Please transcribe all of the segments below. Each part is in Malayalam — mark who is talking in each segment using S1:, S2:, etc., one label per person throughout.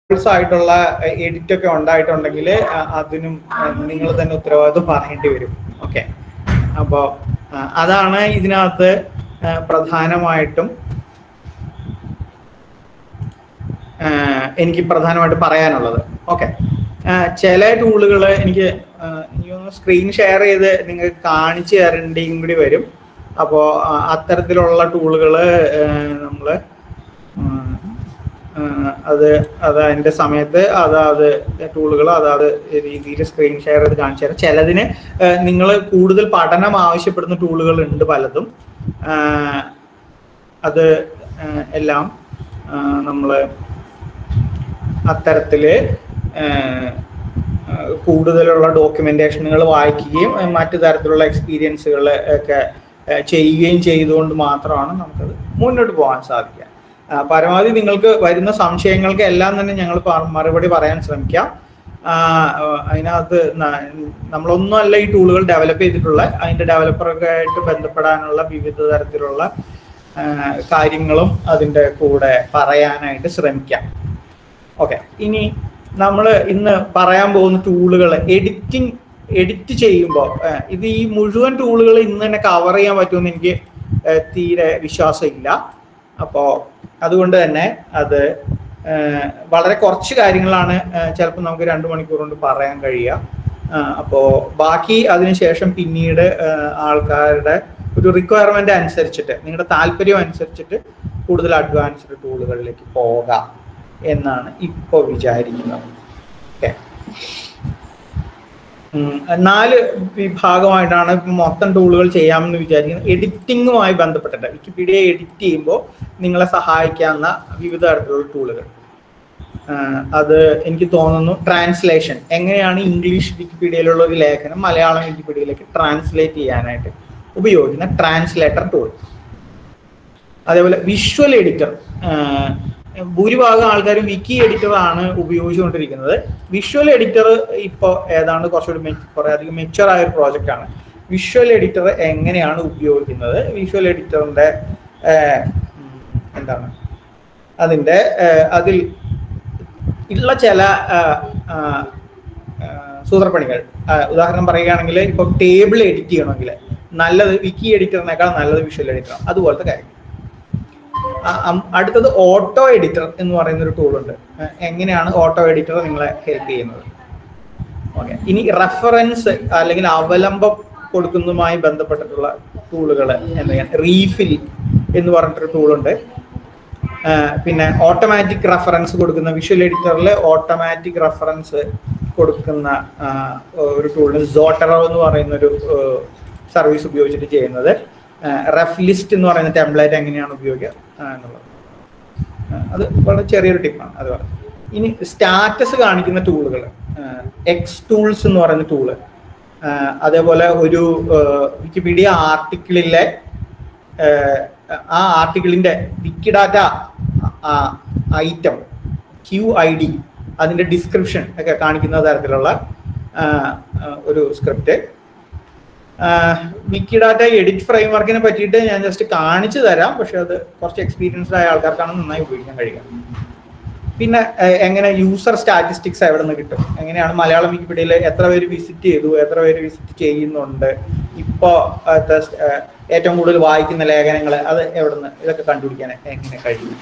S1: errors ആയിട്ടുള്ള എഡിറ്റ് ഒക്കെ ഉണ്ടായിട്ടുണ്ടെങ്കിൽ അതിനും നിങ്ങൾ തന്നെ ഉത്തരവാദിത്വം പറയേണ്ടി വരും ഓക്കെ അപ്പോൾ അതാണ് ഇതിനകത്ത് ആ, പ്രധാനമായിട്ടും ആ, എനിക്ക് പ്രധാനമായിട്ട് പറയാനുള്ളത് ഓക്കെ ചില ടൂളുകൾ എനിക്ക് ആ, എനിക്ക് സ്ക്രീൻ ഷെയർ ചെയ്ത് നിങ്ങൾക്ക് കാണിച്ചു തരേണ്ടിയും കൂടി വരും അപ്പോൾ അത്തരത്തിലുള്ള ടൂളുകൾ നമ്മൾ അത് അത് അതിൻ്റെ സമയത്ത് അതാത് ടൂളുകൾ അതാത് രീതിയിൽ സ്ക്രീൻ ഷെയർ ചെയ്ത് കാണിച്ചു തരാം ചിലതിന് നിങ്ങൾ കൂടുതൽ പഠനം ആവശ്യപ്പെടുന്ന ടൂളുകൾ ഉണ്ട് പലതും ആ, അത് ആ, എല്ലാം നമ്മൾ അത്തരത്തില് ഏഹ്, ഏഹ്, കൂടുതലുള്ള ഡോക്യുമെന്റേഷനുകൾ വായിക്കുകയും ഏഹ്, മറ്റു തരത്തിലുള്ള എക്സ്പീരിയൻസുകൾ ഒക്കെ ഏഹ്, ചെയ്യുകയും ചെയ്തുകൊണ്ട് മാത്രമാണ് നമുക്കത് മുന്നോട്ട് പോകാൻ സാധിക്കുക ആ, പരമാവധി നിങ്ങൾക്ക് വരുന്ന സംശയങ്ങൾക്ക് എല്ലാം തന്നെ ഞങ്ങൾ പ- മറുപടി പറയാൻ ശ്രമിക്കാം ആ, ഏഹ്, അതിനകത്ത് ന- നമ്മളൊന്നും അല്ല ഈ ടൂളുകൾ ഡെവലപ്പ് ചെയ്തിട്ടുള്ള അതിന്റെ ഡെവലപ്പറൊക്കെ ആയിട്ട് ബന്ധപ്പെടാനുള്ള വിവിധ തരത്തിലുള്ള ആ, കാര്യങ്ങളും അതിന്റെ കൂടെ പറയാനായിട്ട് ശ്രമിക്കാം ഓക്കെ ഇനി നമ്മൾ ഇന്ന് പറയാൻ പോകുന്ന ടൂളുകൾ എഡിറ്റിംഗ് എഡിറ്റ് ചെയ്യുമ്പോൾ ഇത് ഈ മുഴുവൻ ടൂളുകൾ ഇന്ന് തന്നെ കവർ ചെയ്യാൻ പറ്റുമെന്ന് എനിക്ക് ഏഹ്, തീരെ വിശ്വാസമില്ല അപ്പോൾ അതുകൊണ്ട് തന്നെ അത് ഏഹ്, വളരെ കുറച്ച് കാര്യങ്ങളാണ് ചിലപ്പോൾ നമുക്ക് രണ്ട് മണിക്കൂർ കൊണ്ട് പറയാൻ കഴിയുക അപ്പോൾ ബാക്കി അതിനുശേഷം പിന്നീട് ഏഹ്, ആൾക്കാരുടെ ഒരു റിക്വയർമെന്റ് അനുസരിച്ചിട്ട് നിങ്ങളുടെ താല്പര്യം അനുസരിച്ചിട്ട് കൂടുതൽ അഡ്വാൻസ്ഡ് ടൂളുകളിലേക്ക് പോകാം എന്നാണ് ഇപ്പോൾ വിചാരിക്കുന്നത് ഓക്കെ നാല് വിഭാഗമായിട്ടാണ് ഇപ്പം മൊത്തം ടൂളുകൾ ചെയ്യാമെന്ന് വിചാരിക്കുന്നത് എഡിറ്റിങ്ങുമായി ബന്ധപ്പെട്ടിട്ട് വിക്കിപീഡിയ എഡിറ്റ് ചെയ്യുമ്പോൾ നിങ്ങളെ സഹായിക്കാവുന്ന വിവിധ തരത്തിലുള്ള ടൂളുകൾ അത് എനിക്ക് തോന്നുന്നു ട്രാൻസ്ലേഷൻ എങ്ങനെയാണ് ഇംഗ്ലീഷ് വിക്കിപീഡിയയിലുള്ള ഒരു ലേഖനം മലയാളം വിക്കിപീഡിയയിലേക്ക് ട്രാൻസ്ലേറ്റ് ചെയ്യാനായിട്ട് ഉപയോഗിക്കുന്ന ട്രാൻസ്ലേറ്റർ ടൂൾ അതേപോലെ വിഷ്വൽ എഡിറ്റർ ഭൂരിഭാഗം ആൾക്കാരും വിക്കി എഡിറ്റർ ആണ് ഉപയോഗിച്ചുകൊണ്ടിരിക്കുന്നത് വിഷ്വൽ എഡിറ്റർ ഇപ്പോൾ ഏതാണ്ട് കുറച്ചുകൂടി മെ- കുറേ അധികം മെച്ചുവർ ആയ ഒരു പ്രോജക്റ്റ് ആണ് വിഷ്വൽ എഡിറ്റർ എങ്ങനെയാണ് ഉപയോഗിക്കുന്നത് വിഷ്വൽ എഡിറ്ററിന്റെ എന്താണ് അതിന്റെ ഏഹ്, അതിൽ ഉള്ള ചില ആഹ്, ആഹ്, ആഹ്, സൂത്രപ്പണികൾ ആഹ്, ഉദാഹരണം പറയുകയാണെങ്കിൽ ഇപ്പൊ ടേബിൾ എഡിറ്റ് ചെയ്യണമെങ്കിൽ നല്ലത് വിക്കി എഡിറ്ററിനേക്കാൾ നല്ലത് വിഷ്വൽ എഡിറ്റർ അതുപോലത്തെ കാര്യം ആ, അം- അടുത്തത് ഓട്ടോ എഡിറ്റർ എന്ന് പറയുന്ന ഒരു ടൂൾ ഉണ്ട് ഏഹ്, എങ്ങനെയാണ് ഓട്ടോ എഡിറ്റർ നിങ്ങളെ ഹെൽപ്പ് ചെയ്യുന്നത് ഓക്കെ ഇനി റെഫറൻസ് അല്ലെങ്കിൽ അവലംബം കൊടുക്കുന്നതുമായി ബന്ധപ്പെട്ടിട്ടുള്ള ടൂളുകൾ എന്തൊക്കെയാണ് റീഫിൽ എന്ന് പറഞ്ഞിട്ടൊരു ടൂളുണ്ട് പിന്നെ ഓട്ടോമാറ്റിക് റെഫറൻസ് കൊടുക്കുന്ന വിഷ്വൽ എഡിറ്ററിൽ ഓട്ടോമാറ്റിക് റെഫറൻസ് കൊടുക്കുന്ന ആ, ഒരു ടൂളിന് സോട്ടറോ എന്ന് പറയുന്ന ഒരു സർവീസ് ഉപയോഗിച്ചിട്ട് ചെയ്യുന്നത് റെഫ് ലിസ്റ്റ് എന്ന് പറയുന്ന ടെംപ്ലേറ്റ് എങ്ങനെയാണ് ഉപയോഗിക്കുക ആ, എന്നുള്ളത് ആ, അത് വളരെ ചെറിയൊരു ടിപ്പാണ് അത് പറയാം. ഇനി സ്റ്റാറ്റസ് കാണിക്കുന്ന ടൂളുകൾ എക്സ് ടൂൾസ് എന്ന് പറയുന്ന ടൂള് അതേപോലെ ഒരു വിക്കിപീഡിയ ആർട്ടിക്കിളിലെ ആ ആർട്ടിക്കിളിന്റെ Wikidata item Q I D അതിന്റെ ഡിസ്ക്രിപ്ഷൻ ഒക്കെ കാണിക്കുന്ന തരത്തിലുള്ള ആ, ആ, ഒരു സ്ക്രിപ്റ്റ് വിക്കിഡാറ്റ എഡിറ്റ് ഫ്രെയിംവർക്കിനെ പറ്റിയിട്ട് ഞാൻ ജസ്റ്റ് കാണിച്ചു തരാം പക്ഷെ അത് കുറച്ച് എക്സ്പീരിയൻസ്ഡ് ആയ ആൾക്കാർക്കാണ് നന്നായി ഉപയോഗിക്കാൻ കഴിയുക പിന്നെ ഏഹ്, എങ്ങനെ യൂസർ സ്റ്റാറ്റിസ്റ്റിക്സ് എവിടെ നിന്ന് കിട്ടും എങ്ങനെയാണ് മലയാളം വിക്കിപീഡിയയിൽ എത്ര പേര് വിസിറ്റ് ചെയ്തു എത്ര പേര് വിസിറ്റ് ചെയ്യുന്നുണ്ട് ഇപ്പോ ആത്തെ, ഏഹ്, ഏറ്റവും കൂടുതൽ വായിക്കുന്ന ലേഖനങ്ങൾ അത് എവിടെ നിന്ന് ഇതൊക്കെ കണ്ടുപിടിക്കാൻ എങ്ങനെ കഴിയും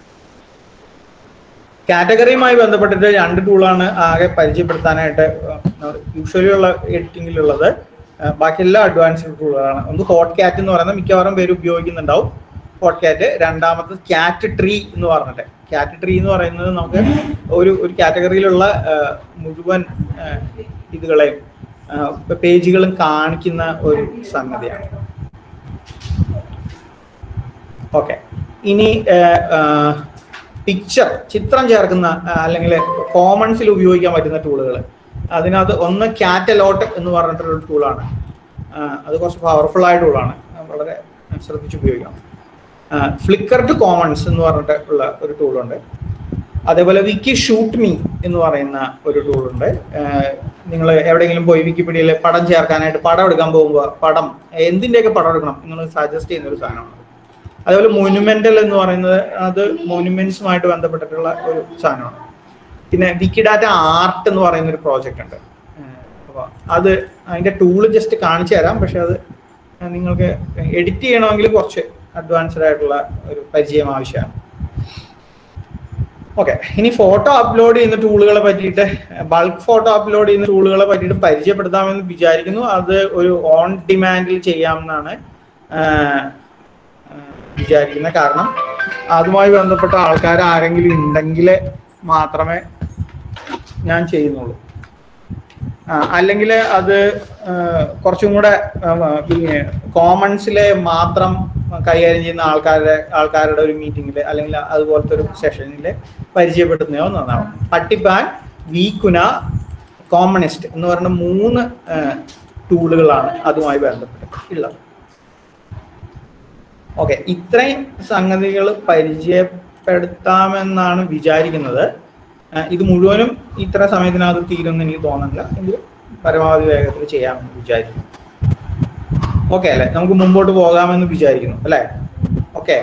S1: കാറ്റഗറിയുമായി ബന്ധപ്പെട്ടിട്ട് രണ്ട് ടൂളാണ് ആകെ പരിചയപ്പെടുത്താനായിട്ട് യൂഷ്വലി ഉള്ള എഡിറ്റിംഗിലുള്ളത് ഏഹ്, ബാക്കി എല്ലാ അഡ്വാൻസ്ഡ് ടൂളുകളാണ് ഒന്ന് ഹോട്ട് കാറ്റ് എന്ന് പറയുന്നത് മിക്കവാറും പേര് ഉപയോഗിക്കുന്നുണ്ടാവും ഹോട്ട് കാറ്റ് രണ്ടാമത് ക്യാറ്റ് ട്രീ എന്ന് പറഞ്ഞിട്ട് ക്യാറ്റ് ട്രീ എന്ന് പറയുന്നത് നമുക്ക് ഒരു ഒരു കാറ്റഗറിയിലുള്ള ഏഹ്, മുഴുവൻ ഏഹ്, ഇതുകളെയും പേജുകളും കാണിക്കുന്ന ഒരു സംഗതിയാണ് ഓക്കെ ഇനി പിക്ചർ ചിത്രം ചേർക്കുന്ന അല്ലെങ്കിൽ കോമൺസിൽ ഉപയോഗിക്കാൻ പറ്റുന്ന ടൂളുകൾ അതിനകത്ത് ഒന്ന് കാറ്റലോട്ട് എന്ന് പറഞ്ഞിട്ടൊരു ടൂളാണ് അത് കുറച്ച് പവർഫുൾ ആയ ടൂളാണ് വളരെ ശ്രദ്ധിച്ച് ഉപയോഗിക്കണം ഫ്ലിക്കർ ടു കോമൺസ് എന്ന് പറഞ്ഞിട്ട് ഉള്ള ഒരു ടൂളുണ്ട് അതേപോലെ വിക്കി ഷൂട്ട് മീ എന്ന് പറയുന്ന ഒരു ടൂളുണ്ട് നിങ്ങൾ എവിടെയെങ്കിലും പോയി വിക്കിപീഡിയയിൽ പടം ചേർക്കാനായിട്ട് പടം എടുക്കാൻ പോകുമ്പോൾ പടം എന്തിൻ്റെയൊക്കെ പടം എടുക്കണം നിങ്ങൾ സജസ്റ്റ് ചെയ്യുന്ന ഒരു സാധനമാണ് അതേപോലെ മോനുമെന്റൽ എന്ന് പറയുന്നത് അത് മോനുമെന്റ്സുമായിട്ട് ബന്ധപ്പെട്ടിട്ടുള്ള ഒരു സാധനമാണ് പിന്നെ വിക്കിഡാറ്റ ആർട്ട് എന്ന് പറയുന്ന ഒരു പ്രോജക്റ്റ് ഉണ്ട് അപ്പോൾ അത് അതിന്റെ ടൂള് ജസ്റ്റ് കാണിച്ചു തരാം പക്ഷെ അത് നിങ്ങൾക്ക് എഡിറ്റ് ചെയ്യണമെങ്കിൽ കുറച്ച് അഡ്വാൻസ്ഡ് ആയിട്ടുള്ള ഒരു പരിചയം ആവശ്യമാണ് ഓക്കെ ഇനി ഫോട്ടോ അപ്ലോഡ് ചെയ്യുന്ന ടൂളുകളെ പറ്റിയിട്ട് ബൾക്ക് ഫോട്ടോ അപ്ലോഡ് ചെയ്യുന്ന ടൂളുകളെ പറ്റിയിട്ട് പരിചയപ്പെടുത്താമെന്ന് വിചാരിക്കുന്നു അത് ഒരു ഓൺ ഡിമാൻഡിൽ ചെയ്യാമെന്നാണ് വിചാരിക്കുന്നത് കാരണം അതുമായി ബന്ധപ്പെട്ട ആൾക്കാർ ആരെങ്കിലും ഉണ്ടെങ്കിൽ മാത്രമേ ഞാൻ ചെയ്യുന്നുള്ളൂ അല്ലെങ്കിൽ അത് കുറച്ചും കൂടെ കോമൺസിലെ മാത്രം കൈകാര്യം ചെയ്യുന്ന ആൾക്കാരുടെ ആൾക്കാരുടെ ഒരു മീറ്റിംഗിൽ അല്ലെങ്കിൽ അതുപോലത്തെ ഒരു സെഷനിൽ പരിചയപ്പെടുത്തുന്നതോ നന്നാവും പട്ടിപ്പാൻ വീക്കുന കോമണിസ്റ്റ് എന്ന് പറയുന്ന മൂന്ന് ടൂളുകളാണ് അതുമായി ബന്ധപ്പെട്ട് ഉള്ളത് ഓക്കെ ഇത്രയും സംഗതികൾ പരിചയപ്പെടുത്താമെന്നാണ് വിചാരിക്കുന്നത് ഇത് മുഴുവനും ഇത്ര സമയത്തിനകത്ത് തീരുമെന്ന് എനിക്ക് തോന്നുന്നില്ല എങ്കിലും പരമാവധി വേഗത്തിൽ ചെയ്യാമെന്ന് വിചാരിക്കുന്നു ഓക്കെ അല്ലേ നമുക്ക് മുമ്പോട്ട് പോകാമെന്ന് വിചാരിക്കുന്നു അല്ലേ ഓക്കെ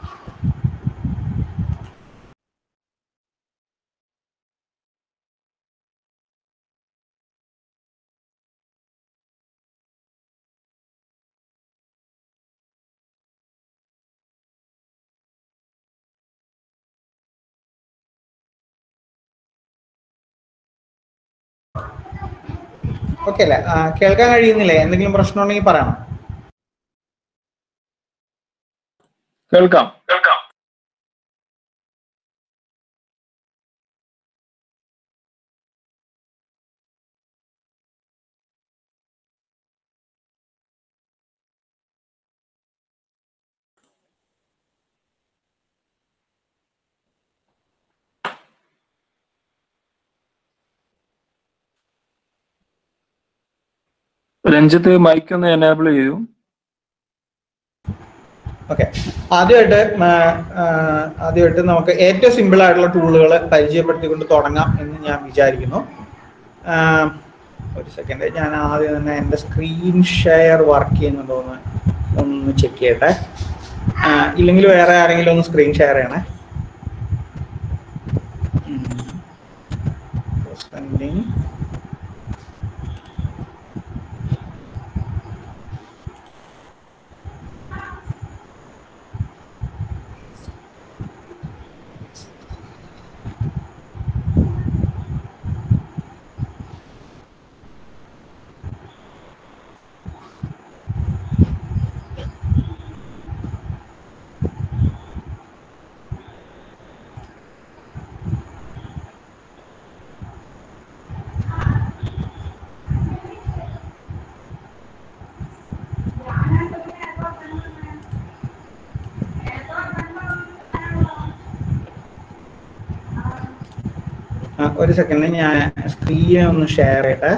S1: ഓക്കെ അല്ലേ കേൾക്കാൻ കഴിയുന്നില്ലേ എന്തെങ്കിലും പ്രശ്നം ഉണ്ടെങ്കിൽ പറയണം
S2: കേൾക്കാം കേൾക്കാം രഞ്ജിത്ത് മൈക്ക് ഒന്ന് എനേബിൾ ചെയ്യൂ
S1: ഓക്കെ ആദ്യമായിട്ട് ആദ്യമായിട്ട് നമുക്ക് ഏറ്റവും സിമ്പിൾ ആയിട്ടുള്ള ടൂളുകൾ പരിചയപ്പെടുത്തിക്കൊണ്ട് തുടങ്ങാം എന്ന് ഞാൻ വിചാരിക്കുന്നു ഒരു സെക്കൻഡ് ഞാൻ ആദ്യം തന്നെ എൻ്റെ സ്ക്രീൻ ഷെയർ വർക്ക് ചെയ്യുന്നുണ്ടോ എന്ന് ഒന്ന് ചെക്ക് ചെയ്യട്ടെ ഇല്ലെങ്കിൽ വേറെ ആരെങ്കിലും ഒന്ന് സ്ക്രീൻ ഷെയർ ചെയ്യണേ Sending. ഒരു സെക്കൻഡ് ഞാൻ സ്ക്രീൻ ഒന്ന് ഷെയർ ചെയ്യട്ടെ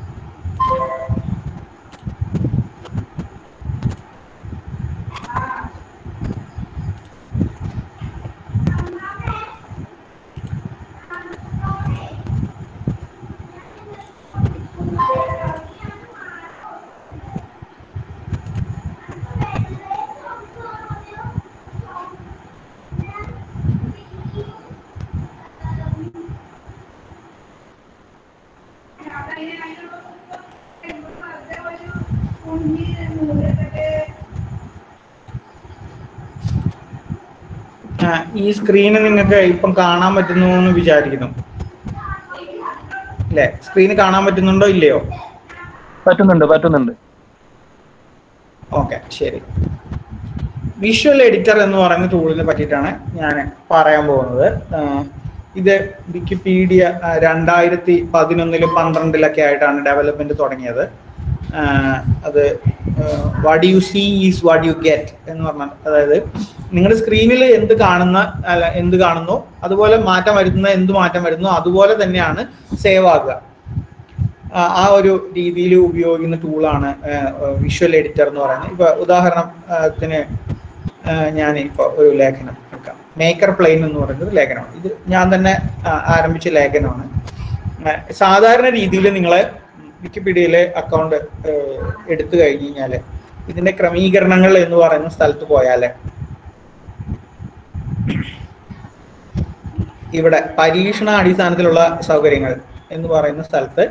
S1: ഈ സ്ക്രീന് നിങ്ങൾക്ക് ഇപ്പം കാണാൻ പറ്റുന്നു എന്ന് വിചാരിക്കുന്നു അല്ലേ സ്ക്രീന് കാണാൻ പറ്റുന്നുണ്ടോ ഇല്ലയോ
S2: പറ്റുന്നുണ്ട് പറ്റുന്നുണ്ട്
S1: ഓക്കെ ശരി വിഷ്വൽ എഡിറ്റർ എന്ന് പറയുന്ന ടൂളിനെ പറ്റിയിട്ടാണ് ഞാൻ പറയാൻ പോകുന്നത് ഇത് വിക്കിപീഡിയ രണ്ടായിരത്തി പതിനൊന്നിലും പന്ത്രണ്ടിലൊക്കെ ആയിട്ടാണ് ഡെവലപ്മെന്റ് തുടങ്ങിയത് അത് what you see is what you get എന്ന് പറഞ്ഞാൽ അതായത് നിങ്ങളുടെ സ്ക്രീനിൽ എന്ത് കാണുന്ന അല്ല എന്ത് കാണുന്നോ അതുപോലെ മാറ്റം വരുത്തുന്ന എന്ത് മാറ്റം വരുന്നോ അതുപോലെ തന്നെയാണ് സേവ് ആകുക ആ ഒരു രീതിയിൽ ഉപയോഗിക്കുന്ന ടൂളാണ് വിഷ്വൽ എഡിറ്റർ എന്ന് പറയുന്നത് ഇപ്പൊ ഉദാഹരണത്തിന് ഞാൻ ഇപ്പോൾ ഒരു ലേഖനം എടുക്കാം മേക്കർ പ്ലെയിൻ എന്ന് പറയുന്നത് ലേഖനമാണ് ഇത് ഞാൻ തന്നെ ആരംഭിച്ച ലേഖനമാണ് സാധാരണ രീതിയിൽ നിങ്ങളെ വിക്കിപീഡിയയിലെ അക്കൗണ്ട് എടുത്തു കഴിഞ്ഞ് കഴിഞ്ഞാൽ ഇതിന്റെ ക്രമീകരണങ്ങൾ എന്ന് പറയുന്ന സ്ഥലത്ത് പോയാൽ ഇവിടെ പരീക്ഷണ അടിസ്ഥാനത്തിലുള്ള സൗകര്യങ്ങൾ എന്ന് പറയുന്ന സ്ഥലത്ത്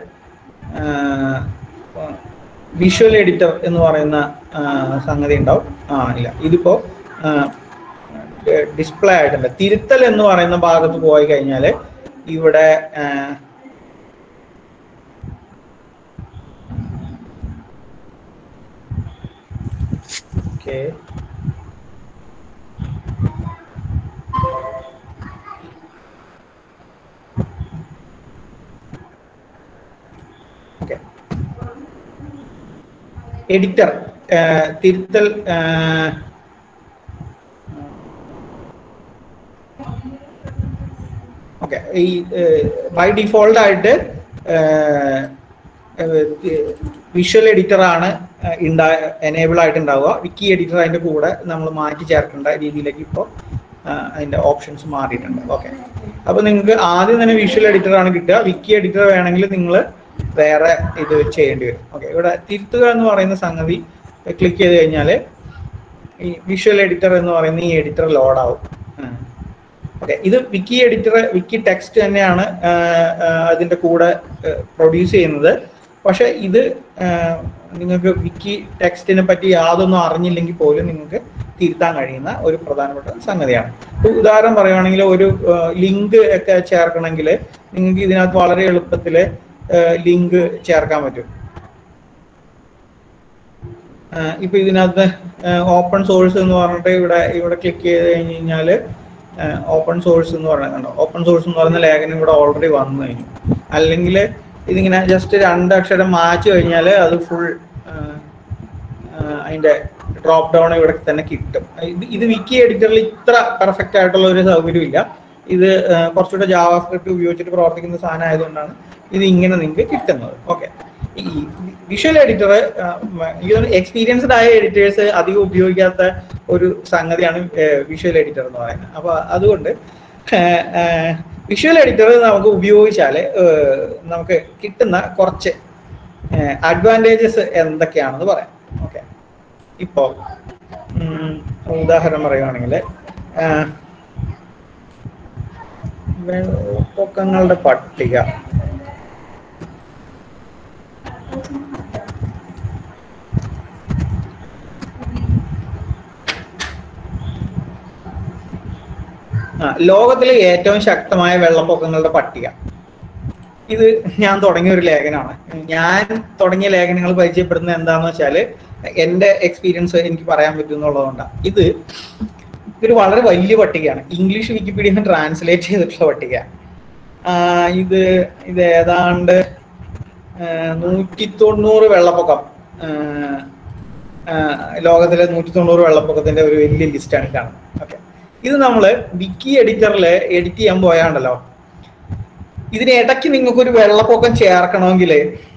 S1: വിഷ്വൽ എഡിറ്റർ എന്ന് പറയുന്ന ആ, സംഗതി ഉണ്ടാവും ആ ഇല്ല ഇതിപ്പോ ഡിസ്പ്ലേ ആയിട്ടുണ്ട് തിരുത്തൽ എന്ന് പറയുന്ന ഭാഗത്ത് പോയി കഴിഞ്ഞാൽ ഇവിടെ ആ, ഓക്കെ ഓക്കെ എഡിറ്റർ തിരുത്തൽ ആ, ഓക്കെ ഈ ബൈ ഡിഫോൾട്ട് ആയിട്ട് വിഷ്വൽ എഡിറ്റർ ആണ് ഉണ്ടാ എനേബിൾ ആയിട്ട് ഉണ്ടാവുക വിക്കി എഡിറ്റർ അതിന്റെ കൂടെ നമ്മൾ മാറ്റി ചേർക്കേണ്ട രീതിയിലേക്ക് ഇപ്പോൾ അതിന്റെ ഓപ്ഷൻസ് മാറിയിട്ടുണ്ട് ഓക്കെ അപ്പൊ നിങ്ങൾക്ക് ആദ്യം തന്നെ വിഷ്വൽ എഡിറ്റർ ആണ് കിട്ടുക വിക്കി എഡിറ്റർ വേണമെങ്കിൽ നിങ്ങൾ വേറെ ഇത് ചെയ്യേണ്ടി വരും ഓക്കെ ഇവിടെ തിരുത്തുക എന്ന് പറയുന്ന സംഗതി ക്ലിക്ക് ചെയ്ത് കഴിഞ്ഞാൽ ഈ വിഷ്വൽ എഡിറ്റർ എന്ന് പറയുന്ന ഈ എഡിറ്റർ ലോഡാവും ഓക്കെ ഇത് വിക്കി എഡിറ്റർ വിക്കി ടെക്സ്റ്റ് തന്നെയാണ് ആ, ആ, അതിന്റെ കൂടെ പ്രൊഡ്യൂസ് ചെയ്യുന്നത് പക്ഷെ ഇത് ആ, നിങ്ങൾക്ക് വിക്കി ടെക്സ്റ്റിനെ പറ്റി യാതൊന്നും അറിഞ്ഞില്ലെങ്കിൽ പോലും നിങ്ങൾക്ക് തിരുത്താൻ കഴിയുന്ന ഒരു പ്രധാനപ്പെട്ട സംഗതിയാണ് ഇപ്പൊ ഉദാഹരണം പറയുവാണെങ്കിൽ ഒരു ലിങ്ക് ഒക്കെ ചേർക്കണമെങ്കിൽ നിങ്ങൾക്ക് ഇതിനകത്ത് വളരെ എളുപ്പത്തിൽ ലിങ്ക് ചേർക്കാൻ പറ്റും ആഹ് ഇപ്പൊ ഇതിനകത്ത് ഓപ്പൺ സോഴ്സ് എന്ന് പറഞ്ഞിട്ട് ഇവിടെ ഇവിടെ ക്ലിക്ക് ചെയ്ത് കഴിഞ്ഞ് കഴിഞ്ഞാൽ ഓപ്പൺ സോഴ്സ് എന്ന് പറയുന്നത് കണ്ടോ ഓപ്പൺ സോഴ്സ് എന്ന് പറയുന്ന ലേഖനം ഇവിടെ ഓൾറെഡി വന്നു കഴിഞ്ഞു അല്ലെങ്കിൽ ഇതിങ്ങനെ ജസ്റ്റ് രണ്ട് അക്ഷരം മാച്ച് കഴിഞ്ഞാൽ അത് ഫുൾ അതിന്റെ ഡ്രോപ്പ് ഡൗൺ ഇവിടെ തന്നെ കിട്ടും ഇത് ഇത് വിക്കി എഡിറ്ററിൽ ഇത്ര പെർഫെക്റ്റ് ആയിട്ടുള്ള ഒരു സൗകര്യം ഇല്ല ഇത് ആഹ് കുറച്ചുകൂടെ ജാവാ സ്ക്രിപ്റ്റ് ഉപയോഗിച്ചിട്ട് പ്രവർത്തിക്കുന്ന സാധനം ആയതുകൊണ്ടാണ് ഇത് ഇങ്ങനെ നിങ്ങൾക്ക് കിട്ടുന്നത് ഓക്കെ ഈ വിഷ്വൽ എഡിറ്റർ എക്സ്പീരിയൻസ്ഡ് ആയ എഡിറ്റേഴ്സ് അധികം ഉപയോഗിക്കാത്ത ഒരു സംഗതിയാണ് വിഷ്വൽ എഡിറ്റർ എന്ന് പറയുന്നത് അപ്പൊ അതുകൊണ്ട് വിഷ്വൽ എഡിറ്റർ നമുക്ക് ഉപയോഗിച്ചാൽ നമുക്ക് കിട്ടുന്ന കുറച്ച് അഡ്വാൻറ്റേജസ് എന്തൊക്കെയാണെന്ന് പറയാം ഓക്കെ ഇപ്പോ ഉം, ഉദാഹരണം പറയുവാണെങ്കിൽ വെള്ളപ്പൊക്കങ്ങളുടെ പട്ടിക ആ, ലോകത്തിലെ ഏറ്റവും ശക്തമായ വെള്ളപ്പൊക്കങ്ങളുടെ പട്ടിക ഇത് ഞാൻ തുടങ്ങിയ ഒരു ലേഖനമാണ് ഞാൻ തുടങ്ങിയ ലേഖനങ്ങൾ പരിചയപ്പെടുന്നത് എന്താന്ന് വെച്ചാല് എന്റെ എക്സ്പീരിയൻസ് എനിക്ക് പറയാൻ പറ്റും എന്നുള്ളതുകൊണ്ടാണ് ഇത് ഇതൊരു വളരെ വലിയ പട്ടികയാണ് ഇംഗ്ലീഷ് വിക്കിപീഡിയ ട്രാൻസ്ലേറ്റ് ചെയ്തിട്ടുള്ള പട്ടിക ആ, ഇത് ഇത് ഏതാണ്ട് നൂറ്റി തൊണ്ണൂറ് വെള്ളപ്പൊക്കം ആ, ആ, ലോകത്തിലെ നൂറ്റി തൊണ്ണൂറ് വെള്ളപ്പൊക്കത്തിന്റെ ഒരു വലിയ ലിസ്റ്റാണ് കാണുന്നത് ഓക്കെ ഇത് നമ്മൾ വിക്കി എഡിറ്ററിൽ എഡിറ്റ് ചെയ്യാൻ പോയാണ്ടല്ലോ ഇതിന് ഇടയ്ക്ക് നിങ്ങൾക്ക് ഒരു വെള്ളപ്പൊക്കം ചേർക്കണമെങ്കിൽ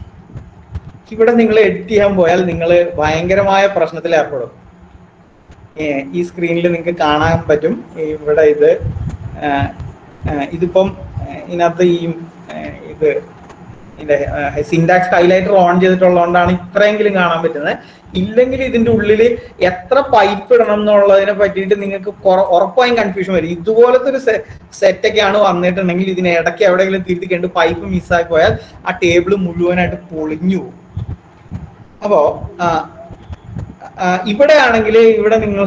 S1: ഇവിടെ നിങ്ങൾ എഡിറ്റ് ചെയ്യാൻ പോയാൽ നിങ്ങൾ ഭയങ്കരമായ പ്രശ്നത്തിൽ ഏർപ്പെടും ഏ, ഈ സ്ക്രീനിൽ നിങ്ങൾക്ക് കാണാൻ പറ്റും ഇവിടെ ഇത് ആ, ആ, ഇതിപ്പം ആ, ഇതിനകത്ത് ഈ ആ, ഇത് ഇതിന്റെ സിൻടാക്സ് ഹൈലൈറ്റർ ഓൺ ചെയ്തിട്ടുള്ളതുകൊണ്ടാണ് ഇത്രയെങ്കിലും കാണാൻ പറ്റുന്നത് ഇല്ലെങ്കിൽ ഇതിന്റെ ഉള്ളിൽ എത്ര പൈപ്പ് ഇടണം എന്നുള്ളതിനെ പറ്റിയിട്ട് നിങ്ങൾക്ക് കുറ- ഉറപ്പായും കൺഫ്യൂഷൻ വരും ഇതുപോലത്തെ ഒരു സെറ്റ് ഒക്കെയാണ് വന്നിട്ടുണ്ടെങ്കിൽ ഇതിന് ഇടയ്ക്ക് എവിടെയെങ്കിലും തിരുത്തി കണ്ട് പൈപ്പ് മിസ്സായി പോയാൽ ആ ടേബിൾ മുഴുവനായിട്ട് പൊളിഞ്ഞു പോകും അപ്പോ ആ, ആ, ഇവിടെ ആണെങ്കിൽ ഇവിടെ നിങ്ങൾ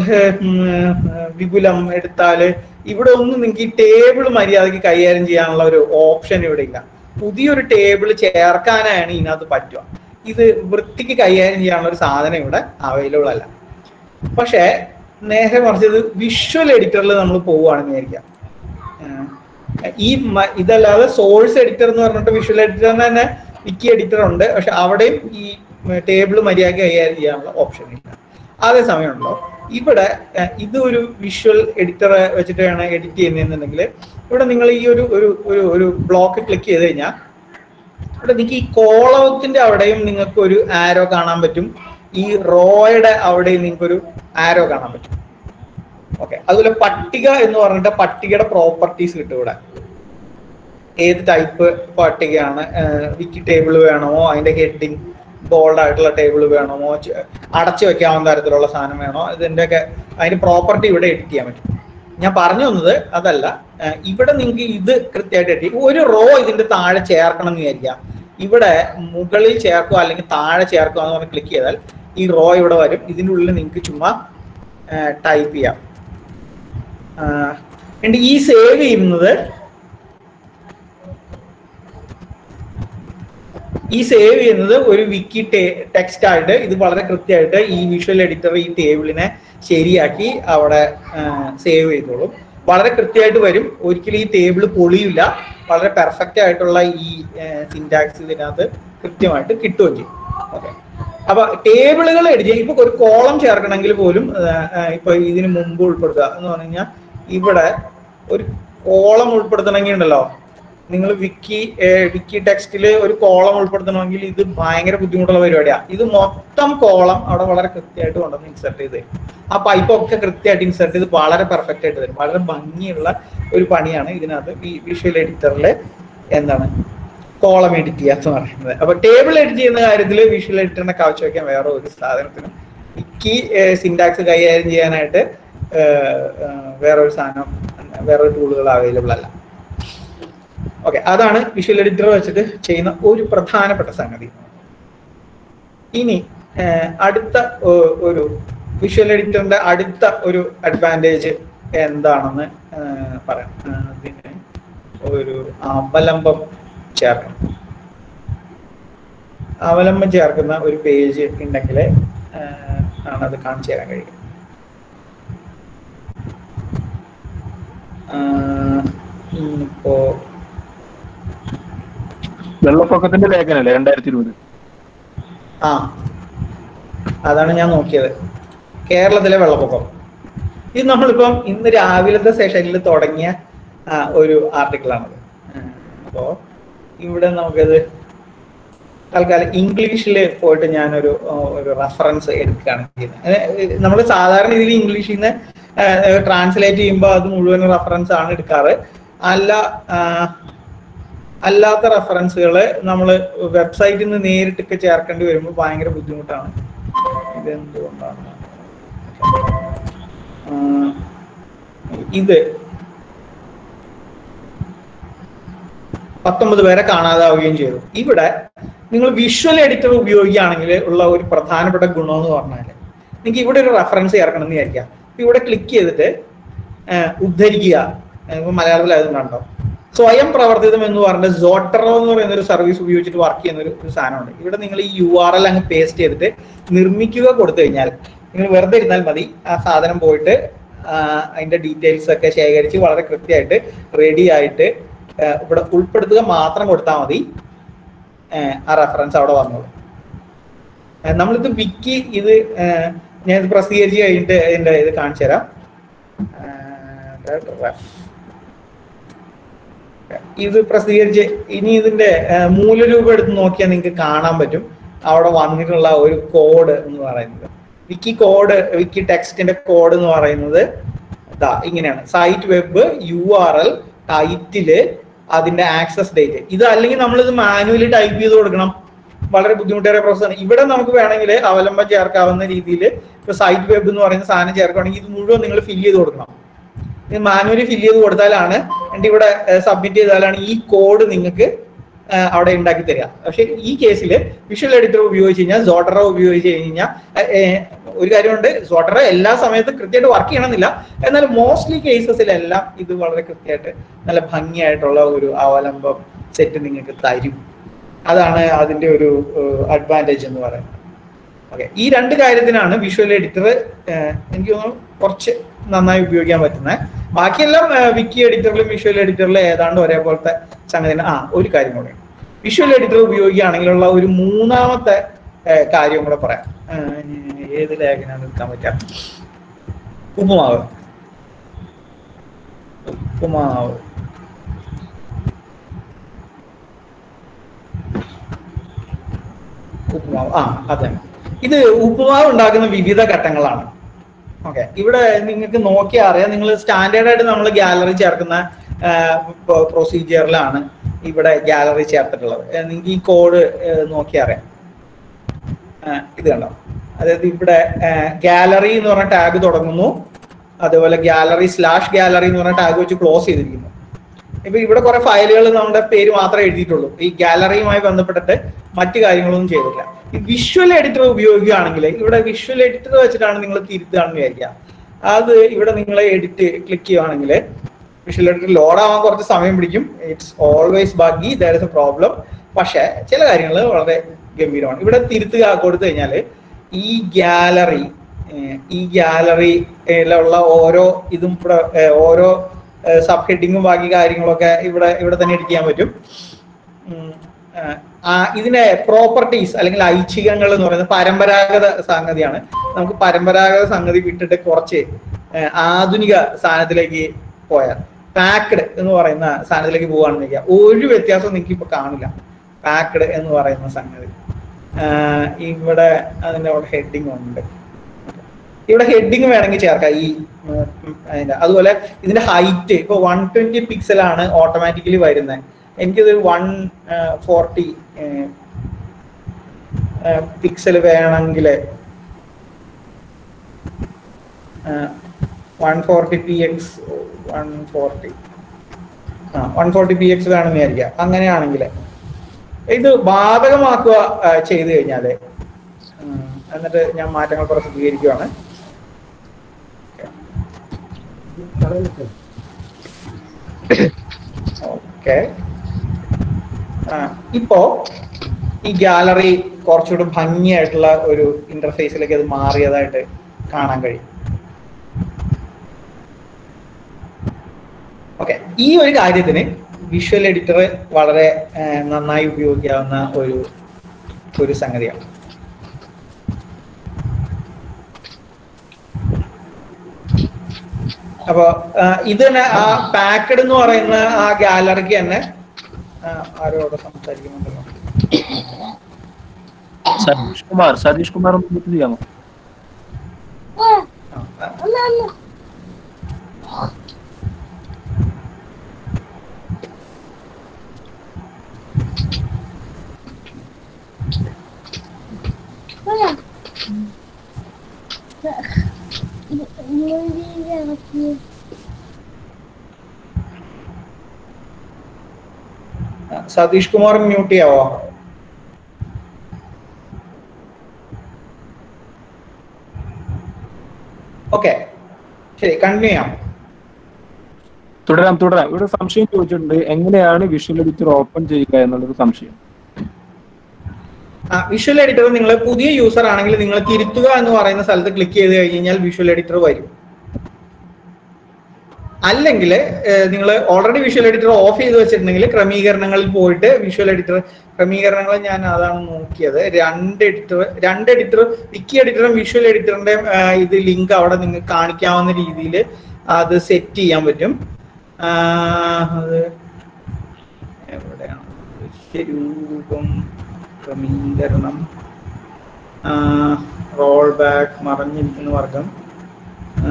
S1: വിപുലം എടുത്താല് ഇവിടെ ഒന്നും നിങ്ങൾക്ക് ഈ ടേബിൾ മര്യാദയ്ക്ക് കൈകാര്യം ചെയ്യാനുള്ള ഒരു ഓപ്ഷൻ ഇവിടെ ഇല്ല പുതിയൊരു ടേബിൾ ചേർക്കാനാണ് ഇതിനകത്ത് പറ്റുക ഇത് വൃത്തിക്ക് കൈകാര്യം ചെയ്യാനുള്ള ഒരു സാധനം ഇവിടെ അവൈലബിൾ അല്ല പക്ഷേ നേരെ മറിച്ച് ഇത് വിഷ്വൽ എഡിറ്ററിൽ നമ്മൾ പോവുകയാണെന്ന് വിചാരിക്കാം ആഹ് ഈ മ- ഇതല്ലാതെ സോഴ്സ് എഡിറ്റർ എന്ന് പറഞ്ഞിട്ട് വിഷ്വൽ എഡിറ്ററിന് തന്നെ വിക്കി എഡിറ്റർ ഉണ്ട് പക്ഷെ അവിടെയും ഈ ടേബിൾ മര്യാദയ്ക്ക് കൈകാര്യം ചെയ്യാനുള്ള ഓപ്ഷൻ ഇല്ല അതേ സമയമുണ്ടോ ഇവിടെ ആഹ് ഇത് ഒരു വിഷ്വൽ എഡിറ്റർ വെച്ചിട്ടാണ് എഡിറ്റ് ചെയ്യുന്നതെന്നുണ്ടെങ്കിൽ ഇവിടെ നിങ്ങൾ ഈ ഒരു ഒരു ഒരു ഒരു ബ്ലോക്ക് ക്ലിക്ക് ചെയ്ത് കഴിഞ്ഞാൽ ഇവിടെ നിങ്ങൾക്ക് ഈ കോളത്തിന്റെ അവിടെയും നിങ്ങൾക്ക് ഒരു ആരോ കാണാൻ പറ്റും ഈ റോയുടെ അവിടെയും നിങ്ങൾക്ക് ഒരു ആരോ കാണാൻ പറ്റും ഓക്കെ അതുപോലെ പട്ടിക എന്ന് പറഞ്ഞിട്ട് പട്ടികയുടെ പ്രോപ്പർട്ടീസ് കിട്ടും ഇവിടെ ഏത് ടൈപ്പ് പട്ടികയാണ് വിക്കി ടേബിൾ വേണമോ അതിന്റെ ഹെഡിങ് ബോൾഡ് ആയിട്ടുള്ള ടേബിൾ വേണമോ ചെ- അടച്ചു വെക്കാവുന്ന തരത്തിലുള്ള സാധനം വേണോ ഇതിന്റെയൊക്കെ അതിന്റെ പ്രോപ്പർട്ടി ഇവിടെ എഡിറ്റ് ചെയ്യാൻ പറ്റും ഞാൻ പറഞ്ഞു വന്നത് അതല്ല ആ, ഇവിടെ നിങ്ങൾക്ക് ഇത് കൃത്യമായിട്ട് കിട്ടി ഒരു റോ ഇതിന്റെ താഴെ ചേർക്കണം എന്ന് വിചാരിക്കാം ഇവിടെ മുകളിൽ ചേർക്കുക അല്ലെങ്കിൽ താഴെ ചേർക്കുക എന്ന് പറഞ്ഞ് ക്ലിക്ക് ചെയ്താൽ ഈ റോ ഇവിടെ വരും ഇതിൻ്റെ ഉള്ളിൽ നിങ്ങൾക്ക് ചുമ്മാ ടൈപ്പ് ചെയ്യാം ആ, എന്നിട്ട് ഈ സേവ് ചെയ്യുന്നത് ഈ സേവ് ചെയ്യുന്നത് ഒരു വിക്കി ടെക്സ്റ്റ് ആയിട്ട് ഇത് വളരെ കൃത്യമായിട്ട് ഈ വിഷ്വൽ എഡിറ്റർ ഈ ടേബിളിനെ ശരിയാക്കി അവിടെ സേവ് ചെയ്തോളും വളരെ കൃത്യമായിട്ട് വരും ഒരിക്കലും ഈ ടേബിൾ പൊളിയില്ല വളരെ പെർഫെക്റ്റ് ആയിട്ടുള്ള ഈ സിൻറ്റാക്സ് ഇതിനകത്ത് കൃത്യമായിട്ട് കിട്ടുകയും ചെയ്യും ഓക്കെ അപ്പൊ ടേബിളുകൾ എഡിറ്റ് ചെയ്യും ഇപ്പൊ ഒരു കോളം ചേർക്കണമെങ്കിൽ പോലും ആ, ആ, ഇപ്പൊ ഇതിന് മുമ്പ് ഉൾപ്പെടുത്തുക എന്ന് പറഞ്ഞു കഴിഞ്ഞാൽ ഇവിടെ ഒരു കോളം ഉൾപ്പെടുത്തണമെങ്കിൽ ഉണ്ടല്ലോ നിങ്ങൾ വിക്കി വിക്കി ടെക്സ്റ്റിൽ ഒരു കോളം ഉൾപ്പെടുത്തണമെങ്കിൽ ഇത് ഭയങ്കര ബുദ്ധിമുട്ടുള്ള പരിപാടിയാണ് ഇത് മൊത്തം കോളം അവിടെ വളരെ കൃത്യമായിട്ട് കൊണ്ടുവന്ന് ഇൻസെർട്ട് ചെയ്ത് തരും ആ പൈപ്പ് ഒക്കെ കൃത്യമായിട്ട് ഇൻസെർട്ട് ചെയ്ത് വളരെ പെർഫെക്റ്റ് ആയിട്ട് തരും വളരെ ഭംഗിയുള്ള ഒരു പണിയാണ് ഇതിനകത്ത് ഈ വിഷ്വൽ എഡിറ്ററിൽ എന്താണ് കോളം എഡിറ്റ് ചെയ്യാന്ന് പറയുന്നത് അപ്പൊ ടേബിൾ എഡിറ്റ് ചെയ്യുന്ന കാര്യത്തിൽ വിഷ്വൽ എഡിറ്ററിനെ കാഴ്ച വെക്കാൻ വേറെ ഒരു സാധനത്തിനും വിക്കി സിൻടാക്സ് കൈകാര്യം ചെയ്യാനായിട്ട് ഏഹ്, ഏഹ്, വേറൊരു സാധനം വേറൊരു ടൂളുകൾ അവൈലബിൾ അല്ല ഓക്കെ അതാണ് വിഷ്വൽ എഡിറ്റർ വെച്ചിട്ട് ചെയ്യുന്ന ഒരു പ്രധാനപ്പെട്ട സംഗതി ഇനി ഏഹ്, അടുത്ത ഒ- ഒരു വിഷ്വൽ എഡിറ്ററിന്റെ അടുത്ത ഒരു അഡ്വാൻറ്റേജ് എന്താണെന്ന് ഏഹ്, പറയാം ഏഹ്, അതിന് ഒരു അവലംബം ചേർക്കണം അവലംബം ചേർക്കുന്ന ഒരു പേജ് ഉണ്ടെങ്കിൽ ആണ് അത് കാണിച്ചു തരാൻ കഴിയും ആഹ്, ഇപ്പോ
S2: വെള്ളപ്പൊക്കത്തിന്റെ ലേഖനല്ലേ രണ്ടായിരത്തി ഇരുപത്
S1: ആ അതാണ് ഞാൻ നോക്കിയത് കേരളത്തിലെ വെള്ളപ്പൊക്കം ഇത് നമ്മളിപ്പം ഇന്ന് രാവിലത്തെ സെഷനിൽ തുടങ്ങിയ ആ, ഒരു ആർട്ടിക്കിളാണത് അപ്പോ ഇവിടെ നമുക്കത് തൽക്കാലം ഇംഗ്ലീഷിൽ പോയിട്ട് ഞാനൊരു ആ, ഒരു റെഫറൻസ് എടുക്കുകയാണ് ചെയ്യുന്നത് നമ്മൾ സാധാരണ രീതിയിൽ ഇംഗ്ലീഷിൽ നിന്ന് ട്രാൻസ്ലേറ്റ് ചെയ്യുമ്പോൾ അത് മുഴുവൻ റെഫറൻസ് ആണ് എടുക്കാറ് അല്ല ആ, അല്ലാത്ത റെഫറൻസുകൾ നമ്മൾ വെബ്സൈറ്റിൽ നിന്ന് നേരിട്ടൊക്കെ ചേർക്കേണ്ടി വരുമ്പോൾ ഭയങ്കര ബുദ്ധിമുട്ടാണ് ഇതെന്തുകൊണ്ടാണ് ആ, ഇത് പത്തൊമ്പത് പേരെ കാണാതാവുകയും ചെയ്തു ഇവിടെ നിങ്ങൾ വിഷ്വൽ എഡിറ്റർ ഉപയോഗിക്കുകയാണെങ്കിൽ ഉള്ള ഒരു പ്രധാനപ്പെട്ട ഗുണം എന്ന് പറഞ്ഞാൽ നിങ്ങൾക്ക് ഇവിടെ ഒരു റെഫറൻസ് ചേർക്കണം എന്ന് വിചാരിക്കാം അപ്പൊ ഇവിടെ ക്ലിക്ക് ചെയ്തിട്ട് ആ, ഉദ്ധരിക്കുക ഇപ്പൊ മലയാളത്തിൽ അതുകൊണ്ടോ സ്വയം പ്രവർത്തിതം എന്ന് പറഞ്ഞ സോട്ടറോ എന്ന് പറയുന്ന ഒരു സർവീസ് ഉപയോഗിച്ചിട്ട് വർക്ക് ചെയ്യുന്ന ഒരു ഒരു സാധനമുണ്ട് ഇവിടെ നിങ്ങൾ ഈ യു ആർ എൽ അങ്ങ് പേസ്റ്റ് ചെയ്തിട്ട് നിർമ്മിക്കുക കൊടുത്തു കഴിഞ്ഞാൽ നിങ്ങൾ വെറുതെ ഇരുന്നാൽ മതി ആ സാധനം പോയിട്ട് ആ, അതിന്റെ ഡീറ്റെയിൽസ് ഒക്കെ ശേഖരിച്ച് വളരെ കൃത്യമായിട്ട് റെഡി ആയിട്ട് ആ, ഇവിടെ ഉൾപ്പെടുത്തുക മാത്രം കൊടുത്താൽ മതി ആ, ആ റെഫറൻസ് അവിടെ വന്നോളൂ ആ, നമ്മളിത് വിക്കി ഇത് ആ, ഞാൻ ഇത് പ്രസിദ്ധീകരിച്ച് കഴിഞ്ഞിട്ട് ഇതിന്റെ ഇത് കാണിച്ചു തരാം ആ, ഇത് പ്രസിദ്ധീകരിച്ച് ഇനി ഇതിന്റെ ആ, മൂലരൂപം എടുത്ത് നോക്കിയാൽ നിങ്ങൾക്ക് കാണാൻ പറ്റും അവിടെ വന്നിട്ടുള്ള ഒരു കോഡ് എന്ന് പറയുന്നത് വിക്കി കോഡ് വിക്കി ടെക്സ്റ്റിന്റെ കോഡ് എന്ന് പറയുന്നത് ഇതാ ഇങ്ങനെയാണ് site web U R L title അതിന്റെ ആക്സസ് ഡേറ്റ് ഇത് അല്ലെങ്കിൽ നമ്മൾ ഇത് മാനുവലി ടൈപ്പ് ചെയ്ത് കൊടുക്കണം വളരെ ബുദ്ധിമുട്ടേറിയ പ്രോസസ്സാണ് ഇവിടെ നമുക്ക് വേണമെങ്കിൽ അവലംബം ചേർക്കാവുന്ന രീതിയിൽ ഇപ്പൊ സൈറ്റ് വെബ് എന്ന് പറയുന്ന സാധനം ചേർക്കുകയാണെങ്കിൽ ഇത് മുഴുവൻ നിങ്ങൾ ഫില്ല് ചെയ്ത് കൊടുക്കണം ഇത് മാനുവലി ഫില്ല് ചെയ്ത് കൊടുത്താലാണ് എന്നിട്ട് ഇവിടെ സബ്മിറ്റ് ചെയ്താലാണ് ഈ കോഡ് നിങ്ങൾക്ക് ഏഹ് അവിടെ ഉണ്ടാക്കി തരിക പക്ഷെ ഈ കേസിൽ വിഷ്വൽ എഡിറ്റർ ഉപയോഗിച്ച് കഴിഞ്ഞാൽ സോട്ടറ ഉപയോഗിച്ച് കഴിഞ്ഞാൽ ഏഹ് ഒരു കാര്യമുണ്ട് സോട്ടറ എല്ലാ സമയത്തും കൃത്യമായിട്ട് വർക്ക് ചെയ്യണമെന്നില്ല എന്നാൽ മോസ്റ്റ്ലി കേസസിലെല്ലാം ഇത് വളരെ കൃത്യമായിട്ട് നല്ല ഭംഗിയായിട്ടുള്ള ഒരു അവലംബം സെറ്റ് നിങ്ങൾക്ക് തരും അതാണ് അതിന്റെ ഒരു അഡ്വാൻറ്റേജ് എന്ന് പറയുന്നത് ഓക്കെ ഈ രണ്ട് കാര്യത്തിനാണ് വിഷ്വൽ എഡിറ്റർ എനിക്ക് തോന്നുന്നു കുറച്ച് നന്നായി ഉപയോഗിക്കാൻ പറ്റുന്നത് ബാക്കിയെല്ലാം വിക്കി എഡിറ്ററിലും വിഷ്വൽ എഡിറ്ററിലും ഏതാണ്ട് ഒരേപോലത്തെ സംഗതി ആ ഒരു കാര്യം കൂടെ വിഷ്വൽ എഡിറ്റർ ഉപയോഗിക്കുകയാണെങ്കിലുള്ള ഒരു മൂന്നാമത്തെ ഏഹ്, കാര്യം കൂടെ പറയാം ഏഹ്, ഏത് ലേഖനാണ് എടുക്കാൻ പറ്റുക ഉപ്പുമാവ് ഉപ്പുമാവ് ഉപ്പുമാവ് ആ അതെ ഇത് ഉപ്പുമാവ് ഉണ്ടാക്കുന്ന വിവിധ ഘട്ടങ്ങളാണ് ഓക്കെ ഇവിടെ നിങ്ങൾക്ക് നോക്കിയാൽ അറിയാം നിങ്ങൾ സ്റ്റാൻഡേർഡ് ആയിട്ട് നമ്മൾ ഗാലറി ചേർക്കുന്ന പ്രൊസീജിയറിലാണ് ഇവിടെ ഗാലറി ചേർത്തിട്ടുള്ളത് ഏ, നിങ്ങൾക്ക് ഈ കോഡ് നോക്കിയാൽ അറിയാം ആ, ഇത് കണ്ടോ അതായത് ഇവിടെ ഗാലറി എന്ന് പറഞ്ഞ ടാഗ് തുടങ്ങുന്നു അതേപോലെ ഗാലറി സ്ലാഷ് ഗാലറി എന്ന് പറഞ്ഞ ടാഗ് വെച്ച് ക്ലോസ് ചെയ്തിരിക്കുന്നു ഇപ്പൊ ഇവിടെ കുറെ ഫയലുകൾ നമ്മുടെ പേര് മാത്രമേ എഴുതിയിട്ടുള്ളൂ ഈ ഗാലറിയുമായി ബന്ധപ്പെട്ടിട്ട് മറ്റു കാര്യങ്ങളൊന്നും ചെയ്തില്ല ഈ വിഷ്വൽ എഡിറ്റർ ഉപയോഗിക്കുകയാണെങ്കിൽ ഇവിടെ വിഷ്വൽ എഡിറ്റർ വെച്ചിട്ടാണ് നിങ്ങൾ തിരുത്തുകയാണെന്ന് വിചാരിക്കുക അത് ഇവിടെ നിങ്ങൾ എഡിറ്റ് ക്ലിക്ക് ചെയ്യുകയാണെങ്കിൽ വിഷ്വൽ എഡിറ്റർ ലോഡ് ആവാൻ കുറച്ച് സമയം പിടിക്കും it's always buggy there is a problem പക്ഷെ ചില കാര്യങ്ങൾ വളരെ ഗംഭീരമാണ് ഇവിടെ തിരുത്തുക കൊടുത്തു കഴിഞ്ഞാൽ ഈ ഗാലറി ഈ ഗാലറിയിലുള്ള ഓരോ ഇതും ഇവിടെ ഏർ, ഓരോ സബ് ഹെഡിങ്ങും ബാക്കി കാര്യങ്ങളൊക്കെ ഇവിടെ ഇവിടെ തന്നെ എഡിറ്റ് ചെയ്യാൻ പറ്റും ഉം, ആ, ആ ഇതിന്റെ പ്രോപ്പർട്ടീസ് അല്ലെങ്കിൽ ഐച്ഛികങ്ങൾ എന്ന് പറയുന്നത് പരമ്പരാഗത സംഗതിയാണ് നമുക്ക് പരമ്പരാഗത സംഗതി വിട്ടിട്ട് കുറച്ച് ഏ, ആധുനിക സാധനത്തിലേക്ക് പോയാൽ പാക്ഡ് എന്ന് പറയുന്ന സാധനത്തിലേക്ക് പോവുകയാണെന്ന് വെച്ചാൽ ഒരു വ്യത്യാസവും നിങ്ങൾക്ക് ഇപ്പൊ കാണില്ല പാക്ഡ് എന്ന് പറയുന്ന സംഗതി ആ, ഇവിടെ അതിന്റെ അവിടെ ഹെഡിങ് ഉണ്ട് ഇവിടെ ഹെഡിങ് വേണമെങ്കിൽ ചേർക്കാം ഈ ഉം, ഉം, അതിന്റെ അതുപോലെ ഇതിന്റെ ഹൈറ്റ് ഇപ്പൊ വൺ ട്വന്റി പിക്സൽ ആണ് ഓട്ടോമാറ്റിക്കലി വരുന്നത് എനിക്കിത് വൺ ഫോർട്ടി പിക്സൽ വേണമെങ്കിൽ one forty P X one forty ആ വൺ ഫോർട്ടി പി എക്സ് വേണമെന്ന് വിചാരിക്കുക അങ്ങനെയാണെങ്കിൽ ഇത് ബാധകമാക്കുക ആ, ചെയ്തു കഴിഞ്ഞാല് ഉം, എന്നിട്ട് ഞാൻ മാറ്റങ്ങൾ പ്രസിദ്ധീകരിക്കുകയാണ് ഓക്കെ ഇപ്പോ ഈ ഗാലറി കുറച്ചുകൂടി ഭംഗിയായിട്ടുള്ള ഒരു ഇന്റർഫേസിലേക്ക് അത് മാറിയതായിട്ട് കാണാൻ കഴിയും ഓക്കെ ഈ ഒരു കാര്യത്തിന് വിഷ്വൽ എഡിറ്റർ വളരെ ആ, നന്നായി ഉപയോഗിക്കാവുന്ന ഒരു ഒരു സംഗതിയാണ് അപ്പൊ ആ, ഇത് തന്നെ ആ പാക്കഡ് എന്ന് പറയുന്ന ആ ഗാലറിക്ക് തന്നെ ആ, ആരോട് സംസാരിക്കുന്നുണ്ടല്ലോ
S2: സതീഷ് കുമാർ സതീഷ് കുമാർ ഒന്ന് mute ചെയ്യാമോ
S1: ആ, ആ, ആ, സതീഷ് കുമാർ മ്യൂട്ട് ചെയ്യാവോ ഓക്കെ ശരി കണ്ടിന്യൂ ചെയ്യാം
S2: തുടരാം തുടരാം ഇവിടെ സംശയം ചോദിച്ചിട്ടുണ്ട് എങ്ങനെയാണ് വിഷ്വൽ എഡിറ്റർ ഓപ്പൺ ചെയ്യുക എന്നുള്ളൊരു സംശയം
S1: ആ വിഷ്വൽ എഡിറ്റർ നിങ്ങൾ പുതിയ യൂസർ ആണെങ്കിൽ നിങ്ങൾ തിരുത്തുക എന്ന് പറയുന്ന സ്ഥലത്ത് ക്ലിക്ക് ചെയ്ത് കഴിഞ്ഞാൽ വിഷ്വൽ എഡിറ്റർ വരും അല്ലെങ്കിൽ നിങ്ങൾ ഓൾറെഡി വിഷ്വൽ എഡിറ്റർ ഓഫ് ചെയ്ത് വെച്ചിട്ടുണ്ടെങ്കിൽ ക്രമീകരണങ്ങളിൽ പോയിട്ട് വിഷ്വൽ എഡിറ്റർ ക്രമീകരണങ്ങൾ ഞാൻ അതാണ് നോക്കിയത് രണ്ട് എഡിറ്റർ രണ്ട് എഡിറ്റർ വിക്കി എഡിറ്ററും വിഷ്വൽ എഡിറ്ററിന്റെ ഇത് ലിങ്ക് അവിടെ നിങ്ങൾക്ക് കാണിക്കാവുന്ന രീതിയിൽ അത് സെറ്റ് ചെയ്യാൻ പറ്റും ആ, അത് എവിടെയാണ് ദൃശ്യരൂപം ക്രമീകരണം റോൾ ബാക്ക് മറഞ്ഞിരിക്കുന്ന വർഗം ആ,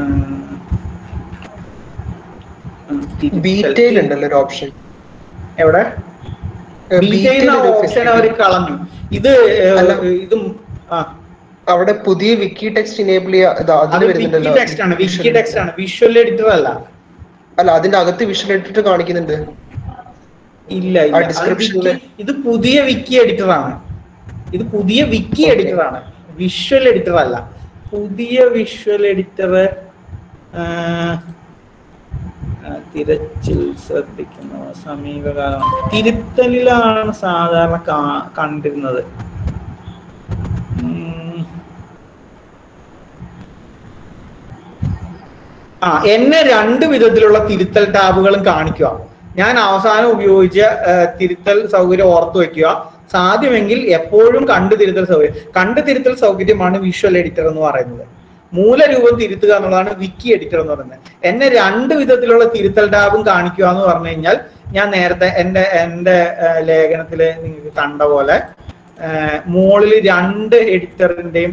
S1: ആ, തിരുത്തൽ.
S3: ബീറ്റയിൽ ഉണ്ടല്ലോ ഒരു ഓപ്ഷൻ
S1: എവിടെ
S3: ഏഹ്
S1: ബീറ്റയിൽ
S3: ബീറ്റയിൽ ഒരു
S1: ഓപ്ഷൻ
S3: facility.
S1: അവർ കളഞ്ഞു ഇത് ഏഹ്,
S3: അല്ല.
S1: ഇതും ആ
S3: അവിടെ പുതിയ വിക്കി ടെക്സ്റ്റ് ഇനേബിൾ ചെയ്യാ ഇതാ
S1: അത്
S3: അതിൽ
S1: വിക്കി
S3: വരുന്നുണ്ടല്ലോ
S1: ടെക്സ്റ്റ് ആണ് വിക്കി
S3: Visual
S1: ടെക്സ്റ്റ് ആണ് വിഷ്വൽ എഡിറ്റർ അല്ല
S3: അല്ല അതിന്റെ അകത്ത് വിഷ്വൽ എഡിറ്റർ കാണിക്കുന്നുണ്ട്
S1: ഇല്ല ഇല്ല
S3: ആ
S1: അത്
S3: description
S1: wiki- ഇത് പുതിയ വിക്കി എഡിറ്റർ ആണ് ഇത് പുതിയ വിക്കി
S3: Okay.
S1: എഡിറ്റർ ആണ് വിഷ്വൽ എഡിറ്റർ അല്ല പുതിയ വിഷ്വൽ എഡിറ്റർ തിരച്ചിൽ ശ്രദ്ധിക്കുന്ന സമീപകാലം തിരുത്തലിലാണ് സാധാരണ കാ- കണ്ടിരുന്നത് ഉം. ആ എന്നെ രണ്ട് വിധത്തിലുള്ള തിരുത്തൽ ടാബുകളും കാണിക്കുക ഞാൻ അവസാനം ഉപയോഗിച്ച ആ, തിരുത്തൽ സൗകര്യം ഓർത്തു വെക്കുക സാധ്യമെങ്കിൽ എപ്പോഴും കണ്ടു തിരുത്തൽ സൗകര്യം കണ്ടു തിരുത്തൽ സൗകര്യമാണ് വിഷ്വൽ എഡിറ്റർ എന്ന് പറയുന്നത് മൂലരൂപം തിരുത്തുക എന്നുള്ളതാണ് വിക്കി എഡിറ്റർ എന്ന് പറയുന്നത് എന്നെ രണ്ട് വിധത്തിലുള്ള തിരുത്തൽ ടാബും കാണിക്കുക എന്ന് പറഞ്ഞു കഴിഞ്ഞാൽ ഞാൻ നേരത്തെ എന്റെ എന്റെ ആ, ലേഖനത്തില് നിങ്ങൾക്ക് കണ്ട പോലെ മുകളിൽ രണ്ട് എഡിറ്ററിന്റെയും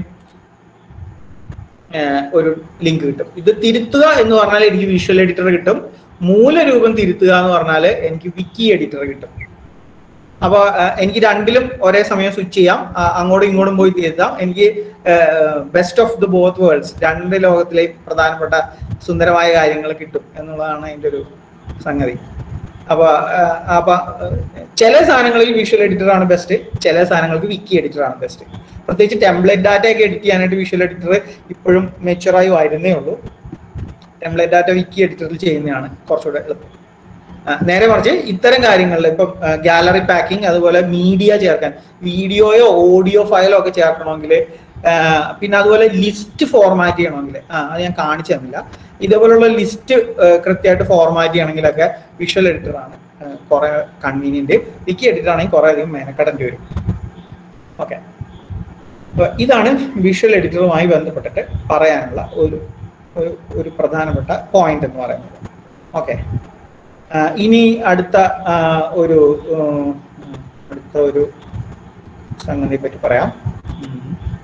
S1: ഏഹ് ഒരു ലിങ്ക് കിട്ടും ഇത് തിരുത്തുക എന്ന് പറഞ്ഞാൽ എനിക്ക് വിഷ്വൽ എഡിറ്റർ കിട്ടും മൂലരൂപം തിരുത്തുക എന്ന് പറഞ്ഞാൽ എനിക്ക് വിക്കി എഡിറ്റർ കിട്ടും അപ്പൊ ആ, എനിക്ക് രണ്ടിലും ഒരേ സമയം സ്വിച്ച് ചെയ്യാം ആ, അങ്ങോട്ടും ഇങ്ങോട്ടും പോയി തിരുത്താം എനിക്ക് best of the both worlds രണ്ട് ലോകത്തിലെയും പ്രധാനപ്പെട്ട സുന്ദരമായ കാര്യങ്ങൾ കിട്ടും എന്നുള്ളതാണ് അതിന്റെ ഒരു സംഗതി അപ്പൊ ആ, അപ്പൊ ആ, ചില സാധനങ്ങളിൽ വിഷ്വൽ എഡിറ്റർ ആണ് ബെസ്റ്റ് ചില സാധനങ്ങൾക്ക് വിക്കി എഡിറ്റർ ആണ് ബെസ്റ്റ് പ്രത്യേകിച്ച് ടെംപ്ലേറ്റ് ഡാറ്റ ഒക്കെ എഡിറ്റ് ചെയ്യാനായിട്ട് വിഷ്വൽ എഡിറ്റർ ഇപ്പോഴും മെച്ചുറായി വരുന്നേ ഉള്ളൂ ടെംപ്ലേറ്റ് ഡാറ്റ വിക്കി എഡിറ്ററിൽ ചെയ്യുന്നതാണ് കുറച്ചുകൂടെ എളുപ്പം ആ, നേരെ മറിച്ച് ഇത്തരം കാര്യങ്ങളിൽ ഇപ്പം ഗാലറി പാക്കിംഗ് അതുപോലെ മീഡിയ ചേർക്കാൻ വീഡിയോയോ ഓഡിയോ ഫയലോ ഒക്കെ ചേർക്കണമെങ്കിൽ പിന്നെ അതുപോലെ ലിസ്റ്റ് ഫോർമാറ്റ് ചെയ്യണമെങ്കിൽ ആ അത് ഞാൻ കാണിച്ചു തന്നില്ല ഇതേപോലുള്ള ലിസ്റ്റ് കൃത്യമായിട്ട് ഫോർമാറ്റ് ചെയ്യണമെങ്കിലൊക്കെ വിഷ്വൽ എഡിറ്റർ ആണ് കുറെ കൺവീനിയന്റ് വിക്കി എഡിറ്റർ ആണെങ്കിൽ കുറെ അധികം മെനക്കെടേണ്ടി വരും ഓക്കെ അപ്പൊ ഇതാണ് വിഷ്വൽ എഡിറ്ററുമായി ബന്ധപ്പെട്ടിട്ട് പറയാനുള്ള ഒരു ഒരു- ഒരു പ്രധാനപ്പെട്ട പോയിന്റ് എന്ന് പറയുന്നത് ഓക്കെ ഇനി അടുത്ത ആ, ഒരു ഉം, അടുത്ത ഒരു സംഗതിയെ പറ്റി പറയാം ഉം.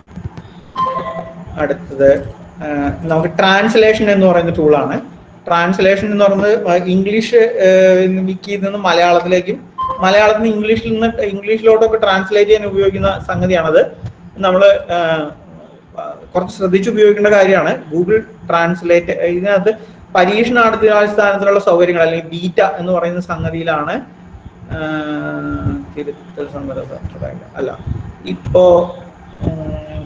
S1: അടുത്തത് ആ, നമുക്ക് ട്രാൻസ്ലേഷൻ എന്ന് പറയുന്ന ടൂളാണ് ട്രാൻസ്ലേഷൻ എന്ന് പറയുന്നത് ഇംഗ്ലീഷ് വിക്കിയിൽ നിന്ന് മലയാളത്തിലേക്കും മലയാളത്തിൽ നിന്ന് ഇംഗ്ലീഷിൽ നിന്ന് ഇംഗ്ലീഷിലോട്ടൊക്കെ ട്രാൻസ്ലേറ്റ് ചെയ്യാൻ ഉപയോഗിക്കുന്ന സംഗതിയാണത് നമ്മൾ കുറച്ച് ശ്രദ്ധിച്ച് ഉപയോഗിക്കേണ്ട കാര്യമാണ് ഗൂഗിൾ ട്രാൻസ്ലേറ്റ് ഇതിനകത്ത് പരീക്ഷണാടിസ്ഥാനത്തിലുള്ള സൗകര്യങ്ങൾ അല്ലെങ്കിൽ ബീറ്റ എന്ന് പറയുന്ന സംഗതിയിലാണ് ആ, തിരുത്തൽ സമ്മത സമ്പ്രദായം അല്ല ഇപ്പോ ഉം,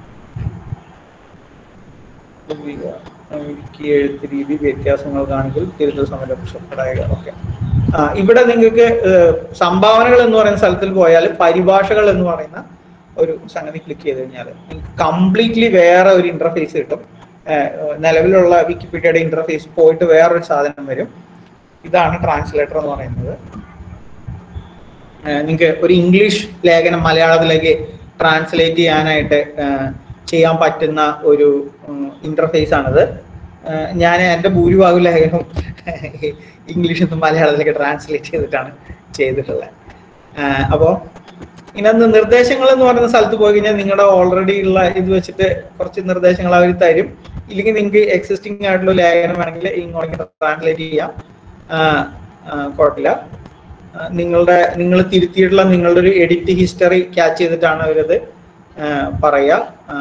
S1: വിക്കി എഴുത്ത് രീതി വ്യത്യാസങ്ങൾ കാണിക്കൽ തിരുത്തൽ സമരപ്രദായക ഓക്കെ ആ ഇവിടെ നിങ്ങൾക്ക് ഏഹ്, സംഭാവനകൾ എന്ന് പറയുന്ന സ്ഥലത്തിൽ പോയാൽ പരിഭാഷകൾ എന്ന് പറയുന്ന ഒരു സംഗതി ക്ലിക്ക് ചെയ്ത് കഴിഞ്ഞാൽ കംപ്ലീറ്റ്ലി വേറെ ഒരു ഇന്റർഫേസ് കിട്ടും ഏഹ്, നിലവിലുള്ള വിക്കിപീഡിയയുടെ ഇന്റർഫേസ് പോയിട്ട് വേറൊരു സാധനം വരും ഇതാണ് ട്രാൻസ്ലേറ്റർ എന്ന് പറയുന്നത് നിങ്ങൾക്ക് ഒരു ഇംഗ്ലീഷ് ലേഖനം മലയാളത്തിലേക്ക് ട്രാൻസ്ലേറ്റ് ചെയ്യാനായിട്ട് ഏഹ്, ചെയ്യാൻ പറ്റുന്ന ഒരു ഇന്റർഫേസ് ആണിത് ഏഹ്, ഞാൻ എൻ്റെ ഭൂരിഭാഗം ലേഖനവും ഇംഗ്ലീഷിൽ നിന്ന് മലയാളത്തിലേക്ക് ട്രാൻസ്ലേറ്റ് ചെയ്തിട്ടാണ് ചെയ്തിട്ടുള്ളത് അപ്പോൾ ഇതിനകത്ത് നിർദ്ദേശങ്ങൾ എന്ന് പറയുന്ന സ്ഥലത്ത് പോയി കഴിഞ്ഞാൽ നിങ്ങളുടെ ഓൾറെഡി ഉള്ള ഇത് വെച്ചിട്ട് കുറച്ച് നിർദ്ദേശങ്ങൾ അവർ തരും ഇല്ലെങ്കിൽ നിങ്ങൾക്ക് എക്സിസ്റ്റിംഗ് ആയിട്ടുള്ള ലേഖനം വേണമെങ്കിൽ ഇങ്ങോട്ട് ട്രാൻസ്ലേറ്റ് ചെയ്യാം ആ, ആ, കുഴപ്പമില്ല ആ, നിങ്ങളുടെ നിങ്ങൾ തിരുത്തിയിട്ടുള്ള നിങ്ങളുടെ ഒരു എഡിറ്റ് ഹിസ്റ്ററി ക്യാച്ച് ചെയ്തിട്ടാണ് അവരത് ആ, പറയുക ആ,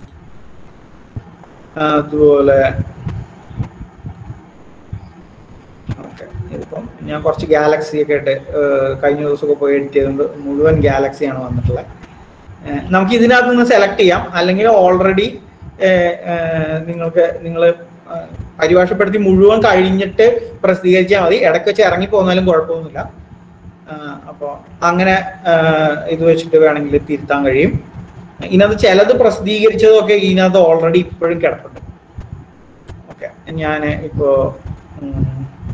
S1: ആ, അതുപോലെ ഓക്കെ ഇതിപ്പം ഞാൻ കുറച്ച് ഗാലക്സി ഒക്കെ ആയിട്ട് ഏഹ്, കഴിഞ്ഞ ദിവസമൊക്കെ പോയി എഡിറ്റ് ചെയ്തുകൊണ്ട് മുഴുവൻ ഗാലക്സിയാണ് വന്നിട്ടുള്ളത് ഏഹ്, നമുക്ക് ഇതിനകത്ത് നിന്ന് സെലക്ട് ചെയ്യാം അല്ലെങ്കിൽ ഓൾറെഡി നിങ്ങൾക്ക് നിങ്ങൾ പരിഭാഷപ്പെടുത്തി മുഴുവൻ കഴിഞ്ഞിട്ട് പ്രസിദ്ധീകരിച്ചാൽ മതി ഇടയ്ക്ക് വെച്ച് ഇറങ്ങി പോന്നാലും കുഴപ്പമൊന്നുമില്ല അപ്പോൾ അങ്ങനെ ഏഹ്, ഇത് വെച്ചിട്ട് വേണമെങ്കിൽ തിരുത്താൻ കഴിയും ഇതിനകത്ത് ചിലത് പ്രസിദ്ധീകരിച്ചതൊക്കെ ഇതിനകത്ത് ഓൾറെഡി ഇപ്പോഴും കിടപ്പുണ്ട് ഓക്കെ ഞാൻ ഇപ്പോ ഉം,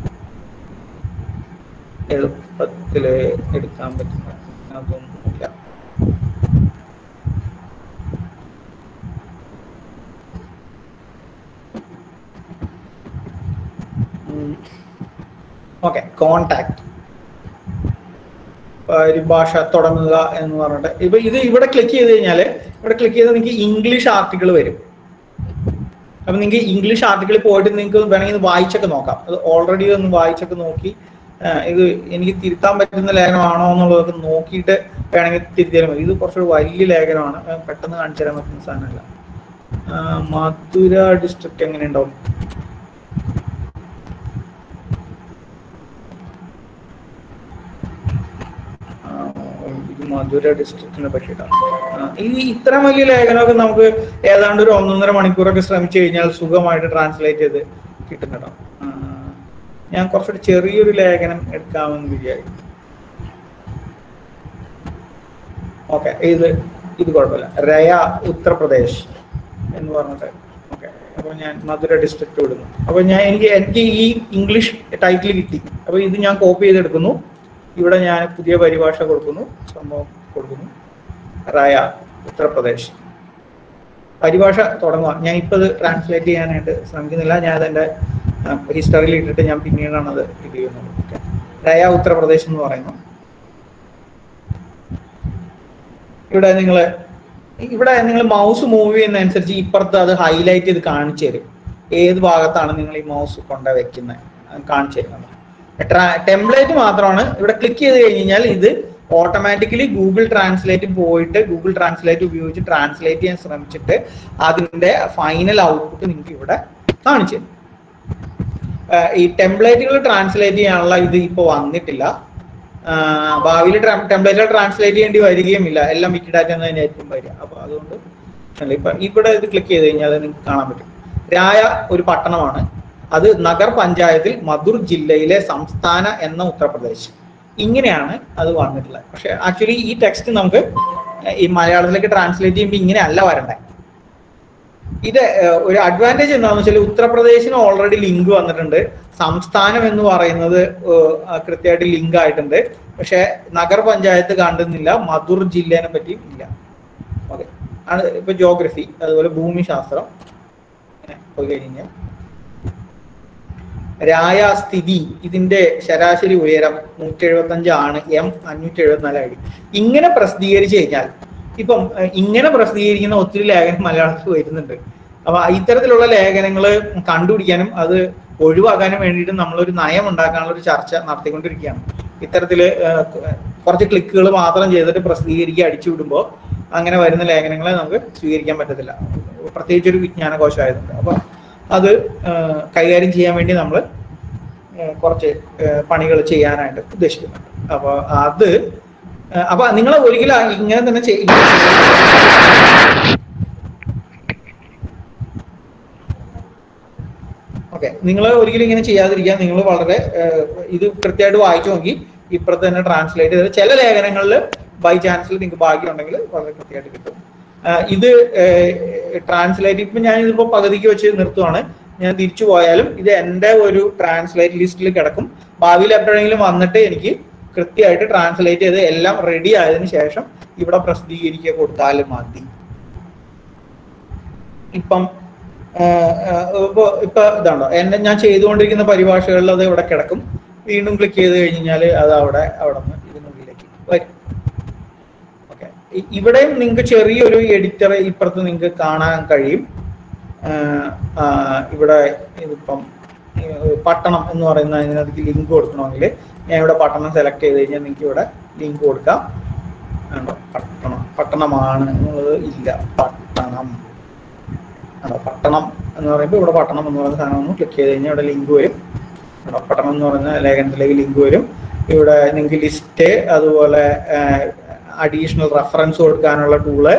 S1: എളുപ്പത്തില് എടുക്കാൻ പറ്റുന്ന അതൊന്നുമില്ല ഓക്കെ കോണ്ടാക്ട് പരിഭാഷ തുടങ്ങുക എന്ന് പറഞ്ഞിട്ട് ഇപ്പൊ ഇത് ഇവിടെ ക്ലിക്ക് ചെയ്ത് കഴിഞ്ഞാൽ ഇവിടെ ക്ലിക്ക് ചെയ്താൽ നിങ്ങൾക്ക് ഇംഗ്ലീഷ് ആർട്ടിക്കിൾ വരും അപ്പൊ നിങ്ങൾക്ക് ഇംഗ്ലീഷ് ആർട്ടിക്കിളിൽ പോയിട്ട് നിങ്ങൾക്ക് വേണമെങ്കിൽ ഇത് വായിച്ചൊക്കെ നോക്കാം അത് ഓൾറെഡി ഒന്ന് വായിച്ചൊക്കെ നോക്കി ആ, ഇത് എനിക്ക് തിരുത്താൻ പറ്റുന്ന ലേഖനമാണോ എന്നുള്ളതൊക്കെ നോക്കിയിട്ട് വേണമെങ്കിൽ തിരുത്തിയാലും മതി ഇത് കുറച്ചുകൂടി വലിയ ലേഖനമാണ് ആ, പെട്ടെന്ന് കാണിച്ചു തരാൻ പറ്റുന്ന സാധനമല്ല ആ, മധുര ഡിസ്ട്രിക്ട് എങ്ങനെ ഉണ്ടാവും ആ, ഇത് മധുര ഡിസ്ട്രിക്റ്റിനെ പറ്റിയിട്ടാണ് ആ, ഈ ഇത്രയും വലിയ ലേഖനമൊക്കെ നമുക്ക് ഏതാണ്ട് ഒരു ഒന്നൊന്നര മണിക്കൂറൊക്കെ ശ്രമിച്ചു കഴിഞ്ഞാൽ സുഖമായിട്ട് ട്രാൻസ്ലേറ്റ് ചെയ്ത് കിട്ടും കേട്ടോ ആ, ഞാൻ കുറച്ചുകൂടി ചെറിയൊരു ലേഖനം എടുക്കാമെന്ന് വിചാരിക്കും ഓക്കെ ഇത് ഇത് കുഴപ്പമില്ല രയ ഉത്തർപ്രദേശ് എന്ന് പറഞ്ഞിട്ട് ഓക്കെ അപ്പോൾ ഞാൻ മധുര ഡിസ്ട്രിക്ട് വിടുന്നു അപ്പോൾ ഞാൻ എനിക്ക് എനിക്ക് ഈ ഇംഗ്ലീഷ് ടൈറ്റിൽ കിട്ടി അപ്പോൾ ഇത് ഞാൻ കോപ്പി ചെയ്തെടുക്കുന്നു ഇവിടെ ഞാൻ പുതിയ പരിഭാഷ കൊടുക്കുന്നു സംഭവം കൊടുക്കുന്നു റയ ഉത്തർപ്രദേശ് പരിഭാഷ തുടങ്ങുക ഞാൻ ഇപ്പോൾ ഇത് ട്രാൻസ്ലേറ്റ് ചെയ്യാനായിട്ട് ശ്രമിക്കുന്നില്ല ഞാൻ അതെൻ്റെ ഹിസ്റ്ററിയിൽ ഇട്ടിട്ട് ഞാൻ പിന്നീടാണ് അത് ഇത് ചെയ്യുന്നത് ഓക്കെ രയ ഉത്തർപ്രദേശ് എന്ന് പറയുന്നു ഇവിടെ നിങ്ങൾ ഇവിടെ നിങ്ങൾ മൗസ് മൂവ് ചെയ്യുന്നതനുസരിച്ച് ഇപ്പുറത്ത് അത് ഹൈലൈറ്റ് ചെയ്ത് കാണിച്ചു തരും ഏത് ഭാഗത്താണ് നിങ്ങൾ ഈ മൗസ് കൊണ്ട വെക്കുന്നത് കാണിച്ചു തരുന്നത് ടെംപ്ലേറ്റ് മാത്രമാണ് ഇവിടെ ക്ലിക്ക് ചെയ്ത് കഴിഞ്ഞ് കഴിഞ്ഞാൽ ഇത് ഓട്ടോമാറ്റിക്കലി ഗൂഗിൾ ട്രാൻസ്ലേറ്റ് പോയിട്ട് ഗൂഗിൾ ട്രാൻസ്ലേറ്റ് ഉപയോഗിച്ച് ട്രാൻസ്ലേറ്റ് ചെയ്യാൻ ശ്രമിച്ചിട്ട് അതിന്റെ ഫൈനൽ ഔട്ട്പുട്ട് നിങ്ങൾക്ക് ഇവിടെ കാണിച്ചു തരും ആഹ് ഈ ടെംപ്ലേറ്റുകൾ ട്രാൻസ്ലേറ്റ് ചെയ്യാനുള്ള ഇത് ഇപ്പോൾ വന്നിട്ടില്ല ആഹ് ഭാവിയിൽ ടെംപ്ലേറ്റുകൾ ട്രാൻസ്ലേറ്റ് ചെയ്യേണ്ടി വരികയുമില്ല എല്ലാം വിക്കിഡാറ്റ എന്ന് തന്നെയായിരിക്കും വരിക അപ്പൊ അതുകൊണ്ട് അല്ല ഇപ്പൊ ഇവിടെ ഇത് ക്ലിക്ക് ചെയ്ത് കഴിഞ്ഞാൽ നിങ്ങൾക്ക് കാണാൻ പറ്റും രായ ഒരു പട്ടണമാണ് അത് നഗർ പഞ്ചായത്തിൽ മധുർ ജില്ലയിലെ സംസ്ഥാന എന്ന ഉത്തർപ്രദേശ് ഇങ്ങനെയാണ് അത് വന്നിട്ടുള്ളത് പക്ഷെ ആക്ച്വലി ഈ ടെക്സ്റ്റ് നമുക്ക് ഈ മലയാളത്തിലേക്ക് ട്രാൻസ്ലേറ്റ് ചെയ്യുമ്പോൾ ഇങ്ങനെ അല്ല വരണ്ടേ ഇത് ഏഹ്, ഒരു അഡ്വാൻറ്റേജ് എന്താണെന്ന് വെച്ചാൽ ഉത്തർപ്രദേശിന് ഓൾറെഡി ലിങ്ക് വന്നിട്ടുണ്ട് സംസ്ഥാനം എന്ന് പറയുന്നത് ഏഹ്, ആ, കൃത്യമായിട്ട് ലിങ്ക് ആയിട്ടുണ്ട് പക്ഷെ നഗർ പഞ്ചായത്ത് കാണുന്നില്ല മധുർ ജില്ലേനെ പറ്റിയും ഇല്ല ഓക്കെ ആണ് ഇപ്പൊ ജോഗ്രഫി അതുപോലെ ഭൂമിശാസ്ത്രം ഇങ്ങനെ പോയി കഴിഞ്ഞാൽ രായ സ്ഥിതി ഇതിന്റെ ശരാശരി ഉയരം നൂറ്റി എഴുപത്തി അഞ്ചാണ് എം അഞ്ഞൂറ്റി എഴുപത്തിനാല് അടി ഇങ്ങനെ പ്രസിദ്ധീകരിച്ചു കഴിഞ്ഞാൽ ഇപ്പം ഏഹ്, ഇങ്ങനെ പ്രസിദ്ധീകരിക്കുന്ന ഒത്തിരി ലേഖനം മലയാളത്തിൽ വരുന്നുണ്ട് അപ്പൊ ഇത്തരത്തിലുള്ള ലേഖനങ്ങൾ കണ്ടുപിടിക്കാനും അത് ഒഴിവാക്കാനും വേണ്ടിയിട്ട് നമ്മളൊരു നയം ഉണ്ടാക്കാനുള്ള ഒരു ചർച്ച നടത്തിക്കൊണ്ടിരിക്കുകയാണ് ഇത്തരത്തില് ഏഹ്, കുറച്ച് ക്ലിക്കുകൾ മാത്രം ചെയ്തിട്ട് പ്രസിദ്ധീകരിക്കുക അടിച്ചു വിടുമ്പോൾ അങ്ങനെ വരുന്ന ലേഖനങ്ങളെ നമുക്ക് സ്വീകരിക്കാൻ പറ്റത്തില്ല പ്രത്യേകിച്ച് ഒരു വിജ്ഞാന കോശമായതുകൊണ്ട് അപ്പൊ അത് ഏഹ്, കൈകാര്യം ചെയ്യാൻ വേണ്ടി നമ്മൾ കുറച്ച് പണികൾ ചെയ്യാനായിട്ട് ഉദ്ദേശിക്കുന്നുണ്ട് അപ്പൊ അത് ഏഹ്, അപ്പൊ നിങ്ങൾ ഒരിക്കലും ഇങ്ങനെ തന്നെ ചെയ്യ ഓക്കെ നിങ്ങൾ ഒരിക്കലും ഇങ്ങനെ ചെയ്യാതിരിക്കുക നിങ്ങൾ വളരെ ഏഹ്, ഇത് കൃത്യമായിട്ട് വായിച്ചു നോക്കി ഇപ്പുറത്ത് തന്നെ ട്രാൻസ്ലേറ്റ് ചെയ്ത് ചില ലേഖനങ്ങളിൽ ബൈ ചാൻസിൽ നിങ്ങൾക്ക് ഭാഗ്യം ഉണ്ടെങ്കിൽ വളരെ കൃത്യമായിട്ട് കിട്ടും ആഹ് ഇത് ട്രാൻസ്ലേറ്റ് ഇപ്പൊ ഞാൻ ഇതിപ്പോ പകുതിക്ക് വെച്ച് നിർത്തുവാണ് ഞാൻ തിരിച്ചു പോയാലും ഇത് എന്റെ ഒരു ട്രാൻസ്ലേറ്റ് ലിസ്റ്റിൽ കിടക്കും ഭാവിയിൽ എപ്പോഴെങ്കിലും വന്നിട്ട് എനിക്ക് കൃത്യമായിട്ട് ട്രാൻസ്ലേറ്റ് ചെയ്ത് എല്ലാം റെഡി ആയതിനു ശേഷം ഇവിടെ പ്രസിദ്ധീകരിക്കുക കൊടുത്താലും മതി ഇപ്പം ആഹ് ആഹ് ഇപ്പൊ ഇപ്പൊ ഇതാണോ എന്നെ ഞാൻ ചെയ്തുകൊണ്ടിരിക്കുന്ന പരിഭാഷകളിൽ അത് ഇവിടെ കിടക്കും വീണ്ടും ക്ലിക്ക് ചെയ്ത് കഴിഞ്ഞാൽ അത് അവിടെ അവിടെ നിന്ന് ഇതിനുള്ളിലേക്ക് വരും ഓക്കെ ഇവിടെയും നിങ്ങൾക്ക് ചെറിയൊരു എഡിറ്റർ ഇപ്പുറത്ത് നിങ്ങൾക്ക് കാണാൻ കഴിയും ആഹ് ആഹ് ഇവിടെ ഇതിപ്പം ഏഹ് പട്ടണം എന്ന് പറയുന്ന അതിനകത്ത് ലിങ്ക് കൊടുക്കണമെങ്കിൽ ഞാൻ ഇവിടെ പട്ടണം സെലക്ട് ചെയ്ത് കഴിഞ്ഞാൽ നിങ്ങൾക്ക് ഇവിടെ ലിങ്ക് കൊടുക്കാം ആണോ പട്ടണം പട്ടണമാണ് എന്നുള്ളത് ഇല്ല പട്ടണം ആണോ പട്ടണം എന്ന് പറയുമ്പോൾ ഇവിടെ പട്ടണം എന്ന് പറയുന്ന സാധനം ഒന്ന് ക്ലിക്ക് ചെയ്ത് കഴിഞ്ഞാൽ ഇവിടെ ലിങ്ക് വരും ആണോ പട്ടണം എന്ന് പറയുന്ന ലേഖനത്തിലേക്ക് ലിങ്ക് വരും ഇവിടെ നിങ്ങൾക്ക് ലിസ്റ്റ് അതുപോലെ അഡീഷണൽ റെഫറൻസ് കൊടുക്കാനുള്ള ടൂള്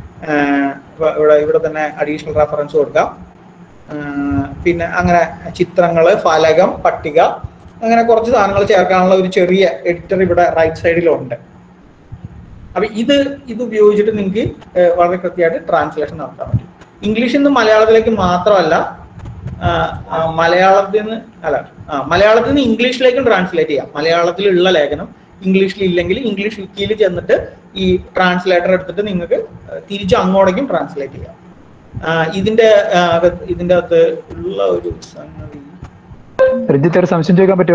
S1: ഇവിടെ ഇവിടെ തന്നെ അഡീഷണൽ റെഫറൻസ് കൊടുക്കാം ആ, പിന്നെ അങ്ങനെ ചിത്രങ്ങള് ഫലകം പട്ടിക അങ്ങനെ കുറച്ച് സാധനങ്ങൾ ചേർക്കാനുള്ള ഒരു ചെറിയ എഡിറ്റർ ഇവിടെ റൈറ്റ് സൈഡിലുണ്ട് അപ്പൊ ഇത് ഇത് ഉപയോഗിച്ചിട്ട് നിങ്ങൾക്ക് ഏഹ്, വളരെ കൃത്യമായിട്ട് ട്രാൻസ്ലേഷൻ നടത്താൻ പറ്റും ഇംഗ്ലീഷിൽ നിന്ന് മലയാളത്തിലേക്ക് മാത്രമല്ല ആ, ആ, മലയാളത്തിൽ നിന്ന് അല്ല ആ, മലയാളത്തിൽ നിന്ന് ഇംഗ്ലീഷിലേക്കും ട്രാൻസ്ലേറ്റ് ചെയ്യാം മലയാളത്തിലുള്ള ലേഖനം ഇംഗ്ലീഷിൽ ഇല്ലെങ്കിൽ ഇംഗ്ലീഷ് വിക്കിയിൽ ചെന്നിട്ട് ഈ ട്രാൻസ്ലേറ്റർ എടുത്തിട്ട് നിങ്ങൾക്ക് തിരിച്ച് അങ്ങോട്ടേക്കും ട്രാൻസ്ലേറ്റ് ചെയ്യാം ആ, ഇതിന്റെ ആ, അകത്ത് ഇതിന്റെ അകത്ത് ഉള്ള ഒരു സംഗതി
S4: രഞ്ജിത്ത് ഒരു സംശയം ചോദിക്കാൻ പറ്റുമോ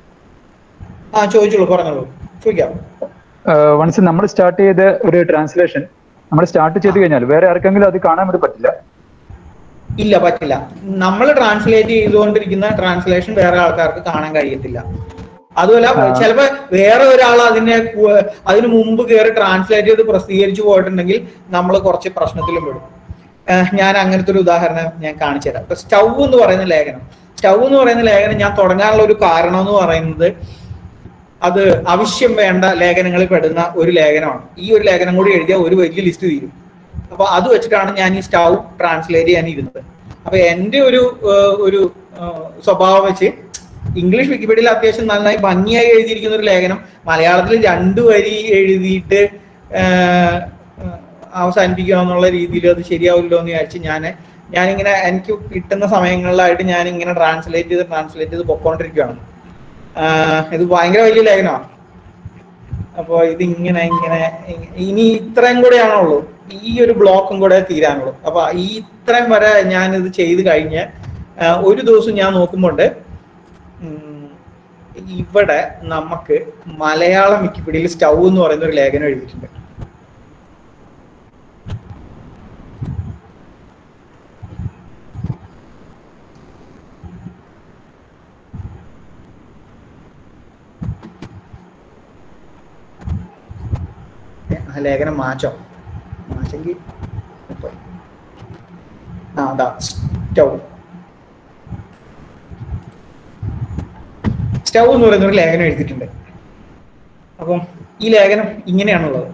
S1: ആ ചോദിച്ചോളൂ പറഞ്ഞോളൂ ചോദിക്കാം
S4: വൺസ് നമ്മൾ സ്റ്റാർട്ട് ചെയ്ത ഒരു ട്രാൻസ്ലേഷൻ നമ്മൾ സ്റ്റാർട്ട് ചെയ്ത് കഴിഞ്ഞാൽ വേറെ ആർക്കെങ്കിലും അത് കാണാൻ വേണ്ടി പറ്റില്ല
S1: ഇല്ല പറ്റില്ല നമ്മൾ ട്രാൻസ്ലേറ്റ് ചെയ്തുകൊണ്ടിരിക്കുന്ന ട്രാൻസ്ലേഷൻ വേറെ ആൾക്കാർക്ക് കാണാൻ കഴിയത്തില്ല അതുമല്ല
S4: ആ.
S1: ചിലപ്പോ വേറെ ഒരാൾ അതിനെ കു- അതിന് മുമ്പ് കയറി ട്രാൻസ്ലേറ്റ് ചെയ്ത് പ്രസിദ്ധീകരിച്ചു പോയിട്ടുണ്ടെങ്കിൽ നമ്മൾ കുറച്ച് പ്രശ്നത്തിലും പെടും ഏഹ് ഞാൻ അങ്ങനത്തെ ഒരു ഉദാഹരണം ഞാൻ കാണിച്ചു തരാം ഇപ്പൊ സ്റ്റൗ എന്ന് പറയുന്ന ലേഖനം സ്റ്റൗ എന്ന് പറയുന്ന ലേഖനം ഞാൻ തുടങ്ങാനുള്ള ഒരു കാരണം എന്ന് പറയുന്നത് അത് ആവശ്യം വേണ്ട ലേഖനങ്ങളിൽ പെടുന്ന ഒരു ലേഖനമാണ് ഈ ഒരു ലേഖനം കൂടി എഴുതിയാൽ ഒരു വലിയ ലിസ്റ്റ് തീരും അപ്പൊ അത് വെച്ചിട്ടാണ് ഞാൻ ഈ സ്റ്റൗ ട്രാൻസ്ലേറ്റ് ചെയ്യാൻ ഇരുന്നത് അപ്പൊ എന്റെ ഒരു ഏഹ്, ഒരു ഏഹ്, സ്വഭാവം വെച്ച് ഇംഗ്ലീഷ് വിക്കിപീഡിയയിൽ അത്യാവശ്യം നന്നായി ഭംഗിയായി എഴുതിയിരിക്കുന്ന ഒരു ലേഖനം മലയാളത്തിൽ രണ്ടു വരി എഴുതിയിട്ട് ഏഹ്, ഏഹ്, അവസാനിപ്പിക്കുക എന്നുള്ള രീതിയിൽ അത് ശരിയാവില്ലോ എന്ന് വിചാരിച്ച് ഞാൻ ഞാനിങ്ങനെ എനിക്ക് കിട്ടുന്ന സമയങ്ങളിലായിട്ട് ഞാൻ ഇങ്ങനെ ട്രാൻസ്ലേറ്റ് ചെയ്ത് ട്രാൻസ്ലേറ്റ് ചെയ്ത് പൊക്കോണ്ടിരിക്കുകയാണ് ആഹ് ഇത് ഭയങ്കര വലിയ ലേഖനമാണ് അപ്പൊ ഇത് ഇങ്ങനെ ഇങ്ങനെ ഇ- ഇനി ഇത്രയും കൂടെയാണുള്ളൂ ഈ ഒരു ബ്ലോക്കും കൂടെ തീരാനുള്ളൂ അപ്പൊ ഈ ഇത്രയും വരെ ഞാൻ ഇത് ചെയ്ത് കഴിഞ്ഞ് ആഹ് ഒരു ദിവസം ഞാൻ നോക്കുമ്പോണ്ട് ഉം, ഇവിടെ നമുക്ക് മലയാളം വിക്കിപീഡിയയിൽ സ്റ്റൗ എന്ന് പറയുന്ന ഒരു ലേഖനം എഴുതിയിട്ടുണ്ട് ലേഖനം മാറ്റോ മാറ്റെങ്കിൽ ഇപ്പൊ- ആ അതാ സ്റ്റൗ സ്റ്റൗ എന്ന് പറയുന്ന ഒരു ലേഖനം എഴുതിയിട്ടുണ്ട് അപ്പം ഈ ലേഖനം ഇങ്ങനെയാണുള്ളത്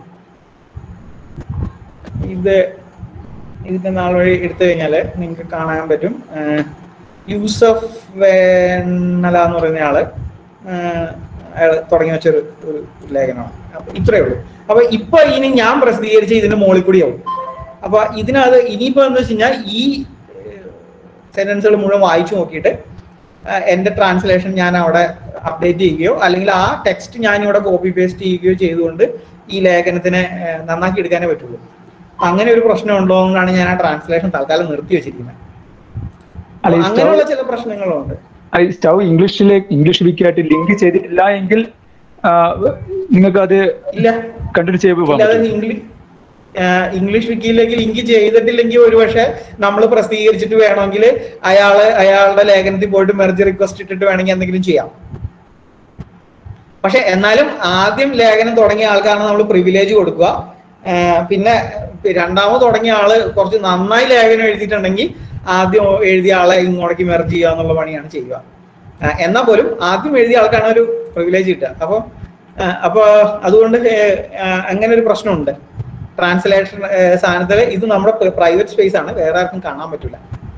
S1: ഇത് ഇതിന്റെ നാൾ വഴി എടുത്തു കഴിഞ്ഞാൽ നിങ്ങൾക്ക് കാണാൻ പറ്റും ആഹ് യൂസഫ് വേണല എന്ന് പറയുന്ന ആള് ആഹ് അയാൾ തുടങ്ങി വെച്ചൊരു ഒരു ലേഖനമാണ് അപ്പൊ ഇത്രയേ ഉള്ളൂ അപ്പൊ ഇപ്പൊ ഇനി ഞാൻ പ്രസിദ്ധീകരിച്ച ഇതിന്റെ മുകളിൽ കൂടിയാവും അപ്പൊ ഇതിനകത്ത് ഇനിയിപ്പോ എന്താ വെച്ച് കഴിഞ്ഞാൽ ഈ സെന്റൻസുകൾ മുഴുവൻ വായിച്ചു നോക്കിയിട്ട് ആ, എന്റെ ട്രാൻസ്ലേഷൻ ഞാൻ അവിടെ അപ്ഡേറ്റ് ചെയ്യുകയോ അല്ലെങ്കിൽ ആ ടെക്സ്റ്റ് ഞാൻ ഇവിടെ കോപ്പി പേസ്റ്റ് ചെയ്യുകയോ ചെയ്തുകൊണ്ട് ഈ ലേഖനത്തിനെ ആ, നന്നാക്കി എടുക്കാനേ പറ്റുള്ളൂ അങ്ങനെ ഒരു പ്രശ്നം ഉണ്ടോ എന്നാണ് ഞാൻ ആ ട്രാൻസ്ലേഷൻ തൽക്കാലം നിർത്തി വെച്ചിരിക്കുന്നത്
S4: അല്ല, ഈ
S1: അങ്ങനെയുള്ള ചില പ്രശ്നങ്ങളുണ്ട്
S4: ഈ സ്റ്റൗ ഇംഗ്ലീഷിലേക്ക് ഇംഗ്ലീഷ് വിക്കിയായിട്ട് ലിങ്ക് ചെയ്തിട്ടില്ല എങ്കിൽ നിങ്ങൾക്ക് അത്
S1: ഇല്ല
S4: കണ്ടിന്യൂ ചെയ്ത് പോകാൻ
S1: ഇല്ലാതെ
S4: പറ്റും
S1: ഇംഗ്ലീഷ് ഇംഗ്ലീഷ് വിക്കിയിലേക്ക് ലിങ്ക് ചെയ്തിട്ടില്ലെങ്കിൽ ഒരു പക്ഷെ നമ്മൾ പ്രസിദ്ധീകരിച്ചിട്ട് വേണമെങ്കിൽ അയാള് അയാളുടെ ലേഖനത്തിൽ പോയിട്ട് മെർജ് റിക്വസ്റ്റ് ഇട്ടിട്ട് വേണമെങ്കിൽ എന്തെങ്കിലും ചെയ്യാം പക്ഷെ എന്നാലും ആദ്യം ലേഖനം തുടങ്ങിയ ആൾക്കാണ് നമ്മൾ പ്രിവിലേജ് കൊടുക്കുക ആ, പിന്നെ രണ്ടാമത് തുടങ്ങിയ ആള് കുറച്ച് നന്നായി ലേഖനം എഴുതിയിട്ടുണ്ടെങ്കിൽ ആദ്യം എഴുതിയ ആളെ ഇങ്ങോട്ടേക്ക് മെർജ് ചെയ്യുക എന്നുള്ള പണിയാണ് ചെയ്യുക ആ, എന്നാൽ പോലും ആദ്യം എഴുതിയ ആൾക്കാണ് ഒരു പ്രിവിലേജ് കിട്ടുക അപ്പോൾ അപ്പോൾ അതുകൊണ്ട് ഏ, ആ, അങ്ങനെ ഒരു പ്രശ്നമുണ്ട് ട്രാൻസ്ലേഷൻ സാധനത്തിൽ ഇത് നമ്മുടെ പ്രൈവറ്റ് സ്പേസ് ആണ് വേറെ ആർക്കും കാണാൻ പറ്റില്ല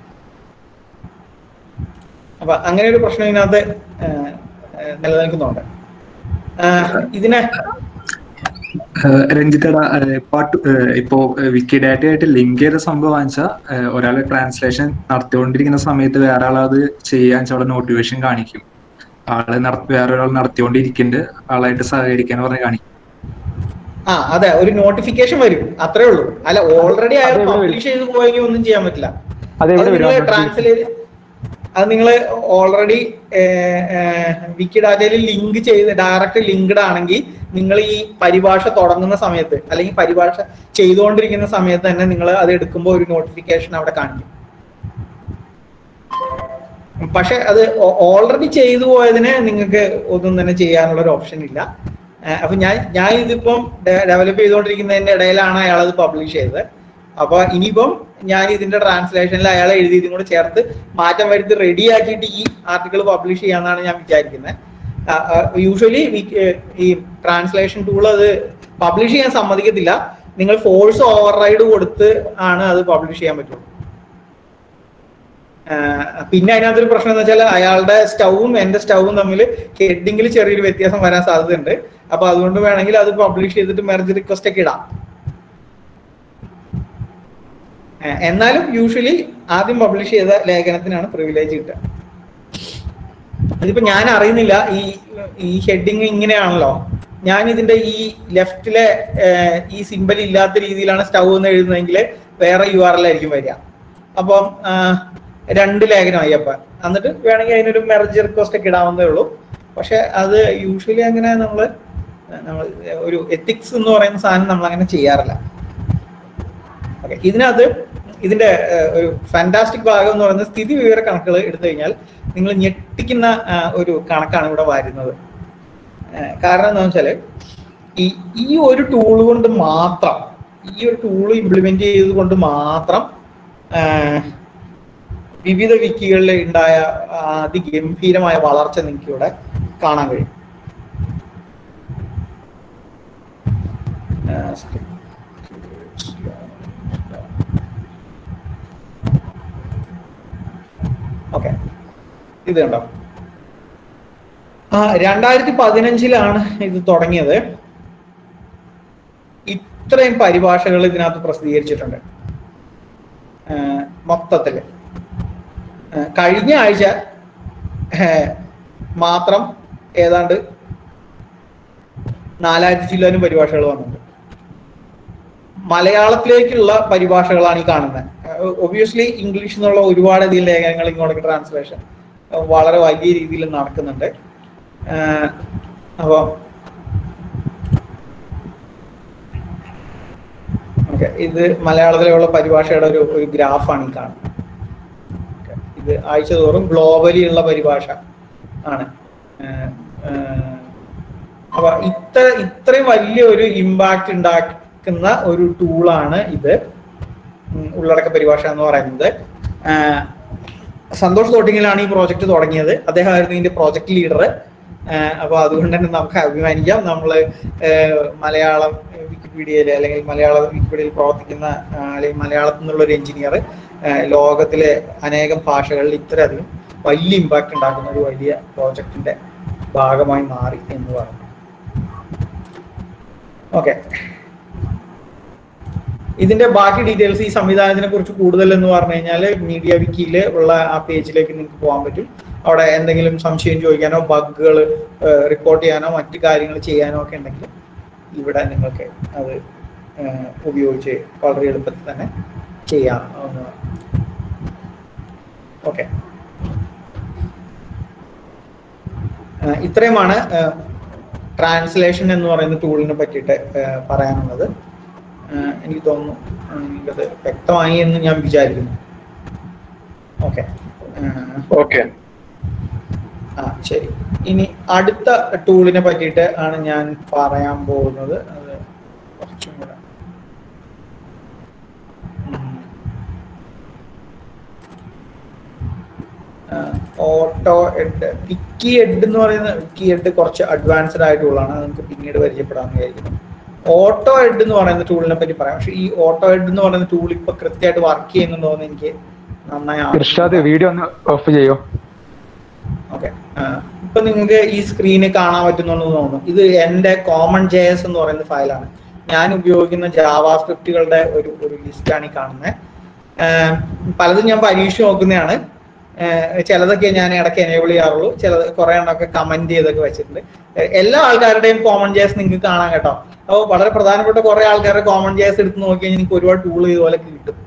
S1: അപ്പൊ അങ്ങനെ ഒരു പ്രശ്നം ഇതിനകത്ത് ആ, ആ, നിലനിൽക്കുന്നുണ്ട് ആ, ഇതിനെ
S5: രഞ്ജിത്തട പാട്ട് ഇപ്പോ വിക്കിഡാറ്റ ആയിട്ട് ലിങ്ക് ചെയ്ത സംഭവം വെച്ചാൽ ഒരാൾ ട്രാൻസ്ലേഷൻ നടത്തിക്കൊണ്ടിരിക്കുന്ന സമയത്ത് വേറെ ആൾ അത് ചെയ്യാൻ വെച്ചാൽ അവിടെ നോട്ടിഫിക്കേഷൻ കാണിക്കും ആള് നട- വേറെ ഒരാൾ നടത്തിക്കൊണ്ടിരിക്കുന്നുണ്ട് ആളായിട്ട് സഹകരിക്കാൻ പറഞ്ഞ് കാണിക്കും
S1: ആ അതെ ഒരു നോട്ടിഫിക്കേഷൻ വരും അത്രേ ഉള്ളൂ അല്ല ഓൾറെഡി അയാൾ
S4: അതെവിടെ വരും?
S1: പബ്ലിഷ് ചെയ്ത് പോയെങ്കിൽ ഒന്നും ചെയ്യാൻ പറ്റില്ല
S4: അതെവിടെ വരും ആ
S1: ട്രാൻസ്ലേറ്റ് അത് നിങ്ങൾ ഓൾറെഡി വിക്കി ഡാറ്റയിൽ ലിങ്ക് ചെയ്ത് ഡയറക്റ്റ് ലിങ്ക്ഡ് ആണെങ്കിൽ നിങ്ങൾ ഈ പരിഭാഷ തുടങ്ങുന്ന സമയത്ത് അല്ലെങ്കിൽ പരിഭാഷ ചെയ്തുകൊണ്ടിരിക്കുന്ന സമയത്ത് തന്നെ നിങ്ങൾ അത് എടുക്കുമ്പോൾ ഒരു നോട്ടിഫിക്കേഷൻ അവിടെ കാണിക്കും പക്ഷെ അത് ഓൾറെഡി ചെയ്തു പോയതിന് നിങ്ങൾക്ക് ഒന്നും തന്നെ ചെയ്യാനുള്ള ഒരു ഓപ്ഷൻ ഇല്ല ഏഹ് അപ്പൊ ഞാൻ ഞാൻ ഇതിപ്പം ഡെവലപ്പ് ചെയ്തുകൊണ്ടിരിക്കുന്നതിന്റെ ഇടയിലാണ് അയാൾ അത് പബ്ലിഷ് ചെയ്തത് അപ്പൊ ഇനിയിപ്പം ഞാൻ ഇതിന്റെ ട്രാൻസ്ലേഷനിൽ അയാൾ എഴുതിയതും കൂടെ ചേർത്ത് മാറ്റം വരുത്തി റെഡി ആക്കിയിട്ട് ഈ ആർട്ടിക്കിൾ പബ്ലിഷ് ചെയ്യാന്നാണ് ഞാൻ വിചാരിക്കുന്നത് യൂഷ്വലി ഈ ട്രാൻസ്ലേഷൻ ടൂൾ അത് പബ്ലിഷ് ചെയ്യാൻ സമ്മതിക്കത്തില്ല നിങ്ങൾ ഫോഴ്സ് ഓവർ റൈഡ് കൊടുത്ത് ആണ് അത് പബ്ലിഷ് ചെയ്യാൻ പറ്റുള്ളൂ ആഹ് പിന്നെ അതിനകത്തൊരു പ്രശ്നം എന്ന് വെച്ചാൽ അയാളുടെ സ്റ്റൗവും എന്റെ സ്റ്റൗവും തമ്മിൽ ഹെഡിങ്ങിൽ ചെറിയൊരു വ്യത്യാസം വരാൻ സാധ്യതയുണ്ട് അപ്പൊ അതുകൊണ്ട് വേണമെങ്കിൽ അത് പബ്ലിഷ് ചെയ്തിട്ട് മെർജ് റിക്വസ്റ്റ് ഒക്കെ ഇടാം ആഹ് എന്നാലും യൂഷ്വലി ആദ്യം പബ്ലിഷ് ചെയ്ത ലേഖനത്തിനാണ് പ്രിവിലേജ് കിട്ടുക ഇതിപ്പോ ഞാൻ അറിയുന്നില്ല ഈ ഈ ഹെഡിങ് ഇങ്ങനെയാണല്ലോ ഞാൻ ഇതിന്റെ ഈ ലെഫ്റ്റിലെ ഈ സിമ്പൽ ഇല്ലാത്ത രീതിയിലാണ് സ്റ്റൗ എന്ന് എഴുതുന്നതെങ്കിൽ വേറെ യു ആർ എൽ ആയിരിക്കും വരിക അപ്പം ആ, രണ്ട് ലേഖനമായി അപ്പൊ എന്നിട്ട് വേണമെങ്കിൽ അതിനൊരു മെറജ് റിക്വസ്റ്റ് ഒക്കെ ഇടാവുന്നതേ ഉള്ളൂ പക്ഷെ അത് യൂഷ്വലി അങ്ങനെ നമ്മൾ നമ്മൾ ഒരു എത്തിക്സ് എന്ന് പറയുന്ന സാധനം നമ്മൾ അങ്ങനെ ചെയ്യാറില്ല ഓക്കെ ഇതിനകത്ത് ഇതിന്റെ ഏഹ്, ഒരു ഫാന്റാസ്റ്റിക് ഭാഗം എന്ന് പറയുന്നത് സ്ഥിതി വിവര കണക്കുകൾ എടുത്തു കഴിഞ്ഞാൽ നിങ്ങൾ ഞെട്ടിക്കുന്ന ആ, ഒരു കണക്കാണ് ഇവിടെ വരുന്നത് ഏഹ്, കാരണം എന്താ വെച്ചാല് ഈ ഈ ഒരു ടൂൾ കൊണ്ട് മാത്രം ഈ ഒരു ടൂൾ ഇംപ്ലിമെന്റ് ചെയ്തത് കൊണ്ട് മാത്രം ഏഹ്, വിവിധ വിക്കികളിൽ ഉണ്ടായ ആ, അതിഗംഭീരമായ വളർച്ച നിങ്ങൾക്ക് ഇവിടെ കാണാൻ കഴിയും ഏഹ്, ഓക്കെ ഇത് കണ്ടോ ആ രണ്ടായിരത്തി പതിനഞ്ചിലാണ് ഇത് തുടങ്ങിയത് ഇത്രയും പരിഭാഷകൾ ഇതിനകത്ത് പ്രസിദ്ധീകരിച്ചിട്ടുണ്ട് ആ, മൊത്തത്തില് ആ, കഴിഞ്ഞ ആഴ്ച ഏ, മാത്രം ഏതാണ്ട് നാലായിരത്തി ചില്ലാനും പരിഭാഷകൾ വന്നിട്ടുണ്ട് മലയാളത്തിലേക്കുള്ള പരിഭാഷകളാണ് ഈ കാണുന്നത് ഒബിയസ്ലി ഇംഗ്ലീഷ് എന്നുള്ള ഒരുപാട് അധികം ലേഖനങ്ങൾ ഇങ്ങോട്ടേക്ക് ട്രാൻസ്ലേഷൻ വളരെ വലിയ രീതിയിൽ നടക്കുന്നുണ്ട് ആഹ് അപ്പൊ ഓക്കെ ഇത് മലയാളത്തിലുള്ള പരിഭാഷയുടെ ഒരു ഒരു ഗ്രാഫാണ് ഈ കാണുന്നത് Okay. ഇത് ആഴ്ച തോറും ഗ്ലോബലി ഉള്ള പരിഭാഷ ആണ് ആഹ് ആഹ് അപ്പൊ ഇത്ര ഇത്രയും വലിയ ഒരു ഇമ്പാക്ട് ഉണ്ടാക്കി നിൽക്കുന്ന ഒരു ടൂളാണ് ഇത് ഉം, ഉള്ളടക്ക പരിഭാഷ എന്ന് പറയുന്നത് ആ, സന്തോഷ് തോട്ടിങ്ങിലാണ് ഈ പ്രോജക്റ്റ് തുടങ്ങിയത് അദ്ദേഹമായിരുന്നു ഇതിന്റെ പ്രോജക്റ്റ് ലീഡർ അപ്പൊ അതുകൊണ്ട് തന്നെ നമുക്ക് അഭിമാനിക്കാം നമ്മൾ മലയാളം വിക്കിപീഡിയയിൽ അല്ലെങ്കിൽ മലയാള വിക്കിപീഡിയയിൽ പ്രവർത്തിക്കുന്ന ആ, അല്ലെങ്കിൽ മലയാളത്തിൽ നിന്നുള്ള ഒരു എഞ്ചിനീയർ ലോകത്തിലെ അനേകം ഭാഷകളിൽ ഇത്രയധികം വലിയ ഇമ്പാക്ട് ഉണ്ടാക്കുന്ന ഒരു വലിയ പ്രോജക്റ്റിന്റെ ഭാഗമായി മാറി എന്ന് പറഞ്ഞു ഓക്കെ ഇതിന്റെ ബാക്കി ഡീറ്റെയിൽസ് ഈ സംവിധാനത്തിനെ കുറിച്ച് കൂടുതൽ എന്ന് പറഞ്ഞു കഴിഞ്ഞാൽ മീഡിയ വിക്കിയിൽ ഉള്ള ആ പേജിലേക്ക് നിങ്ങൾക്ക് പോകാൻ പറ്റും അവിടെ എന്തെങ്കിലും സംശയം ചോദിക്കാനോ ബഗ്ഗുകൾ റിപ്പോർട്ട് ചെയ്യാനോ മറ്റു കാര്യങ്ങൾ ചെയ്യാനോ ഒക്കെ ഉണ്ടെങ്കിൽ ഇവിടെ നിങ്ങൾക്ക് അത് ഏഹ്, ഉപയോഗിച്ച് വളരെ എളുപ്പത്തിൽ തന്നെ ചെയ്യാം ഓക്കെ ഇത്രയുമാണ് ട്രാൻസ്ലേഷൻ എന്ന് പറയുന്ന ടൂളിനെ പറ്റിയിട്ട് ഏഹ്, പറയാനുള്ളത് ഏഹ്, എനിക്ക് തോന്നുന്നു ഏഹ്, നിങ്ങൾക്കത് വ്യക്തമായി എന്ന് ഞാൻ വിചാരിക്കുന്നു ഓക്കെ
S4: ഓക്കെ
S1: ആ ശരി ഇനി അടുത്ത ടൂളിനെ പറ്റിയിട്ട് ആണ് ഞാൻ പറയാൻ പോകുന്നത് അത് കുറച്ചും കൂടെ ഓട്ടോ എഡ് വിക്കി എഡ് എന്ന് പറയുന്ന വിക്കി എഡ് കുറച്ച് അഡ്വാൻസ്ഡ് ആയ ടൂളാണ് അത് നമുക്ക് പിന്നീട് പരിചയപ്പെടാമെന്ന് വിചാരിക്കുന്നു ഓട്ടോ എഡ് എന്ന് പറയുന്ന ടൂളിനെ പറ്റി പറയാം പക്ഷെ ഈ ഓട്ടോ എഡ് എന്ന് പറയുന്ന ടൂൾ ഇപ്പൊ കൃത്യമായിട്ട് വർക്ക് ചെയ്യുന്നുണ്ടോ എന്ന് എനിക്ക് നന്നായി
S4: ഇർഷാദ് വീഡിയോ ഒന്ന് ഓഫ് ചെയ്യോ
S1: ഓക്കെ ഇപ്പൊ നിങ്ങൾക്ക് ഈ സ്ക്രീന് കാണാൻ പറ്റുന്നുണ്ടെന്ന് തോന്നുന്നു ഇത് എന്റെ കോമൺ ജെ എസ് എന്ന് പറയുന്ന ഫയലാണ് ഞാൻ ഉപയോഗിക്കുന്ന ജാവാ സ്ക്രിപ്റ്റുകളുടെ ഒരു ഒരു ലിസ്റ്റാണ് ഈ കാണുന്നത് പലതും ഞാൻ പരീക്ഷ നോക്കുന്നതാണ് ഏഹ് ചിലതൊക്കെ ഞാൻ ഇടയ്ക്ക് എനേബിൾ ചെയ്യാറുള്ളൂ ചിലത് കുറെ എണ്ണമൊക്കെ കമന്റ് ചെയ്തൊക്കെ വെച്ചിട്ടുണ്ട് ഏഹ് എല്ലാ ആൾക്കാരുടെയും കോമൺ ജേസ് നിങ്ങൾക്ക് കാണാൻ കേട്ടോ അപ്പോൾ വളരെ പ്രധാനപ്പെട്ട കുറെ ആൾക്കാരുടെ കോമൺ ജേസ് എടുത്ത് നോക്കി കഴിഞ്ഞാൽ നിങ്ങൾക്ക് ഒരുപാട് ടൂൾ ഇതുപോലെ കിട്ടും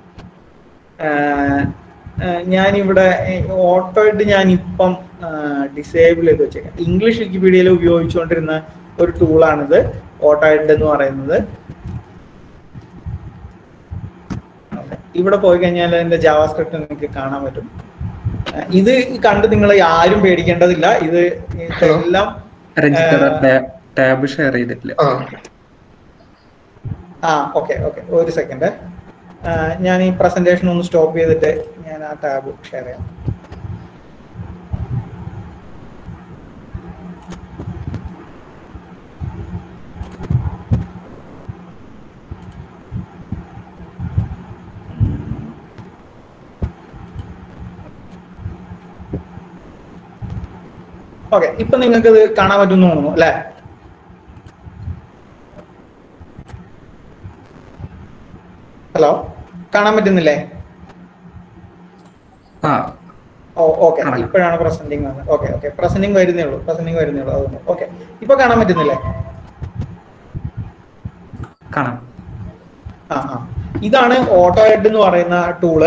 S1: ആഹ് ആഹ് ഞാനിവിടെ ഓട്ടോ ഇട്ട് ഞാൻ ഇപ്പം ഡിസേബിൾ ചെയ്ത് വെച്ചേക്കാം ഇംഗ്ലീഷ് വിക്കിപീഡിയയിൽ ഉപയോഗിച്ചുകൊണ്ടിരുന്ന ഒരു ടൂളാണിത് ഓട്ടോ ഇഡ് എന്ന് പറയുന്നത് Okay. ഇവിടെ പോയി കഴിഞ്ഞാൽ അതിന്റെ ജാവാസ്ക്രിപ്റ്റ് നിങ്ങൾക്ക് കാണാൻ പറ്റും ആഹ് ഇത് കണ്ട് നിങ്ങൾ ആരും പേടിക്കേണ്ടതില്ല ഇത് ഇതെല്ലാം
S5: രഞ്ജിത്ത് ടാബ് ഷെയർ ചെയ്തിട്ടില്ല
S3: ആ
S1: ആ ഓക്കെ ഓക്കെ ഒരു സെക്കൻഡ് ഞാൻ ഈ പ്രസന്റേഷൻ ഒന്ന് സ്റ്റോപ്പ് ചെയ്തിട്ട് ഞാൻ ആ ടാബ് ഷെയർ ചെയ്യാം ഓക്കെ ഇപ്പൊ നിങ്ങൾക്ക് ഇത് കാണാൻ പറ്റുമെന്ന് തോന്നുന്നു അല്ലേ ഹലോ കാണാൻ പറ്റുന്നില്ലേ
S5: ആ
S1: ഓ ഓക്കെ
S5: കാണാം.
S1: ഇപ്പോഴാണ് പ്രസന്റിങ് വന്നത് ഓക്കെ ഓക്കെ പ്രസന്റിങ് വരുന്നേ ഉള്ളൂ പ്രസന്റിങ് വരുന്നേ ഉള്ളൂ അതുകൊണ്ട് ഓക്കെ ഇപ്പൊ കാണാൻ പറ്റുന്നില്ലേ
S5: കാണാം
S1: ആ ആ ഇതാണ് ഓട്ടോ ഹെഡ് എന്ന് പറയുന്ന ടൂള്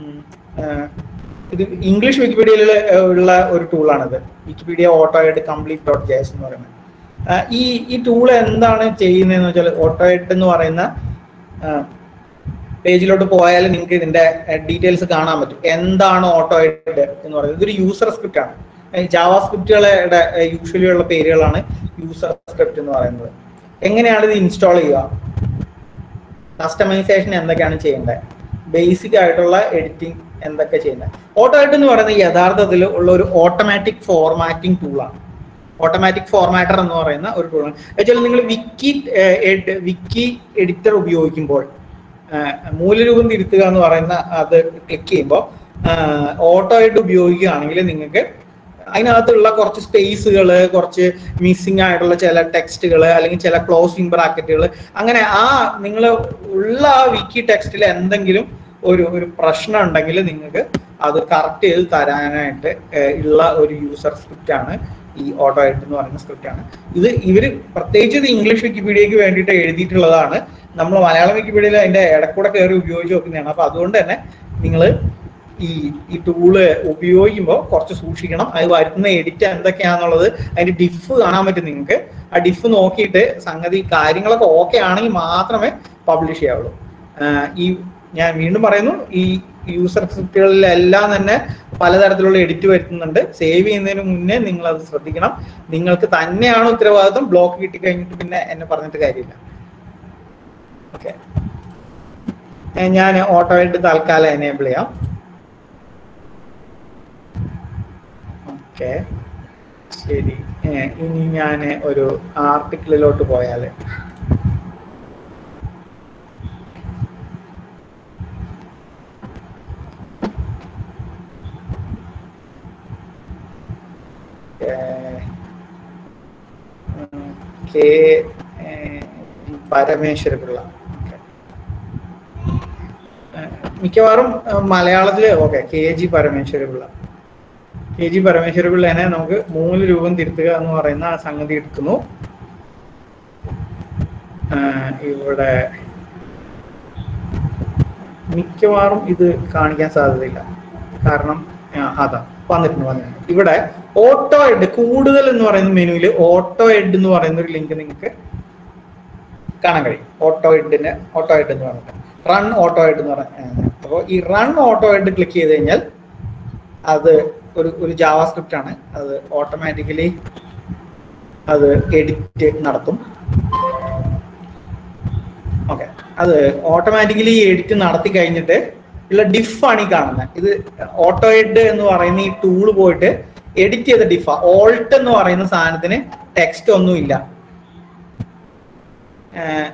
S1: ഇത് ഇംഗ്ലീഷ് വിക്കിപീഡിയയിൽ ഉള്ള ഒരു ടൂളാണിത് Wikipedia auto head complete dot J S എന്ന് പറയുന്നത് ആ, ഈ ഈ ടൂൾ എന്താണ് ചെയ്യുന്നതെന്ന് വെച്ചാൽ ഓട്ടോ ഹെഡ് എന്ന് പറയുന്ന പേജിലോട്ട് പോയാൽ നിങ്ങൾക്ക് ഇതിന്റെ ഡീറ്റെയിൽസ് കാണാൻ പറ്റും എന്താണ് ഓട്ടോ ഹെഡ് എന്ന് പറയുന്നത് ഇതൊരു യൂസർ സ്ക്രിപ്റ്റ് ആണ് ജാവാ സ്ക്രിപ്റ്റുകളുടെ യൂഷ്വലി ഉള്ള പേരുകളാണ് യൂസർ സ്ക്രിപ്റ്റ് എന്ന് പറയുന്നത് എങ്ങനെയാണ് ഇത് ഇൻസ്റ്റാൾ ചെയ്യുക കസ്റ്റമൈസേഷൻ എന്തൊക്കെയാണ് ചെയ്യേണ്ടത് ബേസിക് ആയിട്ടുള്ള എഡിറ്റിംഗ് എന്തൊക്കെ ചെയ്യുന്നത് ഓട്ടോ എഡ് എന്ന് പറയുന്നത് യഥാർത്ഥത്തിൽ ഉള്ള ഒരു ഓട്ടോമാറ്റിക് ഫോർമാറ്റിംഗ് ടൂളാണ് ഓട്ടോമാറ്റിക് ഫോർമാറ്റർ എന്ന് പറയുന്ന ഒരു ടൂളാണ് വെച്ചാൽ നിങ്ങൾ വിക്കി വിക്കി എഡിറ്റർ ഉപയോഗിക്കുമ്പോൾ ആഹ് മൂലരൂപം തിരുത്തുക എന്ന് പറയുന്ന അത് ക്ലിക്ക് ചെയ്യുമ്പോൾ ഓട്ടോ ആയിട്ട് ഉപയോഗിക്കുകയാണെങ്കിൽ നിങ്ങൾക്ക് അതിനകത്തുള്ള കുറച്ച് സ്പേസുകൾ കുറച്ച് മിസ്സിംഗ് ആയിട്ടുള്ള ചില ടെക്സ്റ്റുകൾ അല്ലെങ്കിൽ ചില ക്ലോസിംഗ് ബ്രാക്കറ്റുകൾ അങ്ങനെ ആ നിങ്ങൾ ഉള്ള ആ വിക്കി ടെക്സ്റ്റിൽ എന്തെങ്കിലും ഒരു ഒരു പ്രശ്നം ഉണ്ടെങ്കിൽ നിങ്ങൾക്ക് അത് കറക്റ്റ് ചെയ്ത് തരാനായിട്ട് ഏഹ് ഉള്ള ഒരു യൂസർ സ്ക്രിപ്റ്റ് ആണ് ഈ ഓട്ടോ എഡ് എന്ന് പറയുന്ന സ്ക്രിപ്റ്റ് ആണ് ഇത് ഇവര് പ്രത്യേകിച്ച് ഇത് ഇംഗ്ലീഷ് വിക്കിപീഡിയക്ക് വേണ്ടിയിട്ട് എഴുതിയിട്ടുള്ളതാണ് നമ്മൾ മലയാളം വിക്കിപീഡിയയിൽ അതിന്റെ ഇടക്കൂടെ കയറി ഉപയോഗിച്ച് നോക്കുന്നതാണ് അപ്പൊ അതുകൊണ്ട് തന്നെ നിങ്ങൾ ഈ ഈ ടൂള് ഉപയോഗിക്കുമ്പോൾ കുറച്ച് സൂക്ഷിക്കണം അത് വരുന്ന എഡിറ്റ് എന്തൊക്കെയാണെന്നുള്ളത് അതിന്റെ ഡിഫ് കാണാൻ പറ്റും നിങ്ങൾക്ക് ആ ഡിഫ് നോക്കിയിട്ട് സംഗതി കാര്യങ്ങളൊക്കെ ഓക്കെ ആണെങ്കിൽ മാത്രമേ പബ്ലിഷ് ചെയ്യാവുള്ളൂ ആഹ് ഈ ഞാൻ വീണ്ടും പറയുന്നു ഈ യൂസർ സ്ക്രിപ്റ്റുകളിലെല്ലാം തന്നെ പലതരത്തിലുള്ള എഡിറ്റ് വരുത്തുന്നുണ്ട് സേവ് ചെയ്യുന്നതിന് മുന്നേ നിങ്ങൾ അത് ശ്രദ്ധിക്കണം നിങ്ങൾക്ക് തന്നെയാണ് ഉത്തരവാദിത്വം ബ്ലോക്ക് കിട്ടിക്കഴിഞ്ഞിട്ട് പിന്നെ എന്നെ പറഞ്ഞിട്ട് കാര്യമില്ല ഓക്കെ ഞാൻ ഓട്ടോ ആയിട്ട് തൽക്കാലം എനേബിൾ ചെയ്യാം ഓക്കെ ശരി ഏ, ഇനി ഞാൻ ഒരു ആർട്ടിക്കിളിലോട്ട് പോയാൽ കെ ഏ, പരമേശ്വരപിള്ള ഓക്കെ മിക്കവാറും ഏഹ്, മലയാളത്തില് okay K G Parameswara Pillai K G പരമേശ്വരപിള്ളേനെ നമുക്ക് മൂന്ന് രൂപം തിരുത്തുക എന്ന് പറയുന്ന ആ സംഗതി എടുക്കുന്നു ഏഹ്, ഇവിടെ മിക്കവാറും ഇത് കാണിക്കാൻ സാധ്യതയില്ല കാരണം ആ, അതാ വന്നിട്ടുണ്ട് വന്നിട്ടുണ്ട് ഇവിടെ ഓട്ടോ എഡ് കൂടുതൽ എന്ന് പറയുന്ന മെനുവിൽ ഓട്ടോ എഡ് എന്ന് പറയുന്ന ഒരു ലിങ്ക് നിങ്ങൾക്ക് കാണാൻ കഴിയും ഓട്ടോ എഡിന് ഓട്ടോ എഡ് എന്ന് പറഞ്ഞിട്ട് റൺ ഓട്ടോ എഡ് എന്ന് പറഞ്ഞ അപ്പോൾ ഈ റൺ ഓട്ടോ എഡ് ക്ലിക്ക് ചെയ്ത് കഴിഞ്ഞാൽ അത് ഒരു ഒരു ജാവ സ്ക്രിപ്റ്റ് ആണ് അത് ഓട്ടോമാറ്റിക്കലി അത് എഡിറ്റ് നടത്തും ഓക്കെ അത് ഓട്ടോമാറ്റിക്കലി എഡിറ്റ് നടത്തി കഴിഞ്ഞിട്ട് ഉള്ള ഡിഫ് ആണ് ഈ കാണുന്നത് ഇത് ഓട്ടോ എഡ് എന്ന് പറയുന്ന ഈ ടൂള് പോയിട്ട് എഡിറ്റ് ചെയ്ത ഡിഫ ഓൾട്ട് എന്ന് പറയുന്ന സാധനത്തിന് ടെക്സ്റ്റ് ഒന്നുമില്ല ഏഹ്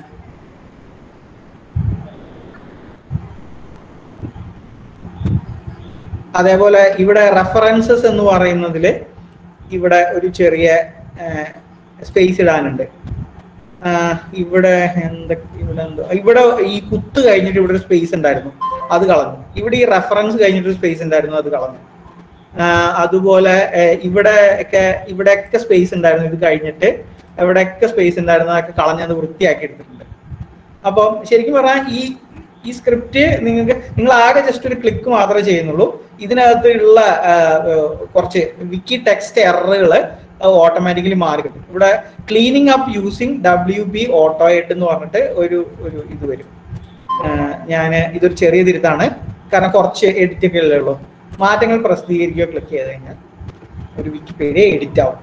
S1: അതേപോലെ ഇവിടെ റെഫറൻസസ് എന്ന് പറയുന്നതിൽ ഇവിടെ ഒരു ചെറിയ സ്പേസ് ഇടാനുണ്ട് ആഹ് ഇവിടെ എന്തൊക്കെ ഇവിടെ എന്തോ ഇവിടെ ഈ കുത്ത് കഴിഞ്ഞിട്ട് ഇവിടെ ഒരു സ്പേസ് ഉണ്ടായിരുന്നു അത് കളഞ്ഞു ഇവിടെ ഈ റെഫറൻസ് കഴിഞ്ഞിട്ട് ഒരു സ്പേസ് ഉണ്ടായിരുന്നു അത് കളഞ്ഞു ആഹ് അതുപോലെ ഏഹ് ഇവിടെ ഒക്കെ ഇവിടെയൊക്കെ സ്പേസ് ഉണ്ടായിരുന്നു ഇത് കഴിഞ്ഞിട്ട് എവിടെയൊക്കെ സ്പേസ് ഉണ്ടായിരുന്നു അതൊക്കെ കളഞ്ഞ് അത് വൃത്തിയാക്കി എടുത്തിട്ടുണ്ട് അപ്പം ശരിക്കും പറഞ്ഞാൽ ഈ ഈ സ്ക്രിപ്റ്റ് നിങ്ങൾക്ക് നിങ്ങൾ ആകെ ജസ്റ്റ് ഒരു ക്ലിക്ക് മാത്രമേ ചെയ്യുന്നുള്ളൂ ഇതിനകത്തുള്ള ആഹ്, ഏഹ്, കുറച്ച് വിക്കി ടെക്സ്റ്റ് എററുകൾ ഓട്ടോമാറ്റിക്കലി മാറി കിട്ടും ഇവിടെ cleaning up using W B auto ed എന്ന് പറഞ്ഞിട്ട് ഒരു ഒരു ഇത് വരും ഞാൻ ഇതൊരു ചെറിയ തിരുത്താണ് കാരണം കുറച്ച് എഡിറ്റ് ഒക്കെ അല്ലേ ഉള്ളൂ മാറ്റങ്ങൾ പ്രസിദ്ധീകരിക്കുകയോ ക്ലിക്ക് ചെയ്ത് കഴിഞ്ഞാൽ ഒരു വിക്കിപീഡിയ എഡിറ്റ് ആവും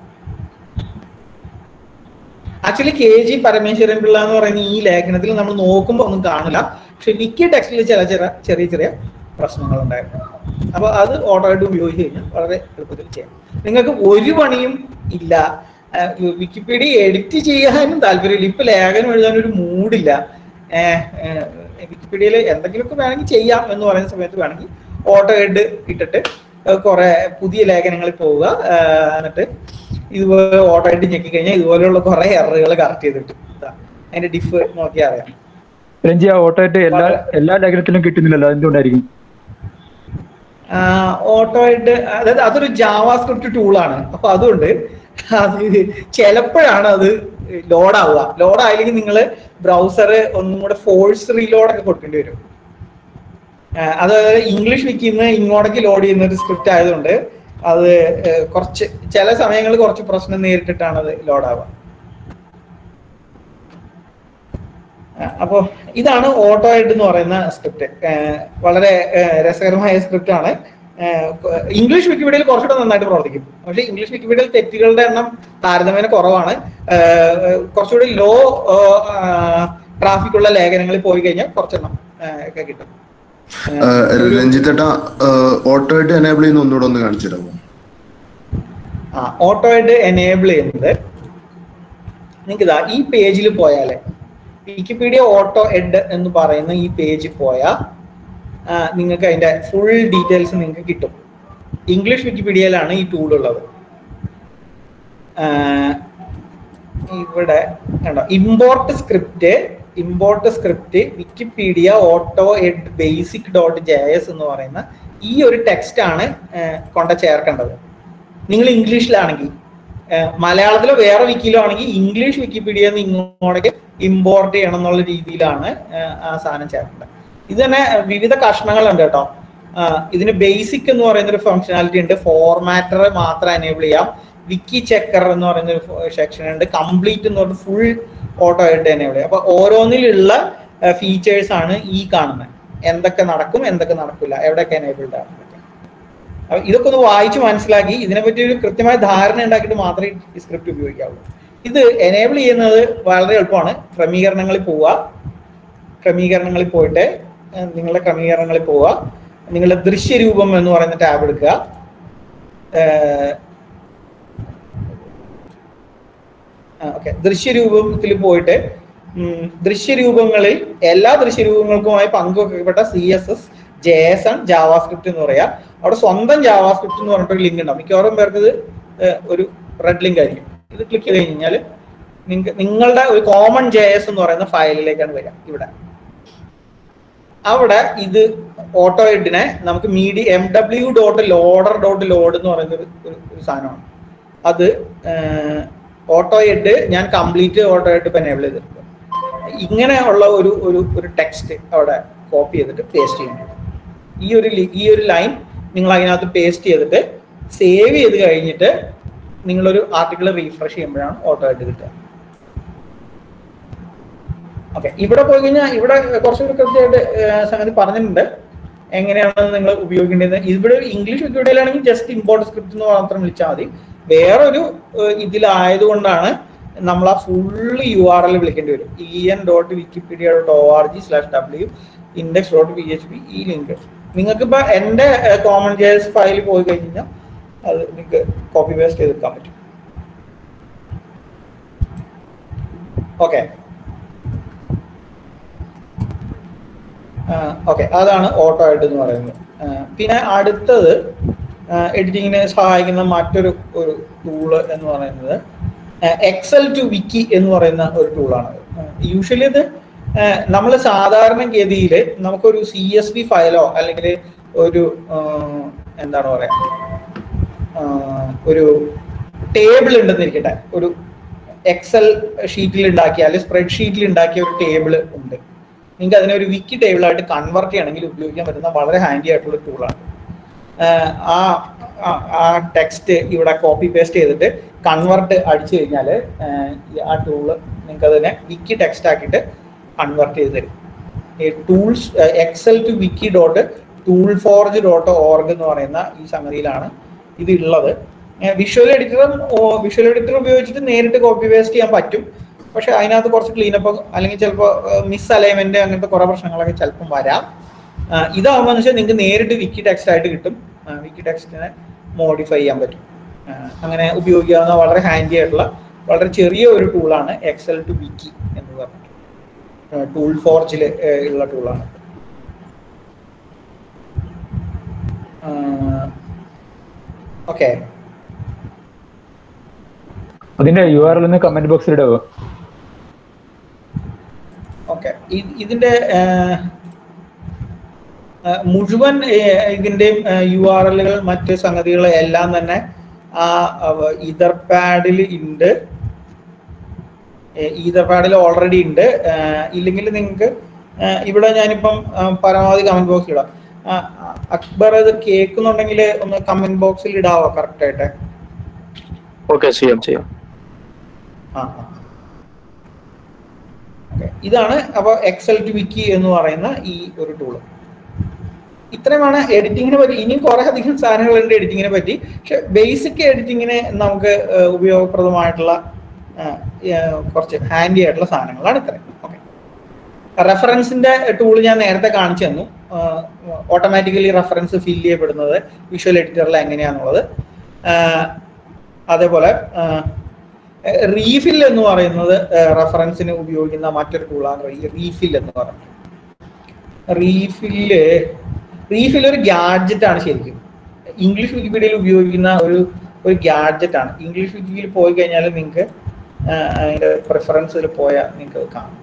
S1: actually K G Parameswaran Pillai എന്ന് പറയുന്ന ഈ ലേഖനത്തിൽ നമ്മൾ നോക്കുമ്പോൾ ഒന്നും കാണില്ല പക്ഷെ വിക്കി ടെക്സ്റ്റിൽ ചില ചില ചെറിയ ചെറിയ പ്രശ്നങ്ങൾ ഉണ്ടായിരുന്നു അപ്പൊ അത് ഓട്ടോ ആയിട്ട് ഉപയോഗിച്ച് കഴിഞ്ഞാൽ വളരെ എളുപ്പത്തിൽ ചെയ്യാം നിങ്ങൾക്ക് ഒരു പണിയും ഇല്ല ആഹ് വിക്കിപീഡിയ എഡിറ്റ് ചെയ്യാനും താല്പര്യമില്ല ഇപ്പൊ ലേഖനം എഴുതാൻ ഒരു മൂഡില്ല വിക്കിപീഡിയയിൽ എന്തെങ്കിലുമൊക്കെ വേണമെങ്കിൽ ചെയ്യാം എന്ന് പറയുന്ന സമയത്ത് വേണമെങ്കിൽ ഓട്ടോ ഹെഡ് ഇട്ടിട്ട് കുറെ പുതിയ ലേഖനങ്ങളിൽ പോവുക ആഹ് എന്നിട്ട് ഇതുപോലെ ഓട്ടോ ഹെഡ് ഞെക്കി കഴിഞ്ഞാൽ ഇതുപോലെയുള്ള കുറെ എററുകൾ കറക്റ്റ് ചെയ്തിട്ട് അതിന്റെ ഡിഫ് നോക്കിയാൽ അറിയാം
S4: രഞ്ജി ആ ഓട്ടോയിട്ട് എല്ലാ എല്ലാ ലേഖനത്തിലും കിട്ടുന്നില്ലല്ലോ എന്തുകൊണ്ടായിരിക്കും
S1: ഓട്ടോ ഹെഡ് അതായത് അതൊരു ജാവ സ്ക്രിപ്റ്റ് ടൂളാണ് അപ്പൊ അതുകൊണ്ട് അത് ചിലപ്പോഴാണ് അത് ലോഡ് ആവുക ലോഡ് ആയില്ലെങ്കിൽ നിങ്ങൾ ബ്രൗസർ ഒന്നും കൂടെ ഫോഴ്സ് റീലോഡ് ഒക്കെ കൊടുക്കേണ്ടി വരും ആ, അത് ഇംഗ്ലീഷ് വിക്കിന്ന് ഇങ്ങോട്ടേക്ക് ലോഡ് ചെയ്യുന്ന ഒരു സ്ക്രിപ്റ്റ് ആയതുകൊണ്ട് അത് ഏഹ്, കുറച്ച് ചില സമയങ്ങളിൽ കുറച്ച് പ്രശ്നം നേരിട്ടിട്ടാണ് അത് ലോഡ് ആവുക അപ്പോ ഇതാണ് ഓട്ടോ ഹെഡ് എന്ന് പറയുന്ന സ്ക്രിപ്റ്റ് വളരെ ഏഹ്, രസകരമായ സ്ക്രിപ്റ്റ് ആണ് ഏഹ്, ഇംഗ്ലീഷ് വിക്കിപീഡിയയിൽ കുറച്ചുകൂടെ നന്നായിട്ട് പ്രവർത്തിക്കും പക്ഷേ ഇംഗ്ലീഷ് വിക്കിപീഡിയയിൽ തെറ്റുകളുടെ എണ്ണം താരതമ്യേന കുറവാണ് ഏഹ്, കുറച്ചുകൂടി ലോ ട്രാഫിക് ഉള്ള ലേഖനങ്ങളിൽ പോയി കഴിഞ്ഞാൽ കുറച്ചെണ്ണം ഏഹ്, ഒക്കെ കിട്ടും
S6: രഞ്ജിത്തേട്ടാ ഓട്ടോ ആയിട്ട് എനേബിൾ ചെയ്യുന്ന ഒന്നുകൂടെ ഒന്ന് കാണിച്ചു തരാമോ
S1: ആ ഓട്ടോ ഹെഡ് എനേബിൾ ചെയ്യുന്നത് നിങ്ങൾക്ക് ഇതാ ഈ പേജിൽ പോയാല് വിക്കിപീഡിയ ഓട്ടോ ഹെഡ് എന്ന് പറയുന്ന ഈ പേജിൽ പോയാൽ നിങ്ങൾക്ക് അതിന്റെ ഫുൾ ഡീറ്റെയിൽസ് നിങ്ങൾക്ക് കിട്ടും ഇംഗ്ലീഷ് വിക്കിപീഡിയയിലാണ് ഈ ടൂൾ ഉള്ളത് ആ, ഇവിടെ കണ്ടോ import script import script Wikipedia auto ed basic dot J S എന്ന് പറയുന്ന ഈ ഒരു ടെക്സ്റ്റ് ആണ് ആ, കൊണ്ട് ചേർക്കേണ്ടത് നിങ്ങൾ ഇംഗ്ലീഷിലാണെങ്കിൽ മലയാളത്തിലോ വേറെ വിക്കിയിലോ ആണെങ്കിൽ ഇംഗ്ലീഷ് വിക്കിപീഡിയ ഇങ്ങോട്ടേക്ക് ഇമ്പോർട്ട് ചെയ്യണം എന്നുള്ള രീതിയിലാണ് ഏഹ്, ആ സാധനം ചേർക്കേണ്ടത് ഇത് തന്നെ വിവിധ കഷ്ണങ്ങളുണ്ട് കേട്ടോ ആഹ് ഇതിന് ബേസിക് എന്ന് പറയുന്ന ഒരു ഫംഗ്ഷനാലിറ്റി ഉണ്ട് ഫോർമാറ്റർ മാത്രം എനേബിൾ ചെയ്യാം വിക്കി ചെക്കർ എന്ന് പറയുന്ന ഒരു സെക്ഷൻ ഉണ്ട് കംപ്ലീറ്റ് എന്ന് പറഞ്ഞ ഫുൾ ഓട്ടോ ആയിട്ട് എനേബിൾ ചെയ്യാം അപ്പൊ ഓരോന്നിലുള്ള ഫീച്ചേഴ്സ് ആണ് ഈ കാണുന്നത് എന്തൊക്കെ നടക്കും എന്തൊക്കെ നടക്കില്ല എവിടെയൊക്കെ എനേബിൾഡ് ആണ് എന്നൊക്കെ. അപ്പൊ ഇതൊക്കെ ഒന്ന് വായിച്ച് മനസ്സിലാക്കി ഇതിനെപ്പറ്റി ഒരു കൃത്യമായ ധാരണ ഉണ്ടാക്കിയിട്ട് മാത്രമേ ഈ സ്ക്രിപ്റ്റ് ഉപയോഗിക്കാവുള്ളൂ ഇത് എനേബിൾ ചെയ്യുന്നത് വളരെ എളുപ്പമാണ് ക്രമീകരണങ്ങളിൽ പോവുക ക്രമീകരണങ്ങളിൽ പോയിട്ട് ഏഹ്, നിങ്ങളുടെ ക്രമീകരണങ്ങളിൽ പോവുക നിങ്ങളുടെ ദൃശ്യരൂപം എന്ന് പറയുന്ന ടാബ് എടുക്കുക ഏഹ്, ഓക്കെ ദൃശ്യരൂപത്തിൽ പോയിട്ട് ഉം, ദൃശ്യരൂപങ്ങളിൽ എല്ലാ ദൃശ്യരൂപങ്ങൾക്കുമായി പങ്കുവെക്കപ്പെട്ട C S S J S N JavaScript എന്ന് പറയാം അവിടെ സ്വന്തം ജാവാസ്ക്രിപ്റ്റ് എന്ന് പറഞ്ഞിട്ട് ഒരു ലിങ്ക് ഉണ്ടാവും മിക്കവാറും പേർക്ക് ഇത് ഏഹ്, ഒരു റെഡ് ലിങ്ക് ആയിരിക്കും ഇത് ക്ലിക്ക് ചെയ്ത് കഴിഞ്ഞാൽ നിങ്ങൾക്ക് നിങ്ങളുടെ ഒരു കോമൺ ജെ എസ് എന്ന് പറയുന്ന ഫയലിലേക്കാണ് വരിക ഇവിടെ അവിടെ ഇത് ഓട്ടോ ഹെഡിനെ നമുക്ക് മീഡി M W dot loader dot load എന്ന് പറയുന്ന ഒരു ഒരു- ഒരു സാധനമാണ് അത് ഓട്ടോ ഹെഡ് ഞാൻ കംപ്ലീറ്റ് ഓട്ടോ ഹെഡ് ഇപ്പം എനേബിൾ ചെയ്തിട്ടുണ്ട് ഇങ്ങനെയുള്ള ഒരു ഒരു ഒരു ടെക്സ്റ്റ് അവിടെ കോപ്പി ചെയ്തിട്ട് പേസ്റ്റ് ചെയ്യണം ഈ ഒരു ലി- ഈ ഒരു ലൈൻ നിങ്ങൾ അതിനകത്ത് പേസ്റ്റ് ചെയ്തിട്ട് സേവ് ചെയ്ത് കഴിഞ്ഞിട്ട് നിങ്ങളൊരു ആർട്ടിക്കിൾ റീഫ്രഷ് ചെയ്യുമ്പോഴാണ് ഓട്ടോ ഹെഡ് കിട്ടുക ഓക്കെ ഇവിടെ പോയി കഴിഞ്ഞാൽ ഇവിടെ കുറച്ചുകൂടി കൃത്യമായിട്ട് ഏഹ്, സംഗതി പറഞ്ഞിട്ടുണ്ട് എങ്ങനെയാണ് നിങ്ങൾ ഉപയോഗിക്കേണ്ടത് ഇവിടെ ഇംഗ്ലീഷ് വിക്കിപീഡിയയിലാണെങ്കിൽ ജസ്റ്റ് ഇമ്പോർട്ട് സ്ക്രിപ്റ്റ് എന്ന് മാത്രം വിളിച്ചാൽ മതി വേറൊരു ഏഹ്, ഇതിലായതുകൊണ്ടാണ് നമ്മൾ ആ ഫുള്ള് യു ആർ എൽ വിളിക്കേണ്ടി വരും E N dot Wikipedia dot O R G slash W index dot P H P ഈ ലിങ്ക് നിങ്ങൾക്ക് ഇപ്പൊ എന്റെ കോമൺ ജെ എസ് ഫയൽ പോയി കഴിഞ്ഞാൽ അത് നിങ്ങൾക്ക് കോപ്പി പേസ്റ്റ് ചെയ്തെടുക്കാൻ പറ്റും ഓക്കെ ഓക്കെ അതാണ് ഓട്ടോ എഡ് എന്ന് പറയുന്നത് ആ, പിന്നെ അടുത്തത് എഡിറ്റിങ്ങിനെ സഹായിക്കുന്ന മറ്റൊരു ഒരു ടൂള് എന്ന് പറയുന്നത് എക്സൽ ടു വിക്കി എന്ന് പറയുന്ന ഒരു ടൂളാണ് യൂഷ്വലി ഇത് നമ്മൾ സാധാരണഗതിയിൽ നമുക്കൊരു സി എസ് വി ഫയലോ അല്ലെങ്കിൽ ഒരു ആ, എന്താണ് പറയാ ആ, ഒരു ടേബിൾ ഉണ്ടെന്നിരിക്കട്ടെ ഒരു എക്സൽ ഷീറ്റിൽ ഉണ്ടാക്കിയ അല്ലെങ്കിൽ സ്പ്രെഡ് ഷീറ്റിൽ ഉണ്ടാക്കിയ ഒരു ടേബിൾ ഉണ്ട് നിങ്ങൾക്ക് അതിനെ ഒരു വിക്കി ടേബിൾ ആയിട്ട് കൺവെർട്ട് ചെയ്യണമെങ്കിൽ ഉപയോഗിക്കാൻ പറ്റുന്ന വളരെ ഹാൻഡി ആയിട്ടുള്ള ടൂളാണ് ആ ആ- ആ ടെക്സ്റ്റ് ഇവിടെ കോപ്പി പേസ്റ്റ് ചെയ്തിട്ട് കൺവെർട്ട് അടിച്ചു കഴിഞ്ഞാൽ ആ ടൂള് നിങ്ങൾക്ക് അതിനെ വിക്കി ടെക്സ്റ്റ് ആക്കിയിട്ട് കൺവെർട്ട് ചെയ്ത് തരും ഈ tools Excel to wiki dot tool forge dot org എന്ന് പറയുന്ന ഈ സംഗതിയിലാണ് ഇത് ഉള്ളത് വിഷ്വൽ എഡിറ്ററും വിഷ്വൽ എഡിറ്റർ ഉപയോഗിച്ചിട്ട് നേരിട്ട് കോപ്പി പേസ്റ്റ് ചെയ്യാൻ പറ്റും പക്ഷെ അതിനകത്ത് കുറച്ച് ക്ലീനപ്പ് അല്ലെങ്കിൽ ചിലപ്പോൾ മിസ് അലൈൻമെന്റ് അങ്ങനത്തെ കുറെ പ്രശ്നങ്ങളൊക്കെ ചിലപ്പം വരാം ആ, ഇതാവുമ്പോൾ വെച്ചാൽ നിങ്ങൾക്ക് നേരിട്ട് വിക്കി ടെക്സ്റ്റ് ആയിട്ട് കിട്ടും വിക്കി ടെക്സ്റ്റിനെ മോഡിഫൈ ചെയ്യാൻ പറ്റും ആ, അങ്ങനെ ഉപയോഗിക്കാവുന്ന വളരെ ഹാൻഡി ആയിട്ടുള്ള വളരെ ചെറിയ ഒരു ടൂളാണ് എക്സൽ ടു വിക്കി എന്ന് പറഞ്ഞിട്ട് ടൂൾ ഫോർജിൽ ഉള്ള ടൂളാണ് ഓക്കെ
S4: അതിന്റെ യു ആർ എൽ ഒന്ന് കമന്റ് ബോക്സിൽ ഇടാവോ
S1: ഓക്കെ ഇതിന്റെ ഏഹ്, ഏഹ്, മുഴുവൻ ഏഹ്, ഇതിന്റെയും യു ആർ എല്ലുകൾ മറ്റ് സംഗതികൾ എല്ലാം തന്നെ ആ ഈതർ പാഡിൽ ഉണ്ട് ഈതർ പാഡിൽ ഓൾറെഡി ഉണ്ട് ഏഹ്, ഇല്ലെങ്കിൽ നിങ്ങൾക്ക് ഇവിടെ ഞാനിപ്പം ഏഹ്, പരമാവധി കമന്റ് ബോക്സിൽ ഇടാം ആ, അക്ബർ ഇത് കേൾക്കുന്നുണ്ടെങ്കിൽ ഒന്ന് കമന്റ് ബോക്സിൽ ഇടാവോ കറക്റ്റ് ആയിട്ട്
S2: ഓക്കെ ചെയ്യാം ചെയ്യാം
S1: ആ ആ. Okay. ഇതാണ് അപ്പോൾ എക്സൽ ടു വിക്കി എന്ന് പറയുന്ന ഈ ഒരു ടൂള് ഇത്രയുമാണ് എഡിറ്റിങ്ങിനെ പറ്റി ഇനിയും കുറെ അധികം സാധനങ്ങളുണ്ട് എഡിറ്റിങ്ങിനെ പറ്റി പക്ഷെ ബേസിക് എഡിറ്റിങ്ങിന് നമുക്ക് ഏഹ്, ഉപയോഗപ്രദമായിട്ടുള്ള ഏഹ്, ഏഹ്, കുറച്ച് ഹാൻഡി ആയിട്ടുള്ള സാധനങ്ങളാണ് ഇത്രയും ഓക്കെ റെഫറൻസിന്റെ ടൂൾ ഞാൻ നേരത്തെ കാണിച്ചു തന്നു ഓട്ടോമാറ്റിക്കലി റെഫറൻസ് ഫില്ല് ചെയ്യപ്പെടുന്നത് വിഷ്വൽ എഡിറ്ററിൽ എങ്ങനെയാണെന്നുള്ളത് ഏഹ്, അതേപോലെ റീഫിൽ എന്ന് പറയുന്നത് റെഫറൻസിന് ഉപയോഗിക്കുന്ന മറ്റൊരു ടൂളാണ് റീഫിൽ എന്ന് പറയുന്നത് റീഫില് റീഫിൽ ഒരു ഗാഡ്ജറ്റ് ആണ് ശരിക്കും ഇംഗ്ലീഷ് വിക്കിപീഡിയയിൽ ഉപയോഗിക്കുന്ന ഒരു ഒരു ഗാഡ്ജറ്റ് ആണ് ഇംഗ്ലീഷ് വിക്കിയിൽ പോയി കഴിഞ്ഞാൽ നിങ്ങൾക്ക് അതിന്റെ പ്രിഫറൻസിൽ പോയാൽ നിങ്ങൾക്ക് കാണാം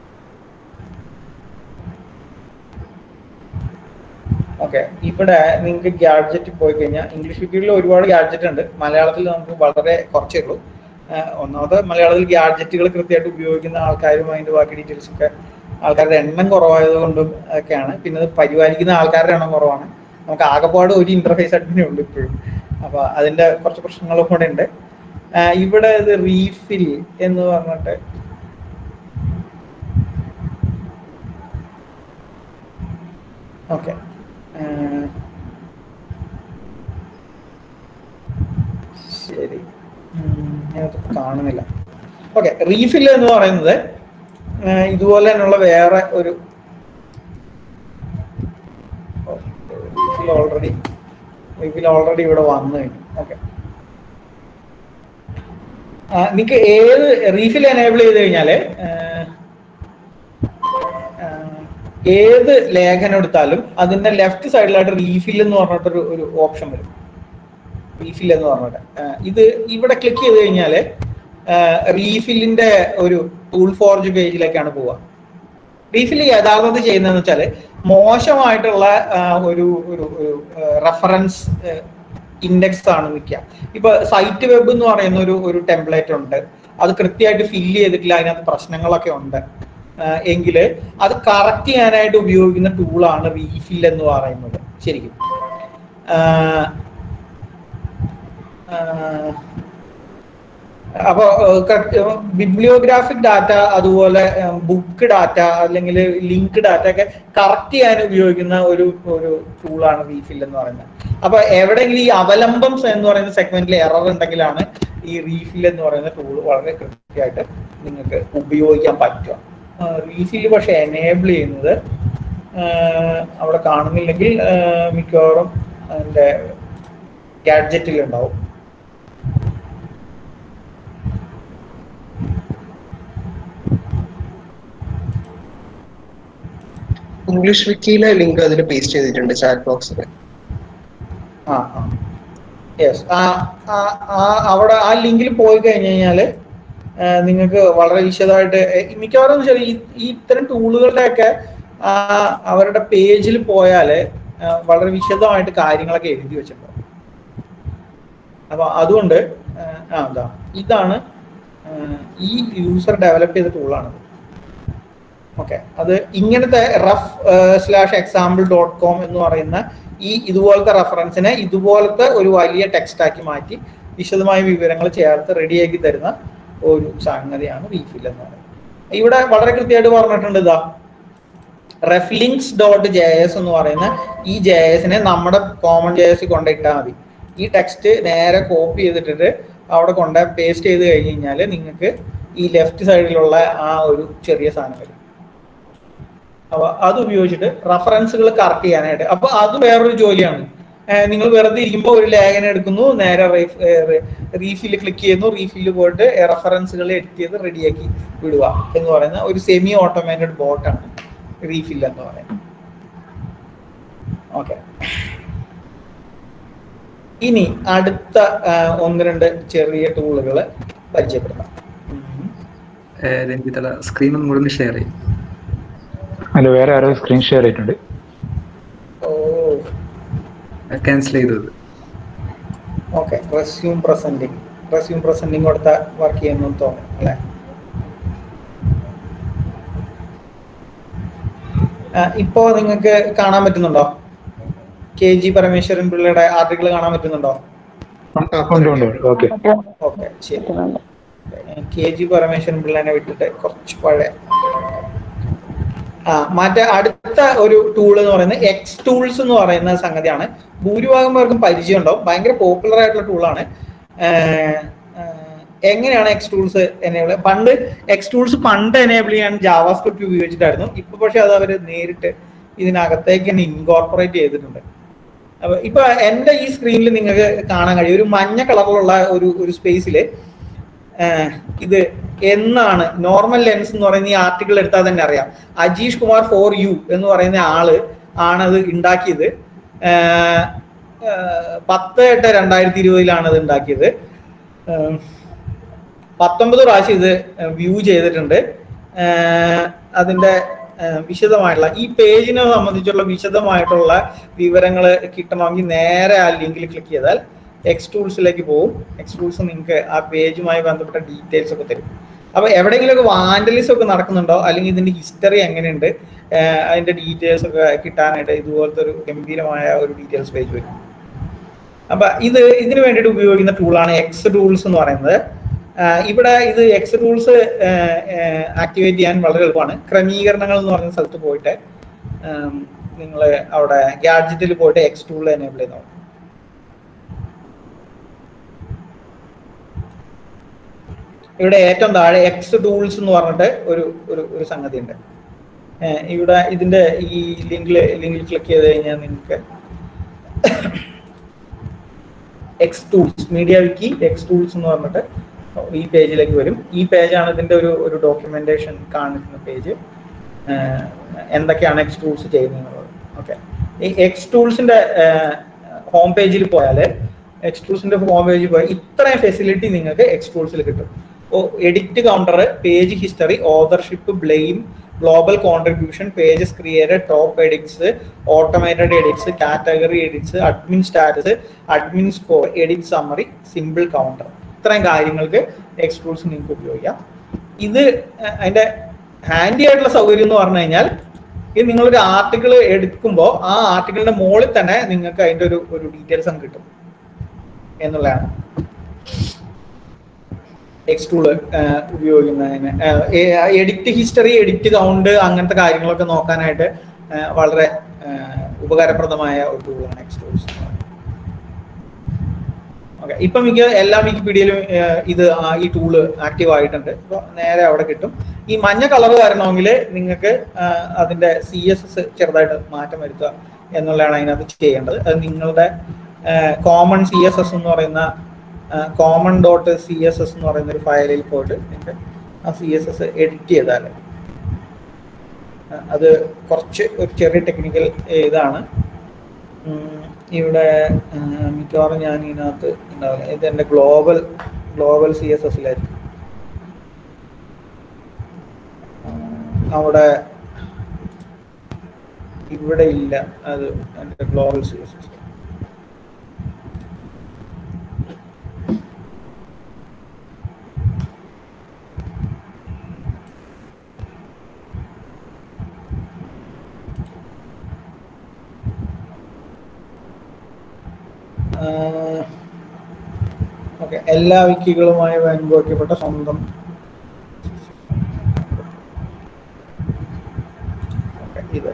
S1: ഓക്കെ ഇവിടെ നിങ്ങൾക്ക് ഗാഡ്ജറ്റ് പോയി കഴിഞ്ഞാൽ ഇംഗ്ലീഷ് വിക്കിയിൽ ഒരുപാട് ഗാഡ്ജറ്റ് ഉണ്ട് മലയാളത്തിൽ നമുക്ക് വളരെ കുറച്ചേ ഉള്ളൂ ആഹ് ഒന്നാമത് മലയാളത്തിൽ ഗാഡ്ജറ്റുകൾ കൃത്യമായിട്ട് ഉപയോഗിക്കുന്ന ആൾക്കാരും അതിന്റെ ബാക്കി ഡീറ്റെയിൽസ് ഒക്കെ ആൾക്കാരുടെ എണ്ണം കുറവായത് കൊണ്ടും ഒക്കെയാണ് പിന്നെ ഇത് പരിപാലിക്കുന്ന ആൾക്കാരുടെ എണ്ണം കുറവാണ് നമുക്ക് ആകെപ്പാട് ഒരു ഇന്റർഫേസ് അഡ്മിനേ ഉള്ളൂ ഇപ്പോഴും അപ്പൊ അതിന്റെ കുറച്ച് പ്രശ്നങ്ങളും കൂടെ ഉണ്ട് ആഹ് ഇവിടെ ഇത് റീഫിൽ എന്ന് പറഞ്ഞിട്ട് ഓക്കെ ശരി ഉം, ഞാനത് കാണുന്നില്ല ഓക്കെ റീഫിൽ എന്ന് പറയുന്നത് ആഹ് ഇതുപോലെ തന്നെയുള്ള വേറെ ഒരു റീഫിൽ ഓൾറെഡി റീഫിൽ ഓൾറെഡി ഇവിടെ വന്നു കഴിഞ്ഞു ഓക്കെ നിങ്ങൾക്ക് ഏത് റീഫിൽ എനേബിൾ ചെയ്ത് കഴിഞ്ഞാല് ആഹ്, ആഹ്, ഏത് ലേഖനം എടുത്താലും അതിന്റെ ലെഫ്റ്റ് സൈഡിലായിട്ട് റീഫിൽ എന്ന് പറഞ്ഞിട്ടൊരു ഒരു ഓപ്ഷൻ വരും റീഫിൽ എന്ന് പറഞ്ഞിട്ട് ആഹ്, ഇത് ഇവിടെ ക്ലിക്ക് ചെയ്ത് കഴിഞ്ഞാല് റീഫില്ലിന്റെ ഒരു ടൂൾ ഫോർജ് പേജിലേക്കാണ് പോവുക റീഫിൽ യഥാർത്ഥത്തിൽ ചെയ്യുന്നതെന്ന് വെച്ചാല് മോശമായിട്ടുള്ള ആഹ്, ഒരു ഒരു ഒരു റെഫറൻസ് ഇൻഡെക്സ് ആണ് നിൽക്കുക ഇപ്പൊ സൈറ്റ് വെബ് എന്ന് പറയുന്ന ഒരു ഒരു ടെംപ്ലേറ്റ് ഉണ്ട് അത് കൃത്യമായിട്ട് ഫില്ല് ചെയ്തിട്ടില്ല അതിനകത്ത് പ്രശ്നങ്ങളൊക്കെ ഉണ്ട് എങ്കിൽ അത് കറക്റ്റ് ചെയ്യാനായിട്ട് ഉപയോഗിക്കുന്ന ടൂളാണ് റീഫിൽ എന്ന് പറയുന്നത് ശരിക്കും ആഹ് ആഹ് അപ്പോ ബിബ്ലിയോഗ്രാഫിക് ഡാറ്റ അതുപോലെ ബുക്ക് ഡാറ്റ അല്ലെങ്കിൽ ലിങ്ക് ഡാറ്റ ഒക്കെ കറക്റ്റ് ചെയ്യാൻ ഉപയോഗിക്കുന്ന ഒരു ഒരു ടൂളാണ് റീഫിൽ എന്ന് പറയുന്നത് അപ്പൊ എവിടെയെങ്കിലും ഈ അവലംബം എന്ന് പറയുന്ന സെഗ്മെന്റിൽ എറർ ഉണ്ടെങ്കിലാണ് ഈ റീഫിൽ എന്ന് പറയുന്ന ടൂൾ വളരെ കൃത്യമായിട്ട് നിങ്ങൾക്ക് ഉപയോഗിക്കാൻ പറ്റുക റീഫിൽ പക്ഷെ എനേബിൾ ചെയ്യുന്നത് ആഹ് അവിടെ കാണുന്നില്ലെങ്കിൽ ആഹ് മിക്കവാറും അതിന്റെ ഗാഡ്ജറ്റിൽ ഉണ്ടാവും
S3: ഇംഗ്ലീഷ് വിക്കിയിലെ ലിങ്ക് അതിൽ പേസ്റ്റ് ചെയ്തിട്ടുണ്ട് ചാറ്റ് ബോക്സിൽ
S1: ആ യെസ് ആ ആ ആ അവിടെ ആ ലിങ്കിൽ പോയി കഴിഞ്ഞു കഴിഞ്ഞാല് നിങ്ങൾക്ക് വളരെ വിശദമായിട്ട് ഏഹ് മിക്കവാറും വെച്ചാൽ ഈ ഈ ഇത്തരം ടൂളുകളുടെയൊക്കെ ആ അവരുടെ പേജിൽ പോയാല് ആ, വളരെ വിശദമായിട്ട് കാര്യങ്ങളൊക്കെ എഴുതി വെച്ചിട്ടുണ്ടാവും അപ്പൊ അതുകൊണ്ട് ആ, ആ ഇതാ ഇതാണ് ആ, ഈ യൂസർ ഡെവലപ്പ് ചെയ്ത ടൂളാണ് ഓക്കെ അത് ഇങ്ങനത്തെ ref slash example dot com എന്ന് പറയുന്ന ഈ ഇതുപോലത്തെ റെഫറൻസിനെ ഇതുപോലത്തെ ഒരു വലിയ ടെക്സ്റ്റ് ആക്കി മാറ്റി വിശദമായ വിവരങ്ങൾ ചേർത്ത് റെഡിയാക്കി തരുന്ന ഒരു സംഗതിയാണ് റീഫിൽ എന്ന് പറയുന്നത് ഇവിടെ വളരെ കൃത്യമായിട്ട് പറഞ്ഞിട്ടുണ്ട് ഇതാ റെഫ്ലിങ്സ് ഡോട്ട് ജെ എസ് എന്ന് പറയുന്ന ഈ ജെ എസിനെ നമ്മുടെ കോമൺ ജെ എസ് കൊണ്ടിട്ടാൽ മതി ഈ ടെക്സ്റ്റ് നേരെ കോപ്പി ചെയ്തിട്ടിട്ട് അവിടെ കൊണ്ട് പേസ്റ്റ് ചെയ്ത് കഴിഞ്ഞ് കഴിഞ്ഞാൽ നിങ്ങൾക്ക് ഈ ലെഫ്റ്റ് സൈഡിലുള്ള ആ ഒരു ചെറിയ സാധനം വരും അപ്പൊ അത് ഉപയോഗിച്ചിട്ട് റഫറൻസുകൾ കറക്റ്റ് ചെയ്യാനായിട്ട് അപ്പൊ അത് വേറൊരു ജോലിയാണ് ഏഹ് നിങ്ങൾ വെറുതെ ഇരിക്കുമ്പോൾ ഒരു ലേഖനം എടുക്കുന്നു നേരെ റീഫിൽ ക്ലിക്ക് ചെയ്യുന്നു റീഫിൽ പോയിട്ട് റെഫറൻസുകൾ എഡിറ്റ് ചെയ്ത് റെഡിയാക്കി വിടുക എന്ന് പറയുന്ന ഒരു സെമി ഓട്ടോമേറ്റഡ് ബോട്ടാണ് റീഫിൽ എന്ന് പറയുന്നത് ഓക്കെ ഇനി അടുത്ത ആ, ഒന്ന് രണ്ട് ചെറിയ ടൂളുകൾ പരിചയപ്പെടുത്താം ഉം.
S5: രഞ്ജിത്തല സ്ക്രീൻ ഒന്നും കൂടെ ഒന്ന് ഷെയർ ചെയ്യും
S4: അല്ല വേറെ ആരോ സ്ക്രീൻ ഷെയർ ചെയ്തിട്ടുണ്ട്
S1: ഓ
S5: ക്യാൻസൽ ചെയ്തത്
S1: okay resume presenting resume presenting കൊടുത്ത വർക്ക് ചെയ്യുന്നു തോന്നുന്നു അല്ലെ ഇപ്പോ നിങ്ങൾക്ക് കാണാൻ പറ്റുന്നുണ്ടോ കെ ജി പരമേശ്വരൻ പിള്ളയുടെ ആർട്ടിക്കിൾ കാണാൻ പറ്റുന്നുണ്ടോ
S4: ഉണ്ട് ഉണ്ട് ഓക്കെ
S1: ഓക്കെ ശരി കെ ജി പരമേശ്വരൻ പിള്ളേനെ വിട്ടിട്ട് കുറച്ച് പഴയ ആ മറ്റേ അടുത്ത ഒരു ടൂൾ എന്ന് പറയുന്നത് എക്സ് ടൂൾസ് എന്ന് പറയുന്ന സംഗതിയാണ് ഭൂരിഭാഗം പേർക്കും പരിചയം ഉണ്ടാവും ഭയങ്കര പോപ്പുലർ ആയിട്ടുള്ള ടൂളാണ് എങ്ങനെയാണ് എക്സ് ടൂൾസ് എനേബിൾ പണ്ട് എക്സ് ടൂൾസ് പണ്ട് എനേബിൾ ചെയ്യാൻ ജാവാ സ്ക്രിപ്റ്റ് ഉപയോഗിച്ചിട്ടായിരുന്നു ഇപ്പൊ പക്ഷെ അത് അവർ നേരിട്ട് ഇതിനകത്തേക്ക് തന്നെ ഇൻകോർപ്പറേറ്റ് ചെയ്തിട്ടുണ്ട് അപ്പൊ ഇപ്പൊ എന്റെ ഈ സ്ക്രീനിൽ നിങ്ങൾക്ക് കാണാൻ കഴിയും ഒരു മഞ്ഞ കളറിലുള്ള ഒരു ഒരു സ്പേസിൽ ഇത് എന്നാണ് നോർമൽ ലെൻസ് എന്ന് പറയുന്ന ഈ ആർട്ടിക്കിൾ എടുത്താൽ തന്നെ അറിയാം അജീഷ് കുമാർ ഫോർ യു എന്ന് പറയുന്ന ആള് ആണത് ഉണ്ടാക്കിയത് ആഹ് ആഹ് പത്ത് എട്ട് രണ്ടായിരത്തി ഇരുപതിലാണ് അത് ഉണ്ടാക്കിയത് ആഹ് പത്തൊമ്പത് പ്രാവശ്യം ഇത് വ്യൂ ചെയ്തിട്ടുണ്ട് ആഹ് അതിന്റെ ആഹ് വിശദമായിട്ടുള്ള ഈ പേജിനെ സംബന്ധിച്ചുള്ള വിശദമായിട്ടുള്ള വിവരങ്ങൾ കിട്ടണമെങ്കിൽ നേരെ ആ ലിങ്കിൽ ക്ലിക്ക് ചെയ്താൽ എക്സ് ടൂൾസിലേക്ക് പോകും എക്സ് ടൂൾസ് നിങ്ങൾക്ക് ആ പേജുമായി ബന്ധപ്പെട്ട ഡീറ്റെയിൽസ് ഒക്കെ തരും അപ്പൊ എവിടെയെങ്കിലുമൊക്കെ വാൻഡലിസം ഒക്കെ നടക്കുന്നുണ്ടോ അല്ലെങ്കിൽ ഇതിന്റെ ഹിസ്റ്ററി എങ്ങനെയുണ്ട് ആഹ് അതിന്റെ ഡീറ്റെയിൽസ് ഒക്കെ കിട്ടാനായിട്ട് ഇതുപോലത്തെ ഒരു ഗംഭീരമായ ഒരു ഡീറ്റെയിൽസ് പേജ് വരും അപ്പൊ ഇത് ഇതിന് വേണ്ടിയിട്ട് ഉപയോഗിക്കുന്ന ടൂളാണ് എക്സ് ടൂൾസ് എന്ന് പറയുന്നത് ആഹ് ഇവിടെ ഇത് എക്സ് ടൂൾസ് ആക്ടിവേറ്റ് ചെയ്യാൻ വളരെ എളുപ്പമാണ് ക്രമീകരണങ്ങൾ എന്ന് പറയുന്ന സ്ഥലത്ത് പോയിട്ട് നിങ്ങൾ അവിടെ ഗാഡ്ജറ്റിൽ പോയിട്ട് എക്സ് ടൂൾ എനേബിൾ ചെയ്ത് നോക്കും ഇവിടെ ഏറ്റവും താഴെ എക്സ് ടൂൾസ് എന്ന് പറഞ്ഞിട്ട് ഒരു ഒരു ഒരു സംഗതി ഉണ്ട് ഇവിടെ ഇതിന്റെ ഈ ലിങ്കിൽ ലിങ്കിൽ ക്ലിക്ക് ചെയ്ത് കഴിഞ്ഞാൽ നിങ്ങൾക്ക് X tools media wiki X tools എന്ന് പറഞ്ഞിട്ട് ഈ പേജിലേക്ക് വരും ഈ പേജാണ് ഇതിന്റെ ഒരു ഒരു ഡോക്യുമെന്റേഷൻ കാണിക്കുന്ന പേജ് എന്തൊക്കെയാണ് എക്സ് ടൂൾസ് ചെയ്യുന്നത് ഓക്കെ ഈ എക്സ് ടൂൾസിന്റെ ഹോം പേജിൽ പോയാൽ എക്സ് ടൂൾസിന്റെ ഹോം പേജിൽ പോയാൽ ഇത്രയും ഫെസിലിറ്റി നിങ്ങൾക്ക് എക്സ് ടൂൾസിൽ കിട്ടും ഓ edit counter page history authorship blame global contribution pages created top edits automated edits category edits admin status admin score edit summary simple counter ഇത്രയും കാര്യങ്ങൾക്ക് എക്സ്ട്രൂൾസ് നിങ്ങൾക്ക് ഉപയോഗിക്കാം ഇത് അഹ് അതിന്റെ ഹാൻഡി ആയിട്ടുള്ള സൗകര്യം എന്ന് പറഞ്ഞു കഴിഞ്ഞാൽ ഇത് നിങ്ങളൊരു ആർട്ടിക്കിൾ എടുക്കുമ്പോൾ ആ ആർട്ടിക്കിളിന്റെ മുകളിൽ തന്നെ നിങ്ങൾക്ക് അതിന്റെ ഒരു ഒരു ഡീറ്റെയിൽസ് അങ്ങ് കിട്ടും എന്നുള്ളതാണ് എക്സ്റ്റൂള് ഉപയോഗിക്കുന്നതിന് എഡിറ്റ് ഹിസ്റ്ററി എഡിറ്റ് കൗണ്ട് അങ്ങനത്തെ കാര്യങ്ങളൊക്കെ നോക്കാനായിട്ട് ആ, വളരെ ആ, ഉപകാരപ്രദമായ ഒരു ടൂളാണ് എക്സ്റ്റൂൾസ് ഓക്കെ ഇപ്പൊ മിക്ക എല്ലാ വിക്കിപീഡിയയിലും ആ, ഇത് ആ, ഈ ടൂള് ആക്റ്റീവ് ആയിട്ടുണ്ട് അപ്പൊ നേരെ അവിടെ കിട്ടും ഈ മഞ്ഞ കളർ വരണമെങ്കിൽ നിങ്ങൾക്ക് ആ, അതിന്റെ സി എസ് എസ് ചെറുതായിട്ട് മാറ്റം വരുത്തുക എന്നുള്ളതാണ് അതിനകത്ത് ചെയ്യേണ്ടത് അത് നിങ്ങളുടെ കോമൺ സി എസ് എസ് എന്ന് പറയുന്ന common dot C S S എന്ന് പറയുന്ന ഒരു ഫയലിൽ പോയിട്ട് നിങ്ങൾക്ക് ആ സി എസ് എസ് എഡിറ്റ് ചെയ്താൽ ആ, അത് കുറച്ച് ഒരു ചെറിയ ടെക്നിക്കൽ ഇതാണ് ഉം, ഇവിടെ ആ, മിക്കവാറും ഞാൻ ഇതിനകത്ത് ഉണ്ടാവില്ല ഇത് എൻ്റെ ഗ്ലോബൽ ഗ്ലോബൽ സി എസ് എസിലായിരിക്കും അവിടെ ഇവിടെ ഇല്ല അത് എൻ്റെ global C S S okay എല്ലാ വിക്കികളുമായി പങ്കുവയ്ക്കപ്പെട്ട സ്വന്തം ഓക്കെ ഇത്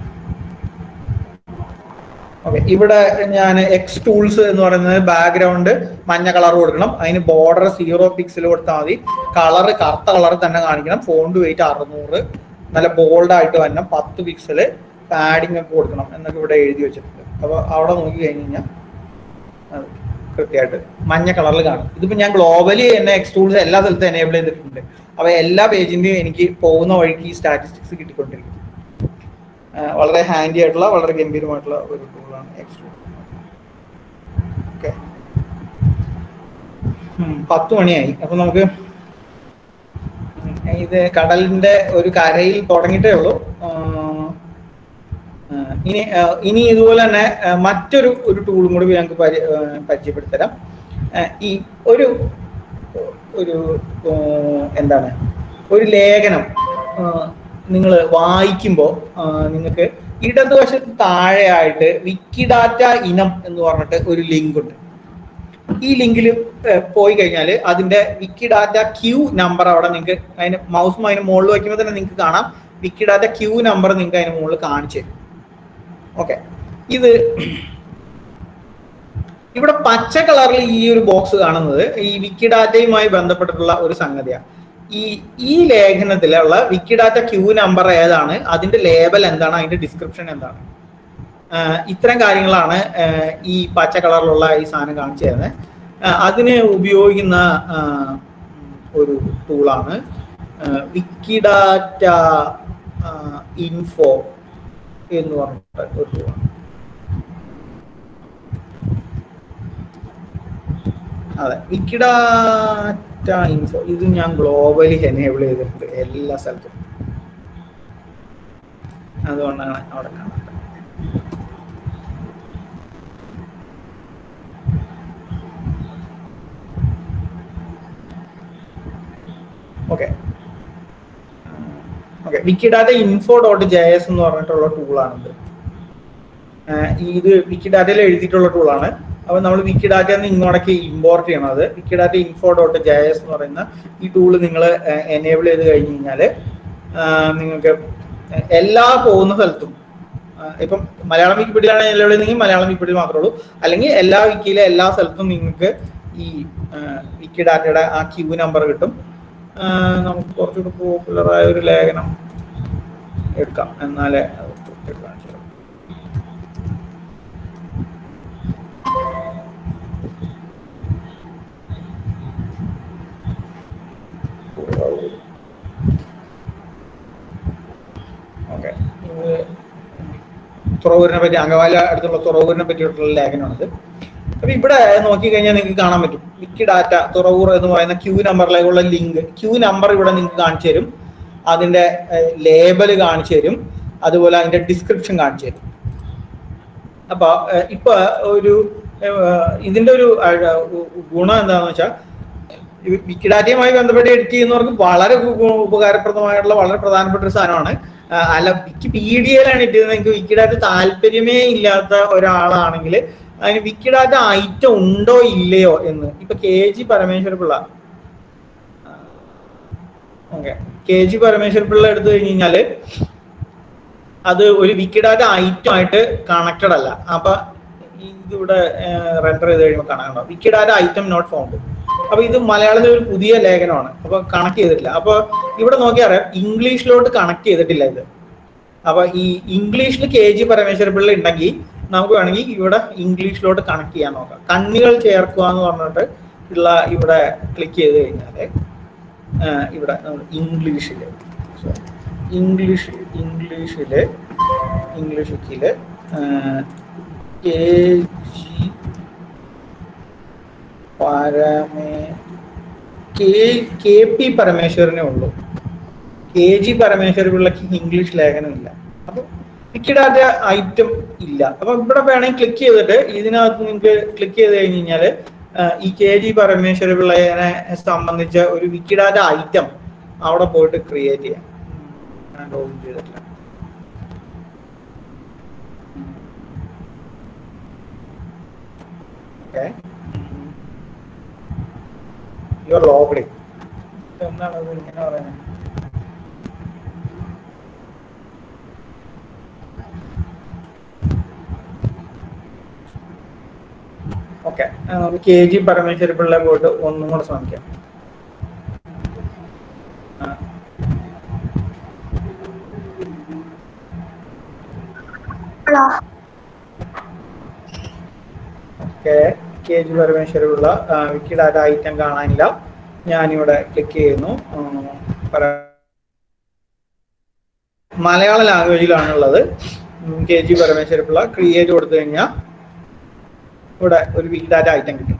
S1: ഓക്കെ ഇവിടെ ഞാൻ എക്സ് ടൂൾസ് എന്ന് പറയുന്നത് ബാക്ക്ഗ്രൗണ്ട് മഞ്ഞ കളർ കൊടുക്കണം അതിന് ബോർഡർ സീറോ പിക്സൽ കൊടുത്താൽ മതി കളർ കറുത്ത കളർ തന്നെ കാണിക്കണം ഫോണ്ട് വെയിറ്റ് അറുന്നൂറ് നല്ല ബോൾഡ് ആയിട്ട് വരണം പത്ത് പിക്സല് പാഡിംഗ് ഒക്കെ കൊടുക്കണം എന്നൊക്കെ ഇവിടെ എഴുതി വെച്ചിട്ടുണ്ട് അപ്പൊ അവിടെ നോക്കി കഴിഞ്ഞ് കഴിഞ്ഞാൽ അത് കൃത്യമായിട്ട് മഞ്ഞ കളറിൽ കാണും ഇതിപ്പോ ഞാൻ ഗ്ലോബലി എന്നെ എക്സ് ടൂൾസ് എല്ലാ സ്ഥലത്തും എനേബിൾ ചെയ്തിട്ടുണ്ട് അപ്പൊ എല്ലാ പേജിന്റെയും എനിക്ക് പോകുന്ന വഴിക്ക് ഈ സ്റ്റാറ്റിസ്റ്റിക്സ് കിട്ടിക്കൊണ്ടിരിക്കും ആ, വളരെ ഹാൻഡി ആയിട്ടുള്ള വളരെ ഗംഭീരമായിട്ടുള്ള ഒരു ടൂളാണ് എക്സ് ടൂൾ ഓക്കെ പത്ത് മണിയായി അപ്പൊ നമുക്ക് ഉം, ഇത് കടലിന്റെ ഒരു കരയിൽ തുടങ്ങിയിട്ടേ ഉള്ളൂ ആ, ആ, ഇനി ആ, ഇനി ഇതുപോലെ തന്നെ ആ, മറ്റൊരു ഒരു ടൂളും കൂടി ഞങ്ങൾക്ക് പരി ആ, പരിചയപ്പെടുത്തരാം ആ, ഈ ഒരു ഒരു ആ, എന്താണ് ഒരു ലേഖനം നിങ്ങൾ വായിക്കുമ്പോൾ നിങ്ങൾക്ക് ഇടതുവശത്ത് താഴെയായിട്ട് വിക്കിഡാറ്റ ഇനം എന്ന് പറഞ്ഞിട്ട് ഒരു ലിങ്ക് ഉണ്ട് ഈ ലിങ്കിൽ പോയി കഴിഞ്ഞാൽ അതിന്റെ വിക്കിഡാറ്റ ക്യൂ നമ്പർ അവിടെ നിങ്ങൾക്ക് അതിന് മൗസും അതിന് മുകളിൽ വയ്ക്കുമ്പോൾ തന്നെ നിങ്ങൾക്ക് കാണാം വിക്കിഡാറ്റ ക്യൂ നമ്പർ നിങ്ങൾക്ക് അതിന് മുകളിൽ കാണിച്ചു തരും ഓക്കെ ഇത് ഇവിടെ പച്ച കളറിൽ ഈ ഒരു ബോക്സ് കാണുന്നത് ഈ വിക്കിഡാറ്റയുമായി ബന്ധപ്പെട്ടിട്ടുള്ള ഒരു സംഗതിയാണ് ഈ ഈ ലേഖനത്തിലുള്ള വിക്കിഡാറ്റ ക്യൂ നമ്പർ ഏതാണ് അതിന്റെ ലേബൽ എന്താണ് അതിന്റെ ഡിസ്ക്രിപ്ഷൻ എന്താണ് ആഹ് ഇത്തരം കാര്യങ്ങളാണ് ആഹ് ഈ പച്ച കളറിലുള്ള ഈ സാധനം കാണിച്ചു തരുന്നത് ആഹ് അതിന് ഉപയോഗിക്കുന്ന ആഹ് ഒരു ടൂളാണ് വിക്കിഡാറ്റ ഇൻഫോ എന്ന് പറഞ്ഞിട്ട് ഒരു ടൂളാണ് അതെ വിക്കിഡാറ്റ ഇൻഫോ ഇത് ഞാൻ ഗ്ലോബലി എനേബിൾ ചെയ്തിട്ടുണ്ട് എല്ലാ സ്ഥലത്തും അതുകൊണ്ടാണ് അവിടെ കാണാത്തത് okay okay Wikidata info dot J S എന്ന് പറഞ്ഞിട്ടുള്ള ടൂളാണിത് ഇത് വിക്കിഡാറ്റയിൽ എഴുതിയിട്ടുള്ള ടൂളാണ് അപ്പൊ നമ്മൾ വിക്കിഡാറ്റ നിന്ന് ഇങ്ങോട്ടേക്ക് ഇമ്പോർട്ട് ചെയ്യണം അത് Wikidata info dot J S എന്ന് പറയുന്ന ഈ ടൂള് നിങ്ങൾ എനേബിൾ ചെയ്ത് കഴിഞ്ഞ് കഴിഞ്ഞാൽ നിങ്ങൾക്ക് എല്ലാ പോകുന്ന സ്ഥലത്തും ആ, ഇപ്പം മലയാളം വിക്കിപീഡിയാണ് എനേബിൾ ചെയ്യുന്നെങ്കിൽ മലയാളം വിക്കിപീഡിയ മാത്രമേ ഉള്ളൂ അല്ലെങ്കിൽ എല്ലാ വിക്കിയിലെ എല്ലാ സ്ഥലത്തും നിങ്ങൾക്ക് ഈ വിക്കിഡാറ്റയുടെ ആ ക്യൂ നമ്പർ കിട്ടും ആ, നമുക്ക് കുറച്ചുകൂടി പോപ്പുലർ ആയ ഒരു ലേഖനം എടുക്കാം എന്നാലേ അത് കൃത്യമായിട്ട് കാണിച്ചു തരാം. തുറവൂരിനെ പറ്റി അങ്കവാല അടുത്തുള്ള തുറവൂരിനെ പറ്റിയിട്ടുള്ള ലേഖനമാണിത് അപ്പൊ ഇവിടെ നോക്കിക്കഴിഞ്ഞാൽ നിങ്ങൾക്ക് കാണാൻ പറ്റും വിക്കി ഡാറ്റ തുറവൂർ എന്ന് പറയുന്ന ക്യൂ നമ്പറിലേക്കുള്ള ലിങ്ക് ക്യൂ നമ്പർ ഇവിടെ നിങ്ങൾക്ക് കാണിച്ചു തരും അതിന്റെ ലേബല് കാണിച്ചു തരും അതുപോലെ അതിന്റെ ഡിസ്ക്രിപ്ഷൻ കാണിച്ചു തരും അപ്പൊ ഏഹ്, ഇപ്പൊ ഒരു ഏഹ്, ഇതിന്റെ ഒരു അഹ്, ഉ- ഗുണം എന്താണെന്ന് വെച്ചാൽ വിക്കിഡാറ്റയുമായി ബന്ധപ്പെട്ട് എഡിറ്റ് ചെയ്യുന്നവർക്ക് വളരെ ഉപ- ഉപ- ഉപകാരപ്രദമായിട്ടുള്ള വളരെ പ്രധാനപ്പെട്ട ഒരു സാധനമാണ് ആ, അല്ല വിക്കിപീഡിയയിലാണ് ഇട്ടത് നിങ്ങൾക്ക് വിക്കിഡാറ്റ താല്പര്യമേ ഇല്ലാത്ത ഒരാളാണെങ്കിൽ അതിന് വിക്കിഡാറ്റ ഐറ്റം ഉണ്ടോ ഇല്ലയോ എന്ന് ഇപ്പൊ K G Parameswara Pillai okay K G Parameswara Pillai എടുത്തു കഴിഞ്ഞ് കഴിഞ്ഞാല് അത് ഒരു വിക്കിഡാറ്റ ഐറ്റം ആയിട്ട് കണക്റ്റഡ് അല്ല അപ്പൊ ഇതിവിടെ റെൻഡർ ചെയ്ത് കഴിയുമ്പോൾ കാണാനുണ്ടോ വിക്കിഡാറ്റ ഐറ്റം നോട്ട് ഫൗണ്ട് അപ്പൊ ഇത് മലയാളത്തിൽ ഒരു പുതിയ ലേഖനമാണ് അപ്പൊ കണക്ട് ചെയ്തിട്ടില്ല അപ്പൊ ഇവിടെ നോക്കിയാൽ അറിയാം ഇംഗ്ലീഷിലോട്ട് കണക്ട് ചെയ്തിട്ടില്ല ഇത് അപ്പൊ ഈ ഇംഗ്ലീഷിൽ കെ ജി പരമേശ്വര പിള്ള ഉണ്ടെങ്കിൽ നമുക്ക് വേണമെങ്കിൽ ഇവിടെ ഇംഗ്ലീഷിലോട്ട് കണക്ട് ചെയ്യാൻ നോക്കാം കണ്ണികൾ ചേർക്കുക എന്ന് പറഞ്ഞിട്ട് ഉള്ള ഇവിടെ ക്ലിക്ക് ചെയ്ത് കഴിഞ്ഞാല് ആ, ഇവിടെ ഇംഗ്ലീഷില് ഇംഗ്ലീഷ് ഇംഗ്ലീഷില് ഇംഗ്ലീഷ് വിക്കിയില് കെ ജി പരമേ കെ കെ പി പരമേശ്വരനെ ഉള്ളൂ കെ ജി പരമേശ്വര പിള്ളക്ക് ഇംഗ്ലീഷ് ലേഖനമില്ല അപ്പൊ വിക്കിഡാറ്റ ഐറ്റം ഇല്ല അപ്പൊ ഇവിടെ വേണമെങ്കിൽ ക്ലിക്ക് ചെയ്തിട്ട് ഇതിനകത്ത് നിങ്ങൾക്ക് ക്ലിക്ക് ചെയ്ത് കഴിഞ്ഞ് കഴിഞ്ഞാല് ആ, ഈ കെ ജി പരമേശ്വര പിള്ളയെ സംബന്ധിച്ച ഒരു വിക്കിഡാറ്റ ഐറ്റം അവിടെ പോയിട്ട് ക്രിയേറ്റ് ചെയ്യാം ഞാൻ ലോഗിൻ ചെയ്തിട്ടില്ല ഓക്കെ യുവർ ലോഗിൻ എന്താണ് അത് ഇങ്ങനെ പറയുന്നത് ഓക്കെ നമുക്ക് കെ ജി പരമേശ്വര പിള്ള പോയിട്ട് ഒന്നും കൂടെ ശ്രമിക്കാം ആ. Okay K G Parameswara Pillai wiki data item കാണാനില്ല ഞാനിവിടെ ക്ലിക്ക് ചെയ്യുന്നു ഉം, പര- മലയാള ലാംഗ്വേജിലാണുള്ളത് K G Parameswara Pillai create കൊടുത്തു കഴിഞ്ഞാൽ ഇവിടെ ഒരു വിക്കി ഡാറ്റ ഐറ്റം കിട്ടും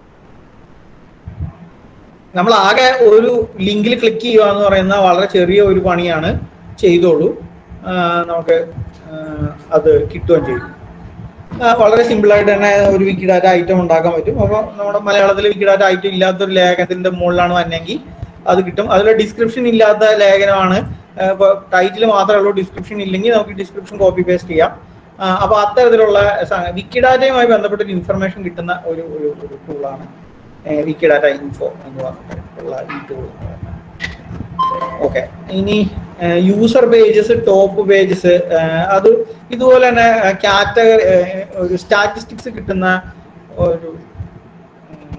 S1: നമ്മൾ ആകെ ഒരു ലിങ്കിൽ ക്ലിക്ക് ചെയ്യുക എന്ന് പറയുന്ന വളരെ ചെറിയ ഒരു പണിയാണ് ചെയ്തോളൂ ആ, നമുക്ക് ആ, അത് കിട്ടുകയും ചെയ്യും ആ, വളരെ സിമ്പിൾ ആയിട്ട് തന്നെ ഒരു വിക്കിഡാറ്റ ഐറ്റം ഉണ്ടാക്കാൻ പറ്റും അപ്പോൾ നമ്മുടെ മലയാളത്തിൽ വിക്കിഡാറ്റ ഐറ്റം ഇല്ലാത്തൊരു ലേഖനത്തിന്റെ മുകളിലാണ് വന്നെങ്കിൽ അത് കിട്ടും അതിൽ ഡിസ്ക്രിപ്ഷൻ ഇല്ലാത്ത ലേഖനമാണ് ഇപ്പോൾ ടൈറ്റിൽ മാത്രമേ ഉള്ളൂ ഡിസ്ക്രിപ്ഷൻ ഇല്ലെങ്കിൽ നമുക്ക് ഡിസ്ക്രിപ്ഷൻ കോപ്പി പേസ്റ്റ് ചെയ്യാം ആ, അപ്പൊ അത്തരത്തിലുള്ള വിക്കിഡാറ്റയുമായി ബന്ധപ്പെട്ട ഒരു ഇൻഫർമേഷൻ കിട്ടുന്ന ഒരു ഒരു ഒരു ടൂളാണ് വിക്കിഡാറ്റ ഇൻഫോ എന്ന് പറഞ്ഞിട്ടുള്ള ഈ ടൂൾ ഓക്കെ ഇനി യൂസർ പേജസ് ടോപ്പ് പേജസ് അത് ഇതുപോലെ തന്നെ കാറ്റഗറി ഒരു സ്റ്റാറ്റിസ്റ്റിക്സ് കിട്ടുന്ന ഒരു ഉം,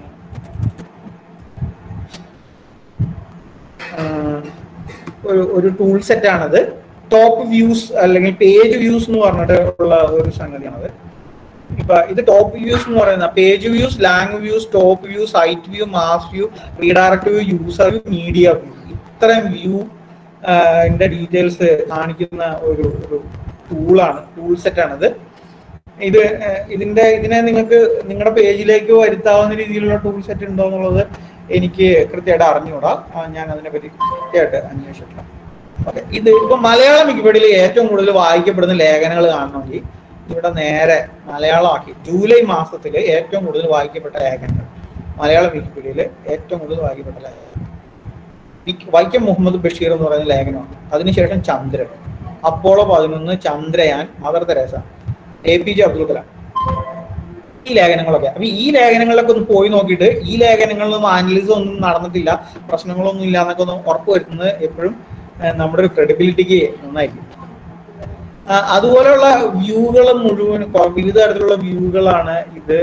S1: ആ, ഒരു ഒരു ടൂൾ സെറ്റ് ആണത് ടോപ്പ് വ്യൂസ് അല്ലെങ്കിൽ പേജ് വ്യൂസ് എന്ന് പറഞ്ഞിട്ട് ഉള്ള ഒരു സംഗതിയാണത് ഇപ്പൊ ഇത് ടോപ്പ് വ്യൂസ് എന്ന് പറയുന്ന page views lang views top view site view mass view redirect view user view media view ഇത്രയും വ്യൂ ന്റെ ഡീറ്റെയിൽസ് കാണിക്കുന്ന ഒരു ഒരു ടൂളാണ് ടൂൾ സെറ്റ് ആണിത് ഇത് ഏഹ്, ഇതിന്റെ ഇതിനെ നിങ്ങൾക്ക് നിങ്ങളുടെ പേജിലേക്ക് വരുത്താവുന്ന രീതിയിലുള്ള ടൂൾ സെറ്റ് ഉണ്ടോ എന്നുള്ളത് എനിക്ക് കൃത്യമായിട്ട് അറിഞ്ഞുകൂടാ ആ, ഞാൻ അതിനെപ്പറ്റി കൃത്യമായിട്ട് അന്വേഷിച്ചിട്ടില്ല ഓക്കെ ഇത് ഇപ്പൊ മലയാളം വിക്കിപീഡിയയിൽ ഏറ്റവും കൂടുതൽ വായിക്കപ്പെടുന്ന ലേഖനങ്ങൾ കാണണമെങ്കിൽ ഇവിടെ നേരെ മലയാളമാക്കി ജൂലൈ മാസത്തിൽ ഏറ്റവും കൂടുതൽ വായിക്കപ്പെട്ട ലേഖനങ്ങൾ മലയാളം വിക്കിപീഡിയയിൽ ഏറ്റവും കൂടുതൽ വായിക്കപ്പെട്ട ലേഖനങ്ങൾ വി- വൈക്കം മുഹമ്മദ് ബഷീർ എന്ന് പറയുന്ന ലേഖനമാണ് അതിനുശേഷം ചന്ദ്രൻ അപ്പോളോ പതിനൊന്ന് Chandrayaan Mother Teresa A P J Abdul Kalam ഈ ലേഖനങ്ങളൊക്കെ അപ്പൊ ഈ ലേഖനങ്ങളിലൊക്കെ ഒന്ന് പോയി നോക്കിയിട്ട് ഈ ലേഖനങ്ങളിലൊന്നും ആനലിസം ഒന്നും നടന്നിട്ടില്ല പ്രശ്നങ്ങളൊന്നും ഇല്ല എന്നൊക്കെ ഒന്ന് ഉറപ്പ് വരുത്തുന്നത് എപ്പോഴും ഏഹ്, നമ്മുടെ ഒരു ക്രെഡിബിലിറ്റിക്ക് നന്നായിരിക്കും ആ, അതുപോലെയുള്ള വ്യൂകൾ മുഴുവൻ കൊ- വിവിധ തരത്തിലുള്ള വ്യൂകളാണ് ഇത്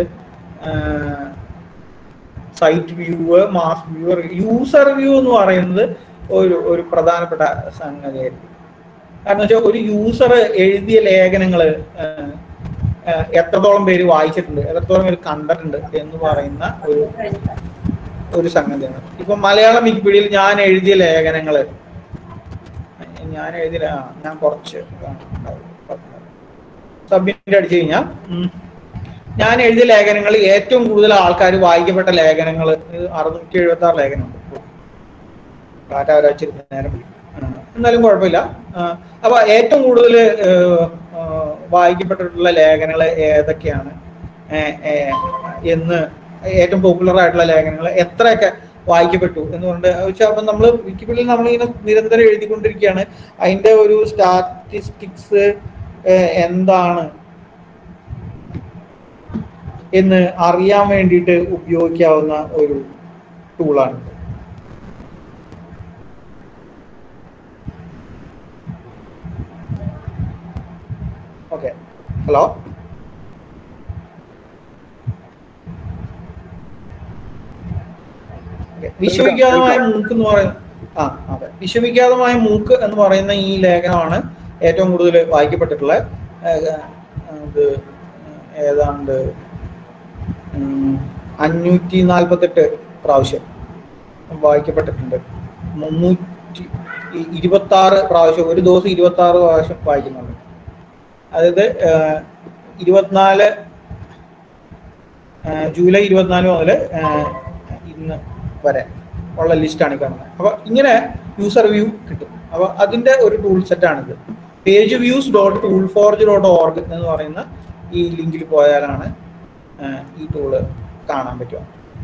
S1: site view mass view user view എന്ന് പറയുന്നത് ഒരു ഒരു പ്രധാനപ്പെട്ട സംഗതിയായിരിക്കും കാരണം വെച്ചാൽ ഒരു യൂസർ എഴുതിയ ലേഖനങ്ങൾ എത്രത്തോളം പേര് വായിച്ചിട്ടുണ്ട് എത്രത്തോളം പേര് കണ്ടിട്ടുണ്ട് എന്ന് പറയുന്ന ഒരു ഒരു സംഗതിയാണ് ഇപ്പൊ മലയാളം വിക്കിപീഡിയയിൽ ഞാൻ എഴുതിയ ലേഖനങ്ങള് ഞാൻ എഴുതിയ ആ, ഞാൻ കുറച്ച് സബ്മിറ്റ് അടിച്ചു കഴിഞ്ഞാൽ ഞാൻ എഴുതിയ ലേഖനങ്ങൾ ഏറ്റവും കൂടുതൽ ആൾക്കാർ വായിക്കപ്പെട്ട ലേഖനങ്ങൾ അറുന്നൂറ്റി എഴുപത്തി ആറ് ലേഖനമുണ്ട് ഡാറ്റ ഒരാഴ്ച നേരം പിടിക്കും. ആ, എന്നാലും കുഴപ്പമില്ല ആ, അപ്പൊ ഏറ്റവും കൂടുതൽ വായിക്കപ്പെട്ടിട്ടുള്ള ലേഖനങ്ങൾ ഏതൊക്കെയാണ് ഏ, ഏ, എന്ന് ഏറ്റവും പോപ്പുലർ ആയിട്ടുള്ള ലേഖനങ്ങൾ എത്രയൊക്കെ വായിക്കപ്പെട്ടു എന്ന് പറഞ്ഞിട്ട് വെച്ചാൽ അപ്പം നമ്മൾ വിക്കിപീഡിയയിൽ നമ്മളിങ്ങനെ നിരന്തരം എഴുതിക്കൊണ്ടിരിക്കുകയാണ് അതിന്റെ ഒരു സ്റ്റാറ്റിസ്റ്റിക്സ് എന്താണ് എന്ന് അറിയാൻ വേണ്ടിയിട്ട് ഉപയോഗിക്കാവുന്ന ഒരു ടൂളാണ് ഓക്കെ ഹലോ വിശ്വവിഖ്യാതമായ മൂക്ക് എന്ന് പറയുന്ന ആ അതെ വിശ്വവിഖ്യാതമായ മൂക്ക് എന്ന് പറയുന്ന ഈ ലേഖനമാണ് ഏറ്റവും കൂടുതൽ വായിക്കപ്പെട്ടിട്ടുള്ള ഇത് ഏതാണ്ട് ഉം, അഞ്ഞൂറ്റി നാൽപ്പത്തെട്ട് പ്രാവശ്യം വായിക്കപ്പെട്ടിട്ടുണ്ട് മുന്നൂറ്റി ഇരുപത്തി ആറ് പ്രാവശ്യം ഒരു ദിവസം ഇരുപത്തി ആറ് പ്രാവശ്യം വായിക്കുന്നുണ്ട് അതായത് ഏഹ്, ഇരുപത്തിനാല് ഏഹ്, ജൂലൈ ഇരുപത്തിനാല് മുതൽ ഏഹ്, ഇന്ന് വരെ ഉള്ള ലിസ്റ്റാണ് ഈ കാണുന്നത് അപ്പൊ ഇങ്ങനെ യൂസർ വ്യൂ കിട്ടും അപ്പൊ അതിന്റെ ഒരു ടൂൾ സെറ്റാണിത് page views dot tool forge dot org എന്ന് പറയുന്ന ഈ ലിങ്കിൽ പോയാലാണ് ഏഹ്, ഈ ടൂള് കാണാൻ പറ്റുക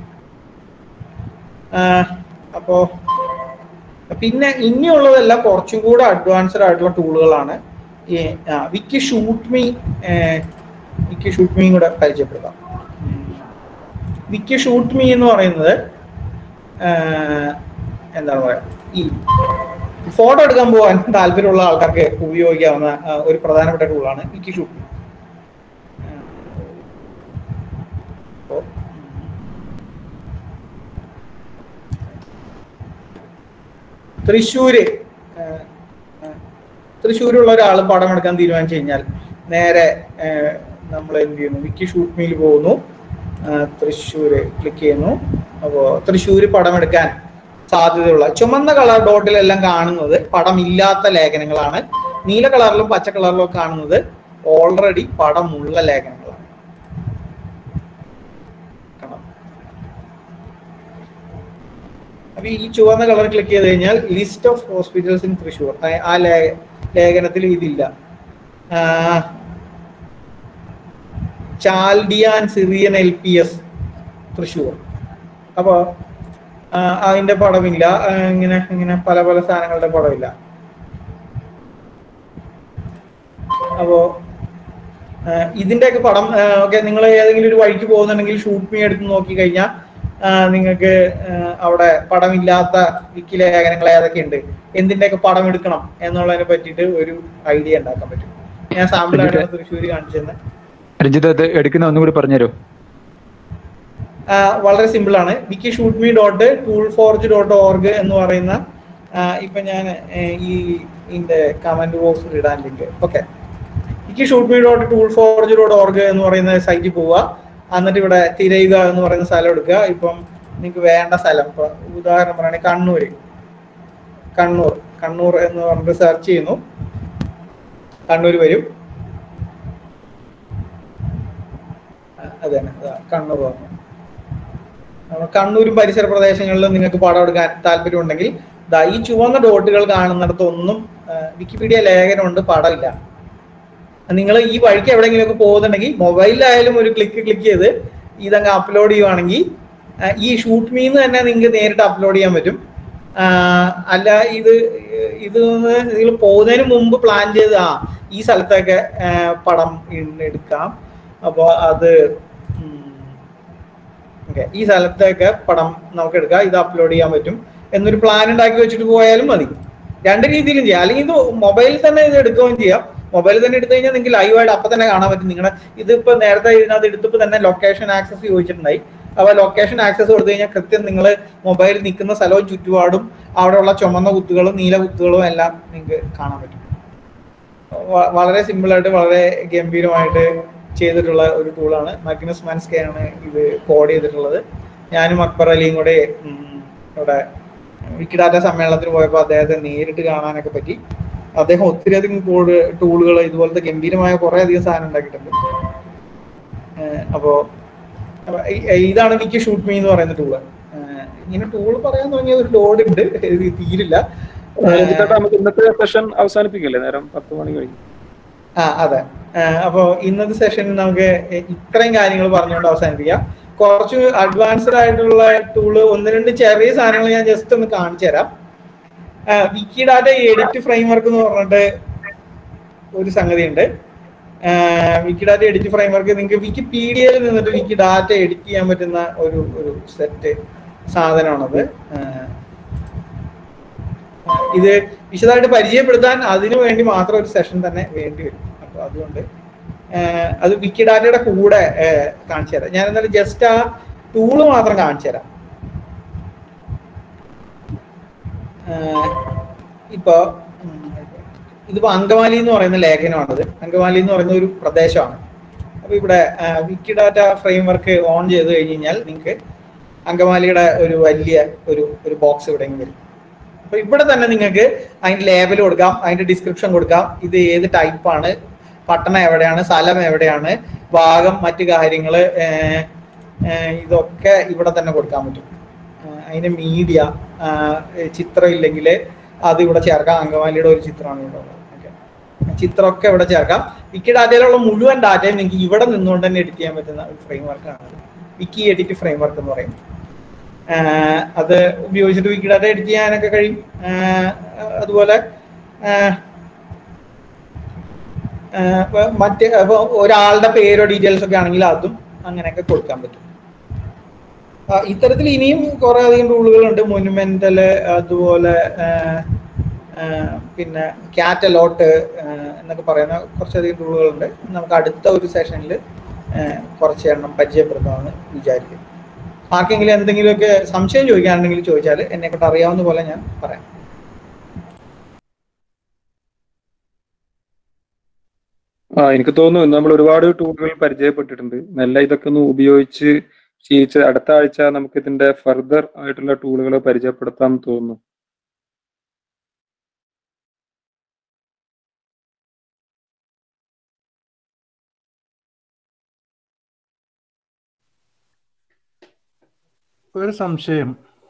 S1: ഏഹ്, അപ്പോ പിന്നെ ഇനിയുള്ളതെല്ലാം കുറച്ചും കൂടെ അഡ്വാൻസ്ഡ് ആയിട്ടുള്ള ടൂളുകളാണ് ഈ wiki shoot me wiki shoot me കൂടെ പരിചയപ്പെടുത്താം വിക്കി ഷൂട്ട് മീ എന്ന് പറയുന്നത് ഏഹ്, എന്താണ് പറയാ ഈ ഫോട്ടോ എടുക്കാൻ പോകാൻ താല്പര്യമുള്ള ആൾക്കാർക്ക് ഉപയോഗിക്കാവുന്ന ആ, ഒരു പ്രധാനപ്പെട്ട ടൂളാണ് വിക്കി ഷൂട്ട് മീ അപ്പോ, തൃശ്ശൂര് ഏഹ്, ഏഹ്, തൃശ്ശൂരുള്ള ഒരാൾ പടം എടുക്കാൻ തീരുമാനിച്ചു കഴിഞ്ഞാൽ നേരെ നമ്മൾ എന്ത് ചെയ്യുന്നു വിക്കി ഷൂട്ട് മീൽ പോകുന്നു ഏഹ്, തൃശ്ശൂര് ക്ലിക്ക് ചെയ്യുന്നു അപ്പോൾ തൃശ്ശൂര് പടം എടുക്കാൻ സാധ്യതയുള്ള ചുമന്ന കളർ ഡോട്ടിലെല്ലാം കാണുന്നത് പടമില്ലാത്ത ലേഖനങ്ങളാണ് നീല കളറിലും പച്ച കളറിലും ഒക്കെ കാണുന്നത് ഓൾറെഡി പടമുള്ള ലേഖനങ്ങളാണ് കാണാം. അപ്പൊ ഈ ചുവന്ന കളർ ക്ലിക്ക് ചെയ്ത് കഴിഞ്ഞാൽ list of hospitals in Thrissur ആ- ആ ലേ- ലേഖനത്തിൽ ഇതില്ല ആ, Chaldean Syrian L P S Thrissur അപ്പോ ആ, അതിന്റെ പടമില്ല ആ, ഇങ്ങനെ ഇങ്ങനെ പല പല സാധനങ്ങളുടെ പടമില്ല അപ്പോ ആ, ഇതിന്റെയൊക്കെ പടം ഓക്കെ നിങ്ങൾ ഏതെങ്കിലും ഒരു വഴിക്ക് പോകുന്നുണ്ടെങ്കിൽ ഷൂട്ട് മീ എടുത്ത് നോക്കി കഴിഞ്ഞാൽ നിങ്ങൾക്ക് അവിടെ പടമില്ലാത്ത വിക്കി ലേഖനങ്ങൾ ഏതൊക്കെ ഉണ്ട് എന്തിന്റെയൊക്കെ പടം എടുക്കണം എന്നുള്ളതിനെ പറ്റിയിട്ട് ഒരു ഐഡിയ ഉണ്ടാക്കാൻ പറ്റും ഞാൻ സാമ്പിൾ ആണ് തൃശ്ശൂര് കാണിച്ചത്
S4: രഞ്ജിത്ത് അത് എടുക്കുന്ന ഒന്നും കൂടി പറഞ്ഞുതരോ
S1: ആ, വളരെ സിമ്പിൾ ആണ് wiki shoot me dot tool forge dot org എന്ന് പറയുന്ന ആ, ഇപ്പൊ ഞാൻ ഏ, ഈ ഇതിന്റെ കമന്റ് ബോക്സിൽ ഇടാൻ link okay wiki shoot me dot tool forge dot org എന്ന് പറയുന്ന സൈറ്റിൽ പോവുക എന്നിട്ട് ഇവിടെ തിരയുക എന്ന് പറയുന്ന സ്ഥലം എടുക്കുക ഇപ്പം നിങ്ങൾക്ക് വേണ്ട സ്ഥലം ഇപ്പൊ ഉദാഹരണം പറയുകയാണെങ്കിൽ കണ്ണൂര് കണ്ണൂർ കണ്ണൂർ എന്ന് പറഞ്ഞിട്ട് സെർച്ച് ചെയ്യുന്നു കണ്ണൂർ വരും അത് തന്നെ അതാ, കണ്ണൂർ വന്നു നമ്മൾ കണ്ണൂരും പരിസര പ്രദേശങ്ങളിലും നിങ്ങൾക്ക് പടം എടുക്കാൻ താല്പര്യമുണ്ടെങ്കിൽ ദാ ഈ ചുവന്ന ഡോട്ടുകൾ കാണുന്നിടത്തൊന്നും ആ, വിക്കിപീഡിയ ലേഖനമുണ്ട് പടമില്ല നിങ്ങൾ ഈ വഴിക്ക് എവിടെയെങ്കിലും ഒക്കെ പോകുന്നുണ്ടെങ്കിൽ മൊബൈലിലായാലും ഒരു ക്ലിക്ക് ക്ലിക്ക് ചെയ്ത് ഇതങ്ങ് അപ്ലോഡ് ചെയ്യുവാണെങ്കിൽ ആ, ഈ ഷൂട്ട് മീന്ന് തന്നെ നിങ്ങൾക്ക് നേരിട്ട് അപ്ലോഡ് ചെയ്യാൻ പറ്റും ആ, അല്ല ഇത് ഇത് നിങ്ങൾ പോകുന്നതിന് മുമ്പ് പ്ലാൻ ചെയ്ത് ആ ഈ സ്ഥലത്തൊക്കെ ആ, പടം ഇ- എടുക്കാം അപ്പോൾ അത് ഓക്കെ ഈ സ്ഥലത്തൊക്കെ പടം നമുക്ക് എടുക്കാം ഇത് അപ്ലോഡ് ചെയ്യാൻ പറ്റും എന്നൊരു പ്ലാൻ ഉണ്ടാക്കി വെച്ചിട്ട് പോയാലും മതി രണ്ട് രീതിയിലും ചെയ്യാം അല്ലെങ്കിൽ ഇത് മൊബൈലിൽ തന്നെ ഇത് എടുക്കുകയും ചെയ്യാം മൊബൈലിൽ തന്നെ എടുത്തു കഴിഞ്ഞാൽ നിങ്ങൾക്ക് ലൈവായിട്ട് അപ്പൊ തന്നെ കാണാൻ പറ്റും നിങ്ങളുടെ ഇതിപ്പോ നേരത്തെ ഇതിനകത്ത് എടുത്തപ്പോൾ തന്നെ ലൊക്കേഷൻ ആക്സസ് ചോദിച്ചിട്ടുണ്ടായി അപ്പൊ ലൊക്കേഷൻ ആക്സസ് കൊടുത്തു കഴിഞ്ഞാൽ കൃത്യം നിങ്ങൾ മൊബൈൽ നിൽക്കുന്ന സ്ഥലവും ചുറ്റുപാടും അവിടെയുള്ള ചുമന്ന കുത്തുകളും നീല കുത്തുകളും എല്ലാം നിങ്ങൾക്ക് കാണാൻ പറ്റും വ- വളരെ സിമ്പിൾ ആയിട്ട് വളരെ ഗംഭീരമായിട്ട് ചെയ്തിട്ടുള്ള ഒരു ടൂളാണ് മാഗ്നസ് മാൻസ്കെ ആണ് ഇത് കോഡ് ചെയ്തിട്ടുള്ളത് ഞാനും അക്ബർ അലിയും കൂടെ ഉം, ഇവിടെ വിക്കിഡാറ്റ സമ്മേളനത്തിന് പോയപ്പോൾ അദ്ദേഹത്തെ നേരിട്ട് കാണാനൊക്കെ പറ്റി അദ്ദേഹം ഒത്തിരിയധികം കോഡ് ടൂളുകൾ ഇതുപോലത്തെ ഗംഭീരമായ കുറെ അധികം സാധനം ഉണ്ടാക്കിയിട്ടുണ്ട് ഏഹ് അപ്പോ അപ്പൊ ഈ- ഇതാണ് എനിക്ക് ഷൂട്ട് മീ എന്ന് പറയുന്ന ടൂള് ഇങ്ങനെ ടൂൾ പറയാൻ തുടങ്ങിയ ഒരു ലോഡ് ഉണ്ട് ഇത് തീരില്ല
S2: രഞ്ജിത്തേട്ടാ നമുക്ക് ഇന്നത്തെ സെഷൻ അവസാനിപ്പിക്കല്ലേ നേരം പത്ത് മണി കഴിഞ്ഞു
S1: ആ അതെ ഏഹ് അപ്പോ ഇന്നത്തെ സെഷനിൽ നമുക്ക് ഇത്രയും കാര്യങ്ങൾ പറഞ്ഞുകൊണ്ട് അവസാനിപ്പിക്കാം കുറച്ച് അഡ്വാൻസ്ഡ് ആയിട്ടുള്ള ടൂള് ഒന്ന് രണ്ട് ചെറിയ സാധനങ്ങൾ ഞാൻ ജസ്റ്റ് ഒന്ന് കാണിച്ചു തരാം വിക്കി ഡാറ്റ എഡിറ്റ് ഫ്രെയിംവർക്ക് എന്ന് പറഞ്ഞിട്ട് ഒരു സംഗതി ഉണ്ട് വിക്കി ഡാറ്റ എഡിറ്റ് ഫ്രെയിംവർക്ക് നിങ്ങൾക്ക് വിക്കിപീഡിയയിൽ നിന്നിട്ട് വിക്കി ഡാറ്റ എഡിറ്റ് ചെയ്യാൻ പറ്റുന്ന ഒരു ഒരു സെറ്റ് സാധനമാണത് ഏഹ് ഇത് വിശദമായിട്ട് പരിചയപ്പെടുത്താൻ അതിനു വേണ്ടി മാത്രം ഒരു സെഷൻ തന്നെ വേണ്ടി വരും അപ്പൊ അതുകൊണ്ട് ഏഹ് അത് വിക്കിഡാറ്റയുടെ കൂടെ ഏഹ് കാണിച്ചു തരാം ഞാൻ എന്നാലും ജസ്റ്റ് ആ ടൂള് മാത്രം കാണിച്ചു തരാം ഏഹ് ഇപ്പൊ ഉം, ഇതിപ്പോ അങ്കമാലി എന്ന് പറയുന്ന ലേഖനമാണത് അങ്കമാലി എന്ന് പറയുന്ന ഒരു പ്രദേശമാണ് അപ്പൊ ഇവിടെ വിക്കിഡാറ്റ ഫ്രെയിംവർക്ക് ഓൺ ചെയ്ത് കഴിഞ്ഞ് കഴിഞ്ഞാൽ നിങ്ങൾക്ക് അങ്കമാലിയുടെ ഒരു വലിയ ഒരു ഒരു ബോക്സ് ഇവിടെ ഇങ്ങ് വരും അപ്പൊ ഇവിടെ തന്നെ നിങ്ങൾക്ക് അതിന്റെ ലേബൽ കൊടുക്കാം അതിന്റെ ഡിസ്ക്രിപ്ഷൻ കൊടുക്കാം ഇത് ഏത് ടൈപ്പാണ് പട്ടണം എവിടെയാണ് സ്ഥലം എവിടെയാണ് ഭാഗം മറ്റു കാര്യങ്ങള് ഏർ, ഏർ, ഇതൊക്കെ ഇവിടെ തന്നെ കൊടുക്കാൻ പറ്റും ഏർ, അതിന്റെ മീഡിയ ചിത്രം ഇല്ലെങ്കിൽ അത് ഇവിടെ ചേർക്കാം അങ്കമാലിയുടെ ഒരു ചിത്രമാണ് ഇവിടെ ഉള്ളത് Okay. ചിത്രമൊക്കെ ഇവിടെ ചേർക്കാം വിക്കി ഡാറ്റയിലുള്ള മുഴുവൻ ഡാറ്റയും നിങ്ങൾക്ക് ഇവിടെ നിന്നുകൊണ്ട് തന്നെ എഡിറ്റ് ചെയ്യാൻ പറ്റുന്ന ഒരു ഫ്രെയിം വർക്കാണ് വിക്കി എഡിറ്റ് ഫ്രെയിം വർക്ക് എന്ന് പറയുന്നത് ആഹ് അത് ഉപയോഗിച്ചിട്ട് വിക്കി ഡാറ്റ എഡിറ്റ് ചെയ്യാനൊക്കെ കഴിയും ആഹ് അതുപോലെ ആഹ് ആഹ് ഇപ്പൊ മറ്റ് ഇപ്പൊ ഒരാളുടെ പേരോ ഡീറ്റെയിൽസ് ഒക്കെ ആണെങ്കിൽ അതും അങ്ങനെയൊക്കെ കൊടുക്കാൻ പറ്റും ആ, ഇത്തരത്തിൽ ഇനിയും കുറെ അധികം ടൂളുകളുണ്ട് മൊനുമെന്റല് അതുപോലെ ആഹ് ആഹ് പിന്നെ കാറ്റലോട്ട് എന്നൊക്കെ പറയുന്ന കുറച്ചധികം ടൂളുകളുണ്ട് നമുക്ക് അടുത്ത ഒരു സെഷനിൽ കുറച്ച് എണ്ണം പരിചയപ്പെടുത്താമെന്ന് വിചാരിക്കും ആർക്കെങ്കിലും എന്തെങ്കിലുമൊക്കെ സംശയം ചോദിക്കാനുണ്ടെങ്കിൽ ചോദിച്ചാൽ എന്നെ കൊണ്ട് അറിയാവുന്ന പോലെ ഞാൻ പറയാം
S2: ആ എനിക്ക് തോന്നുന്നു നമ്മൾ ഒരുപാട് ടൂളുകൾ പരിചയപ്പെട്ടിട്ടുണ്ട് നല്ല ഇതൊക്കെ ഒന്ന് ഉപയോഗിച്ച് ശീലിച്ച് അടുത്ത ആഴ്ച നമുക്ക് ഇതിന്റെ ഫർദർ ആയിട്ടുള്ള ടൂളുകൾ പരിചയപ്പെടുത്താൻ തോന്നുന്നു
S7: ഒരു സംശയം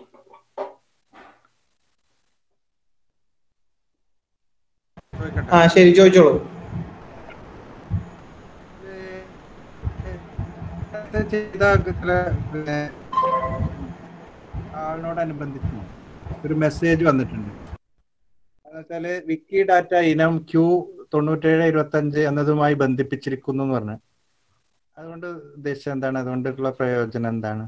S1: ആ ശരി ചോദിച്ചോളൂ
S7: ഇത് ചെയ്ത ചില പിന്നെ ആളിനോടനുബന്ധിച്ച് ഒരു മെസ്സേജ് വന്നിട്ടുണ്ട് എന്നുവെച്ചാല് വിക്കി ഡാറ്റ ഇനം ക്യൂ തൊണ്ണൂറ്റേഴ് ഇരുപത്തഞ്ച് എന്നതുമായി ബന്ധിപ്പിച്ചിരിക്കുന്നു എന്ന് പറഞ്ഞു അതുകൊണ്ട് ഉദ്ദേശിച്ചത് എന്താണ് അതുകൊണ്ടുള്ള പ്രയോജനം എന്താണ്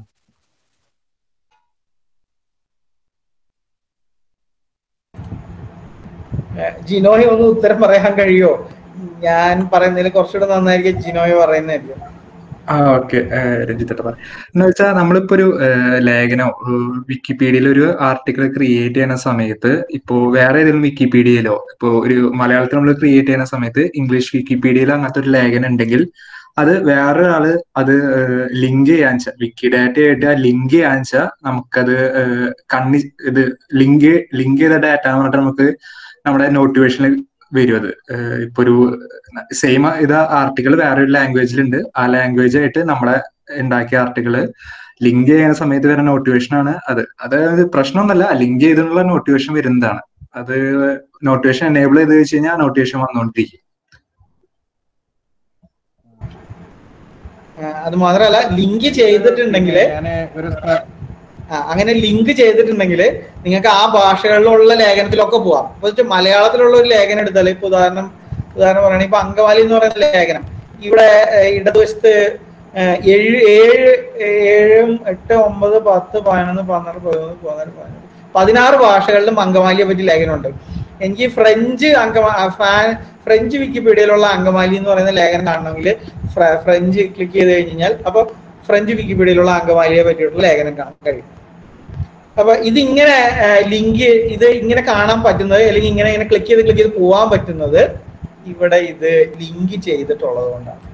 S1: ഏഹ് ജിനോയെ ഒന്ന് ഉത്തരം പറയാൻ കഴിയോ ഞാൻ പറയുന്നതിൽ കുറച്ചുകൂടെ നന്നായിരിക്കും ജിനോയെ പറയുന്നതായിരിക്കും
S5: ആ ഓക്കെ രഞ്ജിത്തേട്ട പറ എന്ന് വെച്ചാൽ നമ്മളിപ്പോ ഒരു ഏഹ്, ലേഖനം ഏഹ്, വിക്കിപീഡിയയിൽ ഒരു ആർട്ടിക്കിൾ ക്രിയേറ്റ് ചെയ്യുന്ന സമയത്ത് ഇപ്പോ വേറെ ഏതെങ്കിലും വിക്കിപീഡിയയിലോ ഇപ്പോ ഒരു മലയാളത്തിൽ നമ്മൾ ക്രിയേറ്റ് ചെയ്യുന്ന സമയത്ത് ഇംഗ്ലീഷ് വിക്കിപീഡിയയിൽ അങ്ങനത്തെ ഒരു ലേഖനം ഉണ്ടെങ്കിൽ അത് വേറൊരാള് അത് ലിങ്ക് ചെയ്യാൻ വെച്ചാൽ വിക്കിഡാറ്റ ആയിട്ട് ലിങ്ക് ചെയ്യാൻ വെച്ചാൽ നമുക്കത് ഏഹ്, കണ്ണി ഇത് ലിങ്ക് ലിങ്ക് ചെയ്ത ഡാറ്റ എന്ന് പറഞ്ഞിട്ട് നമുക്ക് നമ്മുടെ നോട്ടിഫിക്കേഷനിൽ വരും അത് ഏഹ്, ഇപ്പൊ ഒരു സെയിം ഇത് ആർട്ടിക്കിൾ വേറെ ഒരു ലാംഗ്വേജിലുണ്ട് ആ ലാംഗ്വേജ് ആയിട്ട് നമ്മളെ ഉണ്ടാക്കിയ ആർട്ടിക്കിള് ലിങ്ക് ചെയ്യുന്ന സമയത്ത് വരുന്ന നോട്ടിഫിക്കേഷൻ ആണ് അത് അതായത് പ്രശ്നമൊന്നുമല്ല ലിങ്ക് ചെയ്തിട്ടുള്ള നോട്ടിഫിക്കേഷൻ വരുന്നതാണ് അത് നോട്ടിഫിക്കേഷൻ എനേബിൾ ചെയ്ത് വെച്ച് കഴിഞ്ഞാൽ നോട്ടിഫിക്കേഷൻ വന്നുകൊണ്ടിരിക്കും
S1: ഏഹ് അത് മാത്രമല്ല ലിങ്ക് ചെയ്തിട്ടുണ്ടെങ്കിൽ
S7: ഞാന് ഒരു സ്ഥ-
S1: അങ്ങനെ ലിങ്ക് ചെയ്തിട്ടുണ്ടെങ്കിൽ നിങ്ങൾക്ക് ആ ഭാഷകളിലുള്ള ലേഖനത്തിലൊക്കെ പോവാം ഇപ്പൊ വെച്ചാൽ മലയാളത്തിലുള്ള ഒരു ലേഖനം എടുത്താൽ ഇപ്പൊ ഉദാഹരണം ഉദാഹരണം പറയുകയാണെങ്കിൽ ഇപ്പൊ അങ്കമാലി എന്ന് പറയുന്ന ലേഖനം ഇവിടെ ഏഹ്, ഇടതുവശത്ത് ഏഹ്, ഏഴ് ഏഴ് ഏഴും എട്ട് ഒമ്പത് പത്ത് പതിനൊന്ന് പന്ത്രണ്ട് പതിമൂന്ന് പതിനാല് പതിനഞ്ച് പതിനാറ് ഭാഷകളിലും അങ്കമാലിയെ പറ്റി ലേഖനമുണ്ട് എനിക്ക് ഫ്രഞ്ച് അങ്കമാ ഫാ- ഫ്രഞ്ച് വിക്കിപീഡിയയിലുള്ള അങ്കമാലി എന്ന് പറയുന്ന ലേഖനം കാണണമെങ്കിൽ ഫ്ര- ഫ്രഞ്ച് ക്ലിക്ക് ചെയ്ത് കഴിഞ്ഞാൽ അപ്പൊ ഫ്രഞ്ച് വിക്കിപീഡിയയിലുള്ള അങ്കമാലിയെ പറ്റിയിട്ടുള്ള ലേഖനം കാണാൻ കഴിയും അപ്പൊ ഇതിങ്ങനെ ലിങ്ക് ഇത് ഇങ്ങനെ കാണാൻ പറ്റുന്നത് അല്ലെങ്കിൽ ഇങ്ങനെ ഇങ്ങനെ ക്ലിക്ക് ചെയ്ത് ക്ലിക്ക് ചെയ്ത് പോകാൻ പറ്റുന്നത് ഇവിടെ ഇത് ലിങ്ക് ചെയ്തിട്ടുള്ളത് കൊണ്ടാണ്